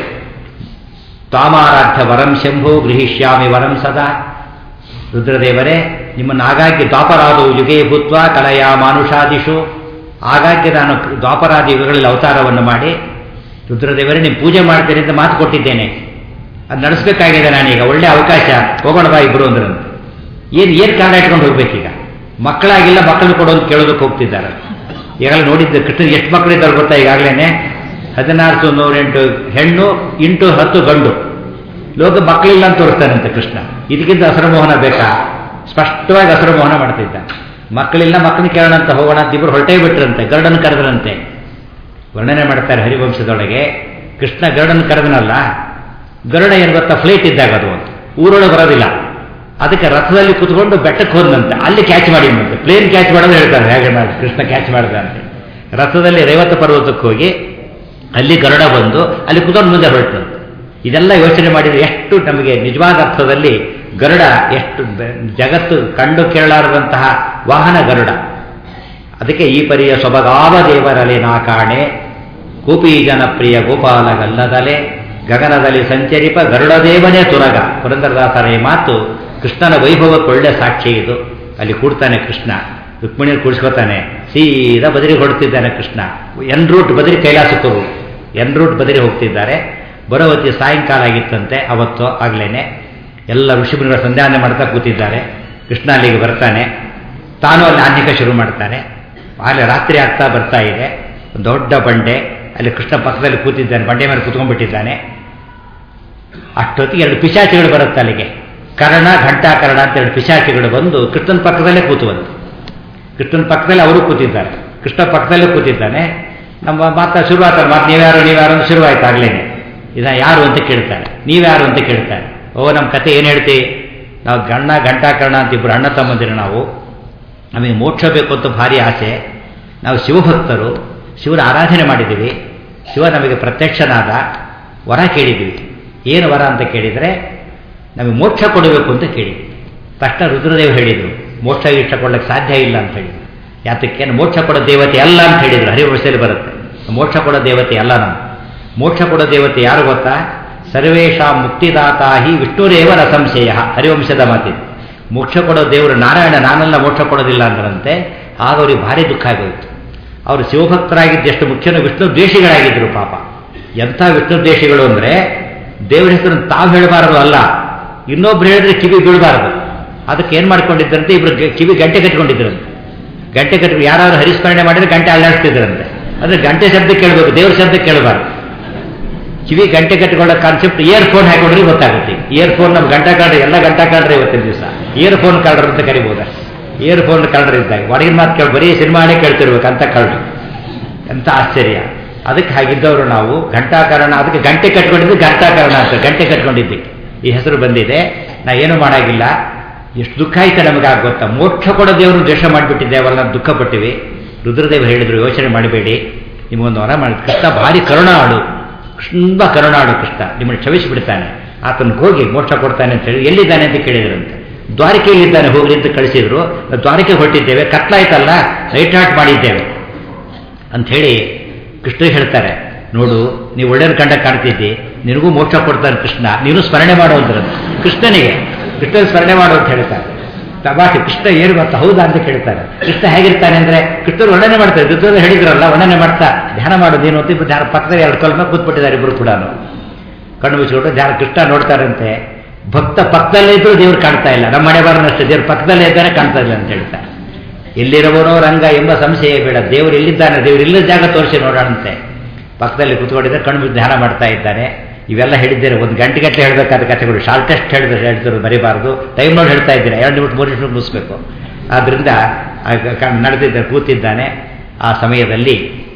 ತಾಮಾರಾಧ್ಯ ವರಂ ಶಂಭು ಗೃಹಿಷ್ಯಾಮಿ ವರಂ ಸದಾ ರುದ್ರದೇವರೇ ನಿಮ್ಮನ್ನು ಆಗಾಗ್ಗೆ ದ್ವಾಪರಾದವು ಯುಗೇ ಭೂತ್ವ ಕಲಯ ಮಾನುಷಾದಿಶು ಆಗಾಗ್ಗೆ ನಾನು ದ್ವಾಪರಾದಿ ಯುಗಗಳಲ್ಲಿ ಅವತಾರವನ್ನು ಮಾಡಿ ರುದ್ರದೇವರೇ ನೀವು ಪೂಜೆ ಮಾಡ್ತೀರಿ ಅಂತ ಮಾತು ಕೊಟ್ಟಿದ್ದೇನೆ ಅದು ನಡೆಸಬೇಕಾಗಿದೆ ನಾನೀಗ ಒಳ್ಳೆ ಅವಕಾಶ ಹೋಗೋಣ ಬಾ ಇಬ್ಬರು ಅಂದ್ರಂತೆ ಏನು ಏನು ಕಾರಣ ಇಟ್ಕೊಂಡು ಹೋಗ್ಬೇಕೀಗ ಮಕ್ಕಳಾಗಿಲ್ಲ ಮಕ್ಕಳು ಕೊಡೋದು ಕೇಳೋದಕ್ಕೆ ಹೋಗ್ತಿದ್ದಾರೆ ಈಗಾಗಲೇ ನೋಡಿದ್ದೆ ಕೃಷ್ಣ ಎಷ್ಟು ಮಕ್ಕಳಿದ್ದಾರೆ ಗೊತ್ತಾ ಈಗಾಗಲೇ ಹದಿನಾರು ನೂರೆಂಟು ಹೆಣ್ಣು ಇಂಟು ಹತ್ತು ಗಂಡು ಲೋಕ ಮಕ್ಕಳಿಲ್ಲ ಅಂತ ತೋರಿಸ್ತಾನಂತೆ ಕೃಷ್ಣ ಇದಕ್ಕಿಂತ ಹಸರಮೋಹನ ಬೇಕಾ ಸ್ಪಷ್ಟವಾಗಿ ಹಸರಮೋಹನ ಮಾಡ್ತಿದ್ದ ಮಕ್ಕಳಿಲ್ಲ ಮಕ್ಕಳನ್ನ ಕೇಳೋಣ ಅಂತ ಹೋಗೋಣ ಅಂತ ಇಬ್ಬರು ಹೊರಟೇ ಬಿಟ್ರಂತೆ ಗರುಡನ ಕರೆದ್ರಂತೆ ವರ್ಣನೆ ಮಾಡ್ತಾರೆ ಹರಿವಂಶದೊಳಗೆ ಕೃಷ್ಣ ಗರುಡನ ಕರೆದನಲ್ಲ ಗರುಡ ಏನು ಗೊತ್ತಾ ಫ್ಲೈಟ್ ಇದ್ದಾಗ ಅದು ಅಂತ ಊರೊಳಗೆ ಬರೋದಿಲ್ಲ ಅದಕ್ಕೆ ರಥದಲ್ಲಿ ಕುತ್ಕೊಂಡು ಬೆಟ್ಟಕ್ಕೆ ಹೋದಂತೆ ಅಲ್ಲಿ ಕ್ಯಾಚ್ ಮಾಡಿ ಮತ್ತೆ ಪ್ಲೇನ್ ಕ್ಯಾಚ್ ಮಾಡೋದು ಹೇಳ್ತಾರೆ ಹೇಗೆ ಮಾಡಿ ಕೃಷ್ಣ ಕ್ಯಾಚ್ ಮಾಡಿದಂತೆ ರಥದಲ್ಲಿ ರೇವತ ಪರ್ವತಕ್ಕೆ ಹೋಗಿ ಅಲ್ಲಿ ಗರುಡ ಬಂದು ಅಲ್ಲಿ ಕುತ್ಕೊಂಡು ಮುಂದೆ ಹೊರಟಂತೆ ಇದೆಲ್ಲ ಯೋಚನೆ ಮಾಡಿದರೆ ಎಷ್ಟು ನಮಗೆ ನಿಜವಾದ ಅರ್ಥದಲ್ಲಿ ಗರುಡ ಎಷ್ಟು ಜಗತ್ತು ಕಂಡು ಕೇಳಲಾರದಂತಹ ವಾಹನ ಗರುಡ ಅದಕ್ಕೆ ಈ ಪರಿಯ ಸೊಬಗಾವ ದೇವರಲೆ ನಾ ಕಾಣೆ ಕೂಪಿ ಜನಪ್ರಿಯ ಗೋಪಾಲಗಲ್ಲದಲೆ ಗಗನದಲ್ಲಿ ಸಂಚರಿಪ ಗರುಡದೇವನೇ ತುರಗ ಪುರಂದರದಾಸರ ಈ ಮಾತು ಕೃಷ್ಣನ ವೈಭವಕ್ಕೆ ಒಳ್ಳೆ ಸಾಕ್ಷಿ ಇದು ಅಲ್ಲಿ ಕೂಡ್ತಾನೆ ಕೃಷ್ಣ ರುಕ್ಮಿಣಿಯಲ್ಲಿ ಕೂಡಿಸ್ಕೋತಾನೆ ಸೀದಾ ಬದರಿ ಹೊಡ್ತಿದ್ದಾನೆ ಕೃಷ್ಣ ಎನ್ ರೂಟ್ ಬದರಿ ಕೈಲಾಸಕ್ಕೂ ಎನ್ ರೂಟ್ ಬದರಿ ಹೋಗ್ತಿದ್ದಾರೆ ಬರೋವತ್ತಿ ಸಾಯಂಕಾಲ ಆಗಿತ್ತಂತೆ ಅವತ್ತು ಆಗ್ಲೇನೆ ಎಲ್ಲ ಋಷಿಮುನಿಗಳ ಸಂಧ್ಯಾನೆ ಮಾಡ್ತಾ ಕೂತಿದ್ದಾರೆ ಕೃಷ್ಣ ಅಲ್ಲಿಗೆ ಬರ್ತಾನೆ ತಾನು ಅಲ್ಲಿ ಆನ್ಹಿಕ ಶುರು ಮಾಡ್ತಾನೆ ಅಲ್ಲಿ ರಾತ್ರಿ ಆಗ್ತಾ ಬರ್ತಾ ಇದೆ ದೊಡ್ಡ ಬಂಡೆ ಅಲ್ಲಿ ಕೃಷ್ಣ ಪಕ್ಕದಲ್ಲಿ ಕೂತಿದ್ದಾನೆ ಬಂಡೆ ಮೇಲೆ ಕೂತ್ಕೊಂಡ್ಬಿಟ್ಟಿದ್ದಾನೆ ಅಷ್ಟೊತ್ತಿಗೆ ಎರಡು ಪಿಶಾಚಿಗಳು ಬರುತ್ತೆ ಅಲ್ಲಿಗೆ ಕರ್ಣ ಘಂಟಾಕರ್ಣ ಅಂತ ಎರಡು ಪಿಶಾಚಿಗಳು ಬಂದು ಕೃಷ್ಣನ ಪಕ್ಕದಲ್ಲೇ ಕೂತುವಂತು ಕೃಷ್ಣನ ಪಕ್ಕದಲ್ಲಿ ಅವರು ಕೂತಿದ್ದಾರೆ ಕೃಷ್ಣ ಪಕ್ಕದಲ್ಲೇ ಕೂತಿದ್ದಾನೆ ನಮ್ಮ ಮಾತಾ ಶುರುವಾತಾರೆ ಮಾತು ನೀವ್ಯಾರು ನೀವ್ಯಾರು ಅಂತ ಶುರುವಾಯ್ತು ಆಗ್ಲೇನೆ ಇದ ಯಾರು ಅಂತ ಕೇಳ್ತಾರೆ ನೀವ್ಯಾರು ಅಂತ ಕೇಳ್ತಾರೆ ಓ ನಮ್ಮ ಕತೆ ಏನು ಹೇಳ್ತೀವಿ ನಾವು ಗಣ್ಣ ಘಂಟಾಕರ್ಣ ಅಂತ ಇಬ್ಬರು ಅಣ್ಣ ತಮ್ಮಂದಿರು ನಾವು ನಮಗೆ ಮೋಕ್ಷ ಬೇಕು ಅಂತ ಭಾರಿ ಆಸೆ ನಾವು ಶಿವಭಕ್ತರು ಶಿವನ ಆರಾಧನೆ ಮಾಡಿದ್ದೀವಿ ಶಿವ ನಮಗೆ ಪ್ರತ್ಯಕ್ಷನಾದ ವರ ಕೇಳಿದ್ದೀವಿ ಏನು ವರ ಅಂತ ಕೇಳಿದರೆ ನಮಗೆ ಮೋಕ್ಷ ಕೊಡಬೇಕು ಅಂತ ಕೇಳಿದ್ವಿ ತಕ್ಷಣ ರುದ್ರದೇವ್ ಹೇಳಿದರು ಮೋಕ್ಷ ಇಷ್ಟ ಕೊಡ್ಲಿಕ್ಕೆ ಸಾಧ್ಯ ಇಲ್ಲ ಅಂತ ಹೇಳಿ ಯಾತಕ್ಕೆ ಮೋಕ್ಷ ಕೊಡೋ ದೇವತೆ ಅಲ್ಲ ಅಂತ ಹೇಳಿದ್ರು ಹರಿವಂಶದಲ್ಲಿ ಬರುತ್ತೆ ಮೋಕ್ಷ ಕೊಡೋ ದೇವತೆ ಅಲ್ಲ ನಾನು ಮೋಕ್ಷ ಕೊಡೋ ದೇವತೆ ಯಾರು ಗೊತ್ತಾ ಸರ್ವೇಶಾ ಮುಕ್ತಿದಾತ ಹಿ ವಿಷ್ಣುರೇವ ರಸಂಶಯ ಹರಿವಂಶದ ಮಾತಿದೆ ಮೋಕ್ಷ ಕೊಡೋ ದೇವರು ನಾರಾಯಣ ನಾನೆಲ್ಲ ಮೋಕ್ಷ ಕೊಡೋದಿಲ್ಲ ಅಂದ್ರಂತೆ ಆಗ ಅವ್ರಿಗೆ ಭಾರಿ ದುಃಖ ಆಗೋಯ್ತು ಅವರು ಶಿವಭಕ್ತರಾಗಿದ್ದೆಷ್ಟು ಮುಖ್ಯನೋ ವಿಷ್ಣು ದ್ವೇಷಿಗಳಾಗಿದ್ದರು ಪಾಪ ಎಂಥ ವಿಷ್ಣು ದ್ವೇಷಿಗಳು ಅಂದರೆ ದೇವರ ಹೆಸರನ್ನು ತಾವು ಹೇಳಬಾರದು ಅಲ್ಲ ಇನ್ನೊಬ್ರು ಹೇಳಿದ್ರೆ ಕಿವಿ ಬೀಳಬಾರದು ಅದಕ್ಕೆ ಏನು ಮಾಡ್ಕೊಂಡಿದ್ದರಂತೆ ಇಬ್ರು ಕಿವಿ ಗಂಟೆ ಕಟ್ಕೊಂಡಿದ್ರಂತೆ ಗಂಟೆ ಕಟ್ಟಿ ಯಾರಾದ್ರೂ ಹರಿಸ್ಮರಣೆ ಮಾಡಿದ್ರೆ ಗಂಟೆ ಅಲ್ಲಾಡಿಸ್ತಿದ್ರಂತೆ ಅಂದ್ರೆ ಗಂಟೆ ಶಬ್ದ ಕೇಳಬೇಕು ದೇವ್ರ ಶಬ್ದ ಕೇಳಬಾರ್ದು ಕಿವಿ ಗಂಟೆ ಕಟ್ಟಿಕೊಳ್ಳೋ ಕಾನ್ಸೆಪ್ಟ್ ಇಯರ್ ಫೋನ್ ಹಾಕೊಂಡ್ರೆ ಗೊತ್ತಾಗುತ್ತೆ ಇಯರ್ ಫೋನ್ ನಮ್ಮ ಗಂಟಾ ಕಾಡ್ರೆ ಎಲ್ಲ ಗಂಟಾ ಕಾಡ್ರೆ ಇವತ್ತಿನ ದಿವಸ ಇಯರ್ ಫೋನ್ ಕಳ್ರು ಅಂತ ಕರಿಬೋದ ಇಯರ್ ಫೋನ್ ಕಳ್ರು ಇದ್ದಾಗ ಹೊರಗಿನ ಮಾತು ಕೇಳಿ ಬರೀ ಸಿನಿಮಾನೇ ಕೇಳ್ತಿರ್ಬೇಕು ಅಂತ ಕಳ್ರು ಎಂತ ಆಶ್ಚರ್ಯ ಅದಕ್ಕೆ ಹಾಗಿದ್ದವರು ನಾವು ಘಂಟಾಕರಣ ಅದಕ್ಕೆ ಗಂಟೆ ಕಟ್ಕೊಂಡಿದ್ದು ಘಂಟಾಕರಣ ಅಂತ ಗಂಟೆ ಕಟ್ಕೊಂಡಿದ್ದಕ್ಕೆ ಈ ಹೆಸರು ಬಂದಿದೆ ನಾ ಏನು ಮಾಡಾಗಿಲ್ಲ ಎಷ್ಟು ದುಃಖ ಆಯ್ತು ನಮಗೆ ಆಗ ಗೊತ್ತಾ ಮೋಕ್ಷ ಕೊಡೋ ದೇವರು ದ್ವೇಷ ಮಾಡಿಬಿಟ್ಟಿದ್ದೇವಲ್ಲ ನಾವು ದುಃಖ ಪಟ್ಟಿವಿ ರುದ್ರದೇವ ಹೇಳಿದ್ರು ಯೋಚನೆ ಮಾಡಬೇಡಿ ನಿಮಗೊಂದು ವರ ಮಾಡಿ ಕೃಷ್ಣ ಭಾರಿ ಕರುಣಾಳು ತುಂಬ ಕರುಣಾಳು ಕೃಷ್ಣ ನಿಮ್ಮನ್ನು ಕ್ಷಮಿಸಿಬಿಡ್ತಾನೆ ಆತನಿಗೆ ಹೋಗಿ ಮೋಕ್ಷ ಕೊಡ್ತಾನೆ ಅಂತ ಹೇಳಿ ಎಲ್ಲಿದ್ದಾನೆ ಅಂತ ಕೇಳಿದ್ರಂತೆ ದ್ವಾರಕೆಯಲ್ಲಿದ್ದಾನೆ ಹೋಗ್ಲಿ ಅಂತ ಕಳಿಸಿದ್ರು ದ್ವಾರಕೆ ಹೊರಟಿದ್ದೇವೆ ಕತ್ಲಾಯ್ತಲ್ಲ ರೈಟ್ ಹಾರ್ಟ್ ಮಾಡಿದ್ದೇವೆ ಅಂಥೇಳಿ ಕೃಷ್ಣ ಹೇಳ್ತಾರೆ ನೋಡು ನೀವು ಒಳ್ಳೆಯ ಕಂಡ ಕಾಣ್ತಿದ್ದಿ ನಿನಗೂ ಮೋಕ್ಷ ಕೊಡ್ತಾನೆ ಕೃಷ್ಣ ನೀನು ಸ್ಮರಣೆ ಮಾಡುವಂಥದ್ದು ಕೃಷ್ಣನಿಗೆ ಕೃಷ್ಣನ ಸ್ಮರಣೆ ಮಾಡು ಅಂತ ಹೇಳ್ತಾರೆ ತಮಾಷೆ ಕೃಷ್ಣ ಏನು ಗೊತ್ತಾ ಹೌದಾ ಅಂತ ಕೇಳ್ತಾರೆ ಕೃಷ್ಣ ಹೇಗಿರ್ತಾನೆ ಅಂದ್ರೆ ಕೃಷ್ಣರು ವರ್ಣನೆ ಮಾಡ್ತಾರೆ ದುರ್ಯೋಧನ ಹೇಳಿದ್ರಲ್ಲ ವರ್ಣನೆ ಮಾಡ್ತಾ ಧ್ಯಾನ ಮಾಡು ನೀನು ಅಂತ ಇಬ್ಬರು ಧ್ಯಾನ ಪಕ್ಕದಲ್ಲಿ ಎರಡು ಕಾಲ ಮೇಲೆ ಕೂತ್ಬಿಟ್ಟಿದ್ದಾರೆ ಇಬ್ಬರು ಕೂಡ ಕಣ್ಣು ಮುಚ್ಚಿಬಿಟ್ಟು ಧ್ಯಾನ ಕೃಷ್ಣ ನೋಡ್ತಾರಂತೆ ಭಕ್ತ ಪಕ್ಕದಲ್ಲೇ ಇದ್ರು ದೇವ್ರು ಕಾಣ್ತಾ ಇಲ್ಲ ನಮ್ಮ ಮನೆ ಬಾರನಷ್ಟೇ ದೇವ್ರು ಪಕ್ಕದಲ್ಲೇ ಇದ್ದಾನೆ ಕಾಣ್ತಾ ಇಲ್ಲ ಅಂತ ಹೇಳ್ತಾರೆ ಎಲ್ಲಿರುವನೋ ರಂಗ ಎಂಬ ಸಂಶಯ ಬೇಡ ದೇವರು ಎಲ್ಲಿದ್ದಾನೆ ದೇವರು ಇಲ್ಲದ ಜಾಗ ತೋರಿಸಿ ನೋಡೋಣಂತೆ ಪಕ್ಕದಲ್ಲಿ ಕೂತ್ಕೊಂಡಿದ್ದರೆ ಕಣ್ಣು ಬಿದ್ದು ಧ್ಯಾನ ಮಾಡ್ತಾ ಇದ್ದಾನೆ ಇವೆಲ್ಲ ಹೇಳಿದ್ದೇನೆ ಒಂದು ಗಂಟೆ ಗಟ್ಟಲೆ ಹೇಳಬೇಕಾದ ಕಥೆಗಳು ಶಾರ್ಟೆಸ್ಟ್ ಹೇಳಿದ್ರೆ ಹೇಳ್ತಿರೋದು ಬರೀಬಾರ್ದು ಟೈಮ್ ನೋಡಿ ಹೇಳ್ತಾ ಇದ್ದೀನಿ ಎರಡು ನಿಮಿಷ ಮೂರು ನಿಮಿಷ ಮುಗಿಸ್ಬೇಕು ಆದ್ದರಿಂದ ನಡೆದಿದ್ದ ಕೂತಿದ್ದಾನೆ ಆ ಸಮಯದಲ್ಲಿ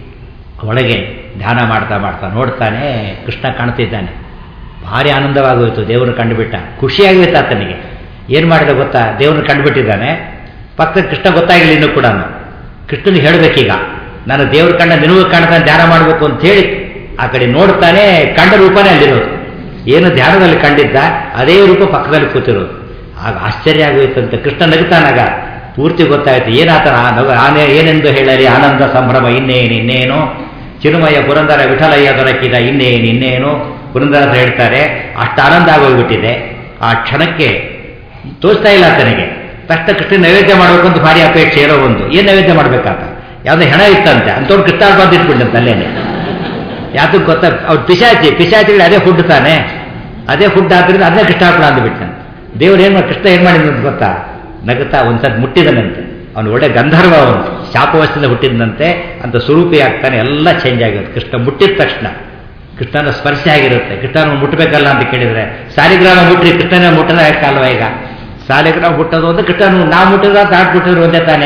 ಒಳಗೆ ಧ್ಯಾನ ಮಾಡ್ತಾ ಮಾಡ್ತಾ ನೋಡ್ತಾನೆ ಕೃಷ್ಣ ಕಾಣ್ತಿದ್ದಾನೆ ಭಾರಿ ಆನಂದವಾಗೋಯ್ತು ದೇವರು ಕಂಡುಬಿಟ್ಟ ಖುಷಿಯಾಗೋಯ್ತು ಆತನಿಗೆ ಏನು ಮಾಡಿದ ಗೊತ್ತಾ ದೇವ್ರನ್ನ ಕಂಡುಬಿಟ್ಟಿದ್ದಾನೆ ಪಕ್ಕದ ಕೃಷ್ಣ ಗೊತ್ತಾಗಿಲ್ಲ ಇನ್ನೂ ಕೂಡ ಕೃಷ್ಣನಿಗೆ ಹೇಳಬೇಕೀಗ ನಾನು ದೇವ್ರ ಕಂಡ ನಿನಗೂ ಕಾಣ್ತಾನೆ ಧ್ಯಾನ ಮಾಡಬೇಕು ಅಂತ ಹೇಳಿ ಆ ಕಡೆ ನೋಡ್ತಾನೆ ಕಂಡ ರೂಪನೇ ಅಲ್ಲಿರೋದು ಏನು ಧ್ಯಾನದಲ್ಲಿ ಕಂಡಿದ್ದ ಅದೇ ರೂಪ ಪಕ್ಕದಲ್ಲಿ ಕೂತಿರೋದು ಆಗ ಆಶ್ಚರ್ಯ ಆಗೋಯ್ತಂತೆ ಕೃಷ್ಣ ನಗುತ್ತಾನಾಗ ಪೂರ್ತಿ ಗೊತ್ತಾಯ್ತು ಏನಾತನ ನಗು ಆನೆ ಏನೆಂದು ಹೇಳಲಿ ಆನಂದ ಸಂಭ್ರಮ ಇನ್ನೇನು ಇನ್ನೇನು ಚಿರುಮಯ ಪುರಂದರ ವಿಠಲಯ್ಯ ದೊರಕಿದ ಇನ್ನೇನು ಇನ್ನೇನು ಪುರಂದರ ಹೇಳ್ತಾರೆ ಅಷ್ಟು ಆನಂದ ಆಗೋಗ್ಬಿಟ್ಟಿದೆ ಆ ಕ್ಷಣಕ್ಕೆ ತೋರಿಸ್ತಾ ಇಲ್ಲ ಆತನಿಗೆ ತಕ್ಷಣ ಕೃಷ್ಣ ನೈವೇದ್ಯ ಮಾಡಬೇಕು ಅಂತ ಭಾರಿ ಅಪೇಕ್ಷೆ ಇರೋ ಒಂದು ಏನು ನೈವೇದ್ಯ ಮಾಡ್ಬೇಕಾತ ಯಾವುದೋ ಹೆಣ ಇತ್ತಂತೆ ಅಂಥವ್ರು ಕೃಷ್ಣ ಬಂದು ಇಟ್ಬಿಟ್ಟಂತೆ ಅಲ್ಲೇನೆ ಯಾತಕ್ಕೆ ಗೊತ್ತಾ ಅವ್ರು ಪಿಶಾಚಿ ಪಿಶಾಚಿಗಳು ಅದೇ ಫುಡ್ ತಾನೆ ಅದೇ ಫುಡ್ ಆದ್ರಿಂದ ಅದನ್ನೇ ಕೃಷ್ಣ ಹಾಕೋಣ ಅಂದ್ಬಿಟ್ಟಂತೆ ದೇವ್ರು ಏನು ಮಾಡಿ ಕೃಷ್ಣ ಏನು ಮಾಡಿದಂತ ಗೊತ್ತಾ ನಗುತ್ತಾ ಒಂದ್ಸತಿ ಮುಟ್ಟಿದನಂತೆ ಅವನು ಒಳ್ಳೆ ಗಂಧರ್ವ ಅವನು ಶಾಪವಶದಿಂದ ಹುಟ್ಟಿದಂತೆ ಅಂತ ಸ್ವರೂಪಿ ಆಗ್ತಾನೆ ಎಲ್ಲ ಚೇಂಜ್ ಆಗಿರುತ್ತೆ ಕೃಷ್ಣ ಮುಟ್ಟಿದ ತಕ್ಷಣ ಕೃಷ್ಣನ ಸ್ಪರ್ಶ ಆಗಿರುತ್ತೆ ಕೃಷ್ಣನ ಮುಟ್ಟಬೇಕಲ್ಲ ಅಂತ ಕೇಳಿದ್ರೆ ಸಾಲಿಗ್ರಾಮ ಮುಟ್ರಿ ಕೃಷ್ಣನ ಮುಟ್ಟದ ಯಾಕಲ್ವ ಈಗ ಸಾಲಿಗ್ರಾಮ ಮುಟ್ಟೋದು ಅಂದ್ರೆ ಕೃಷ್ಣನು ನಾವು ಮುಟ್ಟಿದ್ರ ತಾಟ್ ಮುಟ್ಟಿದ್ರು ಒಂದೇ ತಾನೆ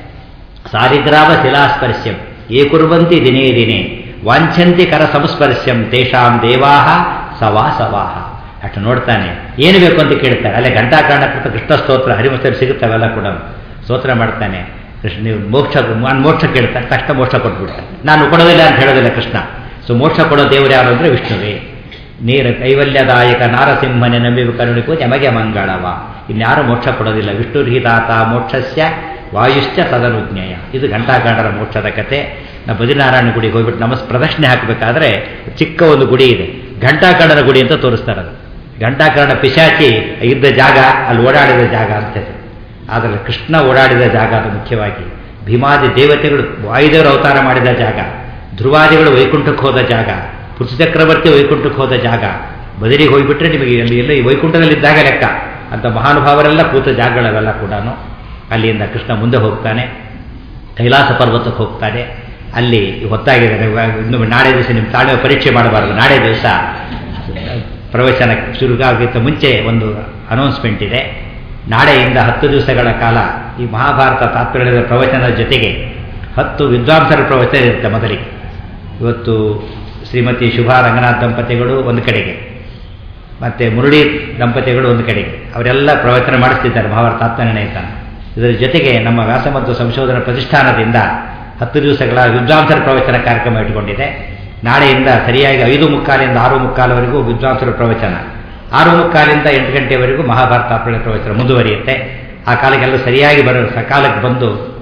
ಸಾಲಿಗ್ರಾಮ ಶಿಲಾಸ್ಪರ್ಶ್ಯಂ ಏ ಕುರುವಂತಿ ದಿನೇ ದಿನೇ ವಾಂಛಂತಿ ಕರ ಸಂಸ್ಪರ್ಶ್ಯಂ ತೇಷಾಂ ದೇವಾಹ ಸವಾ ಸವಾಹ ಅಷ್ಟು ನೋಡ್ತಾನೆ ಏನು ಬೇಕು ಅಂತ ಕೇಳ್ತಾರೆ ಅಲ್ಲೇ ಘಂಟಾಕರಣ ಕೃತ ಕೃಷ್ಣ ಸ್ತೋತ್ರ ಹರಿಮಸ್ತಲ್ಲಿ ಸಿಗುತ್ತವೆಲ್ಲ ಕೂಡ ಸ್ತೋತ್ರ ಮಾಡ್ತಾನೆ ಕೃಷ್ಣ ನೀವು ಮೋಕ್ಷ ನಾನು ಮೋಕ್ಷ ಕೇಳ್ತಾನೆ ತಕ್ಷಣ ಮೋಕ್ಷ ಕೊಟ್ಬಿಡ್ತಾನೆ ನಾನು ಕೊಡೋದಿಲ್ಲ ಅಂತ ಹೇಳೋದಿಲ್ಲ ಕೃಷ್ಣ ಸೊ ಮೋಕ್ಷ ಕೊಡೋ ದೇವರು ಯಾರು ಅಂದರೆ ವಿಷ್ಣುವೇ ನೀರ ಕೈವಲ್ಯದಾಯಕ ನಾರಸಿಂಹನೆ ನಂಬಿವು ಕರುಣಿಕು ಯಮಗೆ ಮಂಗಳವ ಇನ್ಯಾರು ಮೋಕ್ಷ ಕೊಡೋದಿಲ್ಲ ವಿಷ್ಣುರ್ಹಿತಾತ ಮೋಕ್ಷಸ್ಯ ವಾಯುಶ್ಚ ಸದನುಜ್ಞೇಯ ಇದು ಘಂಟಾಕರಣರ ಮೋಕ್ಷದ ಕತೆ ನಾವು ಬದಿನಾರಾಯಣ ಗುಡಿಗೆ ಹೋಗ್ಬಿಟ್ಟು ನಮಸ್ ಪ್ರದಕ್ಷಿಣೆ ಹಾಕಬೇಕಾದ್ರೆ ಚಿಕ್ಕ ಒಂದು ಗುಡಿ ಇದೆ ಘಂಟಾಕರಣರ ಗುಡಿ ಅಂತ ತೋರಿಸ್ತಾರೆ ಅದು ಘಂಟಾಕರಣ ಪಿಶಾಚಿ ಇದ್ದ ಜಾಗ ಅಲ್ಲಿ ಓಡಾಡಿದ ಜಾಗ ಅಂತ ಆದರೆ ಕೃಷ್ಣ ಓಡಾಡಿದ ಜಾಗ ಅದು ಮುಖ್ಯವಾಗಿ ಭೀಮಾದಿ ದೇವತೆಗಳು ವಾಯುದೇವರು ಅವತಾರ ಮಾಡಿದ ಜಾಗ ಧ್ರುವಾದಿಗಳು ವೈಕುಂಠಕ್ಕೆ ಹೋದ ಜಾಗ ಪುರುಷ ಚಕ್ರವರ್ತಿ ವೈಕುಂಠಕ್ಕೆ ಹೋದ ಜಾಗ ಬದರಿಗೆ ಹೋಗಿಬಿಟ್ರೆ ನಿಮಗೆ ಅಲ್ಲಿ ಎಲ್ಲ ಈ ವೈಕುಂಠದಲ್ಲಿದ್ದಾಗ ಲೆಕ್ಕ ಅಂತ ಮಹಾನುಭಾವರೆಲ್ಲ ಕೂತ ಜಾಗಗಳವೆಲ್ಲ ಕೂಡ ಅಲ್ಲಿಂದ ಕೃಷ್ಣ ಮುಂದೆ ಹೋಗ್ತಾನೆ ಕೈಲಾಸ ಪರ್ವತಕ್ಕೆ ಹೋಗ್ತಾನೆ ಅಲ್ಲಿ ಹೊತ್ತಾಗಿದ್ದಾರೆ ಇನ್ನು ನಾಳೆ ದಿವಸ ನಿಮ್ಮ ತಾಳ್ಮೆ ಪರೀಕ್ಷೆ ಮಾಡಬಾರ್ದು ನಾಳೆ ದಿವಸ ಪ್ರವಚನ ಶುರುಗಾಗಿದ್ದ ಮುಂಚೆ ಒಂದು ಅನೌನ್ಸ್ಮೆಂಟ್ ಇದೆ ನಾಳೆಯಿಂದ ಹತ್ತು ದಿವಸಗಳ ಕಾಲ ಈ ಮಹಾಭಾರತ ತಾತ್ಪರ್ಯದ ಪ್ರವಚನದ ಜೊತೆಗೆ ಹತ್ತು ವಿದ್ವಾಂಸರ ಪ್ರವಚನ ಇರುತ್ತೆ ಮೊದಲಿಗೆ ಇವತ್ತು ಶ್ರೀಮತಿ ಶುಭಾ ರಂಗನಾಥ್ ದಂಪತಿಗಳು ಒಂದು ಕಡೆಗೆ ಮತ್ತು ಮುರುಳಿ ದಂಪತಿಗಳು ಒಂದು ಕಡೆಗೆ ಅವರೆಲ್ಲ ಪ್ರವಚನ ಮಾಡಿಸ್ತಿದ್ದಾರೆ ಮಹಾಭಾರತ ಆತ್ಮನಿರ್ಣಯತ ಇದರ ಜೊತೆಗೆ ನಮ್ಮ ವ್ಯಾಸ ಮತ್ತು ಸಂಶೋಧನಾ ಪ್ರತಿಷ್ಠಾನದಿಂದ ಹತ್ತು ದಿವಸಗಳ ವಿದ್ವಾಂಸರ ಪ್ರವಚನ ಕಾರ್ಯಕ್ರಮ ಇಟ್ಟುಕೊಂಡಿದೆ ನಾಳೆಯಿಂದ ಸರಿಯಾಗಿ ಐದು ಮುಕ್ಕಾಲಿಂದ ಆರು ಮುಕ್ಕಾಲವರೆಗೂ ವಿದ್ವಾಂಸರ ಪ್ರವಚನ ಆರು ಮುಕ್ಕಾಲಿಂದ ಎಂಟು ಗಂಟೆವರೆಗೂ ಮಹಾಭಾರತ ಅರ್ಪಣೆ ಪ್ರವಚನ ಮುಂದುವರಿಯುತ್ತೆ ಆ ಕಾಲಕ್ಕೆಲ್ಲ ಸರಿಯಾಗಿ ಬರೋ ಸಕಾಲಕ್ಕೆ ಬಂದು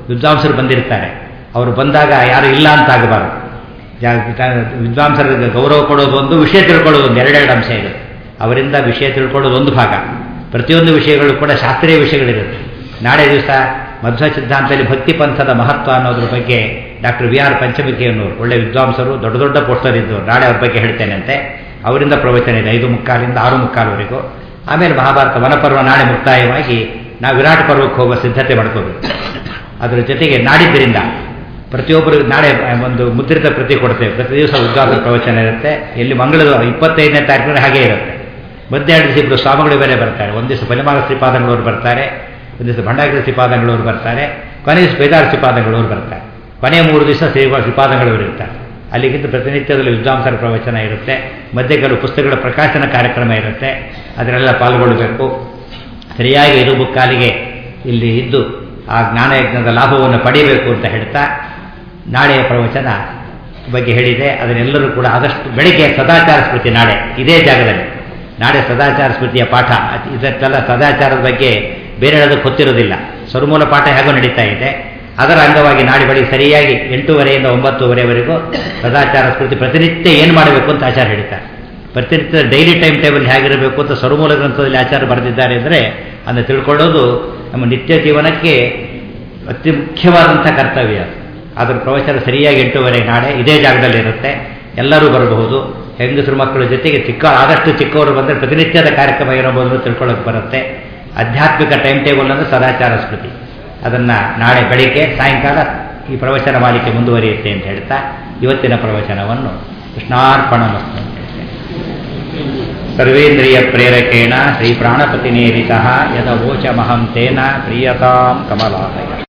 ವಿದ್ವಾಂಸರು ಬಂದಿರ್ತಾರೆ ಅವರು ಬಂದಾಗ ಯಾರು ಇಲ್ಲ ಅಂತ ಆಗಬಾರ್ದು ವಿದ್ವಾಂಸರಿಗೆ ಗೌರವ ಕೊಡೋದು ಒಂದು ವಿಷಯ ತಿಳ್ಕೊಳ್ಳೋದು ಒಂದು ಎರಡೆರಡು ಅಂಶ ಇರುತ್ತೆ ಅವರಿಂದ ವಿಷಯ ತಿಳ್ಕೊಳ್ಳೋದು ಒಂದು ಭಾಗ ಪ್ರತಿಯೊಂದು ವಿಷಯಗಳು ಕೂಡ ಶಾಸ್ತ್ರೀಯ ವಿಷಯಗಳಿರುತ್ತೆ ನಾಳೆ ದಿವಸ ಮಧ್ವ ಸಿದ್ಧಾಂತದಲ್ಲಿ ಭಕ್ತಿ ಪಂಥದ ಮಹತ್ವ ಅನ್ನೋದ್ರ ಬಗ್ಗೆ ಡಾಕ್ಟರ್ ವಿ ಆರ್ ಪಂಚಮಿಕೆಯನ್ನವರು ಒಳ್ಳೆ ವಿದ್ವಾಂಸರು ದೊಡ್ಡ ದೊಡ್ಡ ಪೋಸ್ಟರ್ ಇದ್ದವರು ನಾಳೆ ಅವ್ರ ಬಗ್ಗೆ ಹೇಳ್ತೇನೆಂತೆ ಅವರಿಂದ ಪ್ರವಚನ ಇದೆ ಐದು ಮುಕ್ಕಾಲಿಂದ ಆರು ಮುಕ್ಕಾಲವರೆಗೂ ಆಮೇಲೆ ಮಹಾಭಾರತ ವನಪರ್ವ ನಾಳೆ ಮುಕ್ತಾಯವಾಗಿ ನಾವು ವಿರಾಟ್ ಪರ್ವಕ್ಕೆ ಹೋಗುವ ಸಿದ್ಧತೆ ಮಾಡ್ಕೋಬೇಕು ಅದರ ಜೊತೆಗೆ ನಾಡಿದ್ದರಿಂದ ಪ್ರತಿಯೊಬ್ಬರು ನಾಳೆ ಒಂದು ಮುದ್ರಿತ ಪ್ರತಿ ಕೊಡ್ತೇವೆ ಪ್ರತಿ ದಿವಸ ಉದ್ಘಾಟನ ಪ್ರವಚನ ಇರುತ್ತೆ ಎಲ್ಲಿ ಮಂಗಳದ ಇಪ್ಪತ್ತೈದನೇ ತಾರೀಕಿನ ಹಾಗೆ ಇರುತ್ತೆ ಮಧ್ಯ ಎರಡು ದಿವಸ ಇಬ್ಬರು ಸ್ವಾಮಿಗಳು ಬೇರೆ ಬರ್ತಾರೆ ಒಂದು ದಿವಸ ಬಲಿಮಾಲ ಶ್ರೀಪಾದಂಗಳವರು ಬರ್ತಾರೆ ಒಂದು ದಿವಸ ಭಂಡಾಗಿರಿ ಶ್ರೀಪಾದಂಗಳವರು ಬರ್ತಾರೆ ಕೊನೆ ದಿವಸ ಬೇದಾರ ಶ್ರೀಪಾದಂಗಳವರು ಬರ್ತಾರೆ ಕೊನೆಯ ಮೂರು ದಿವಸ ಶ್ರೀ ಶ್ರೀಪಾದಂಗಳವರು ಇರ್ತಾರೆ ಅಲ್ಲಿಗಿಂತ ಪ್ರತಿನಿತ್ಯದಲ್ಲಿ ವಿದ್ವಾಂಸರ ಪ್ರವಚನ ಇರುತ್ತೆ ಮಧ್ಯೆ ಕೆಲವು ಪುಸ್ತಕಗಳ ಪ್ರಕಾಶನ ಕಾರ್ಯಕ್ರಮ ಇರುತ್ತೆ ಅದರೆಲ್ಲ ಪಾಲ್ಗೊಳ್ಳಬೇಕು ಸರಿಯಾಗಿ ಇರು ಕಾಲಿಗೆ ಇಲ್ಲಿ ಇದ್ದು ಆ ಜ್ಞಾನಯಜ್ಞದ ಲಾಭವನ್ನು ಪಡೆಯಬೇಕು ಅಂತ ಹೇಳ್ತಾ ನಾಳೆಯ ಪ್ರವಚನ ಬಗ್ಗೆ ಹೇಳಿದೆ ಅದನ್ನೆಲ್ಲರೂ ಕೂಡ ಆದಷ್ಟು ಬೆಳಿಗ್ಗೆ ಸದಾಚಾರ ಸ್ಮೃತಿ ನಾಳೆ ಇದೇ ಜಾಗದಲ್ಲಿ ನಾಳೆ ಸದಾಚಾರ ಸ್ಮೃತಿಯ ಪಾಠ ಇದಕ್ಕೆಲ್ಲ ಸದಾಚಾರದ ಬಗ್ಗೆ ಬೇರೆ ಹೇಳೋದಕ್ಕೆ ಗೊತ್ತಿರೋದಿಲ್ಲ ಸರ್ಮೂಲ ಪಾಠ ಹೇಗೋ ನಡೀತಾ ಇದೆ ಅದರ ಅಂಗವಾಗಿ ನಾಳೆ ಬೆಳಿಗ್ಗೆ ಸರಿಯಾಗಿ ಎಂಟೂವರೆಯಿಂದ ಒಂಬತ್ತುವರೆವರೆಗೂ ಸದಾಚಾರ ಸ್ಮೃತಿ ಪ್ರತಿನಿತ್ಯ ಏನು ಮಾಡಬೇಕು ಅಂತ ಆಚಾರ ಹೇಳ್ತಾರೆ ಪ್ರತಿನಿತ್ಯ ಡೈಲಿ ಟೈಮ್ ಟೇಬಲ್ ಹೇಗಿರಬೇಕು ಅಂತ ಸರ್ಮೂಲ ಗ್ರಂಥದಲ್ಲಿ ಆಚಾರ ಬರೆದಿದ್ದಾರೆ ಅಂದರೆ ಅದನ್ನು ತಿಳ್ಕೊಳ್ಳೋದು ನಮ್ಮ ನಿತ್ಯ ಜೀವನಕ್ಕೆ ಅತಿ ಮುಖ್ಯವಾದಂಥ ಕರ್ತವ್ಯ ಅದರ ಪ್ರವಚನ ಸರಿಯಾಗಿ ಎಂಟೂವರೆ ನಾಳೆ ಇದೇ ಜಾಗದಲ್ಲಿ ಇರುತ್ತೆ ಎಲ್ಲರೂ ಬರಬಹುದು ಹೆಂಗಸರು ಮಕ್ಕಳ ಜೊತೆಗೆ ಚಿಕ್ಕ ಆದಷ್ಟು ಚಿಕ್ಕವರು ಬಂದರೆ ಪ್ರತಿನಿತ್ಯದ ಕಾರ್ಯಕ್ರಮ ಇರಬಹುದು ತಿಳ್ಕೊಳ್ಳೋಕೆ ಬರುತ್ತೆ ಆಧ್ಯಾತ್ಮಿಕ ಟೈಮ್ ಟೇಬಲ್ ಅಂದರೆ ಸದಾಚಾರ ಸ್ಮೃತಿ ಅದನ್ನು ನಾಳೆ ಬೆಳಿಗ್ಗೆ ಸಾಯಂಕಾಲ ಈ ಪ್ರವಚನ ಮಾಲಿಕೆ ಮುಂದುವರಿಯುತ್ತೆ ಅಂತ ಹೇಳ್ತಾ ಇವತ್ತಿನ ಪ್ರವಚನವನ್ನು ಕೃಷ್ಣಾರ್ಪಣ ಮಸ್ತು ಅಂತ ಹೇಳ್ತೇನೆ ಸರ್ವೇಂದ್ರಿಯ ಪ್ರೇರಕೇಣ ಶ್ರೀ ಪ್ರಾಣಪತಿನೇರಿತ ಯದ ವೋಚಮಹಂ ತೇನ ಪ್ರಿಯತಾಂ ಕಮಲಾಲಯ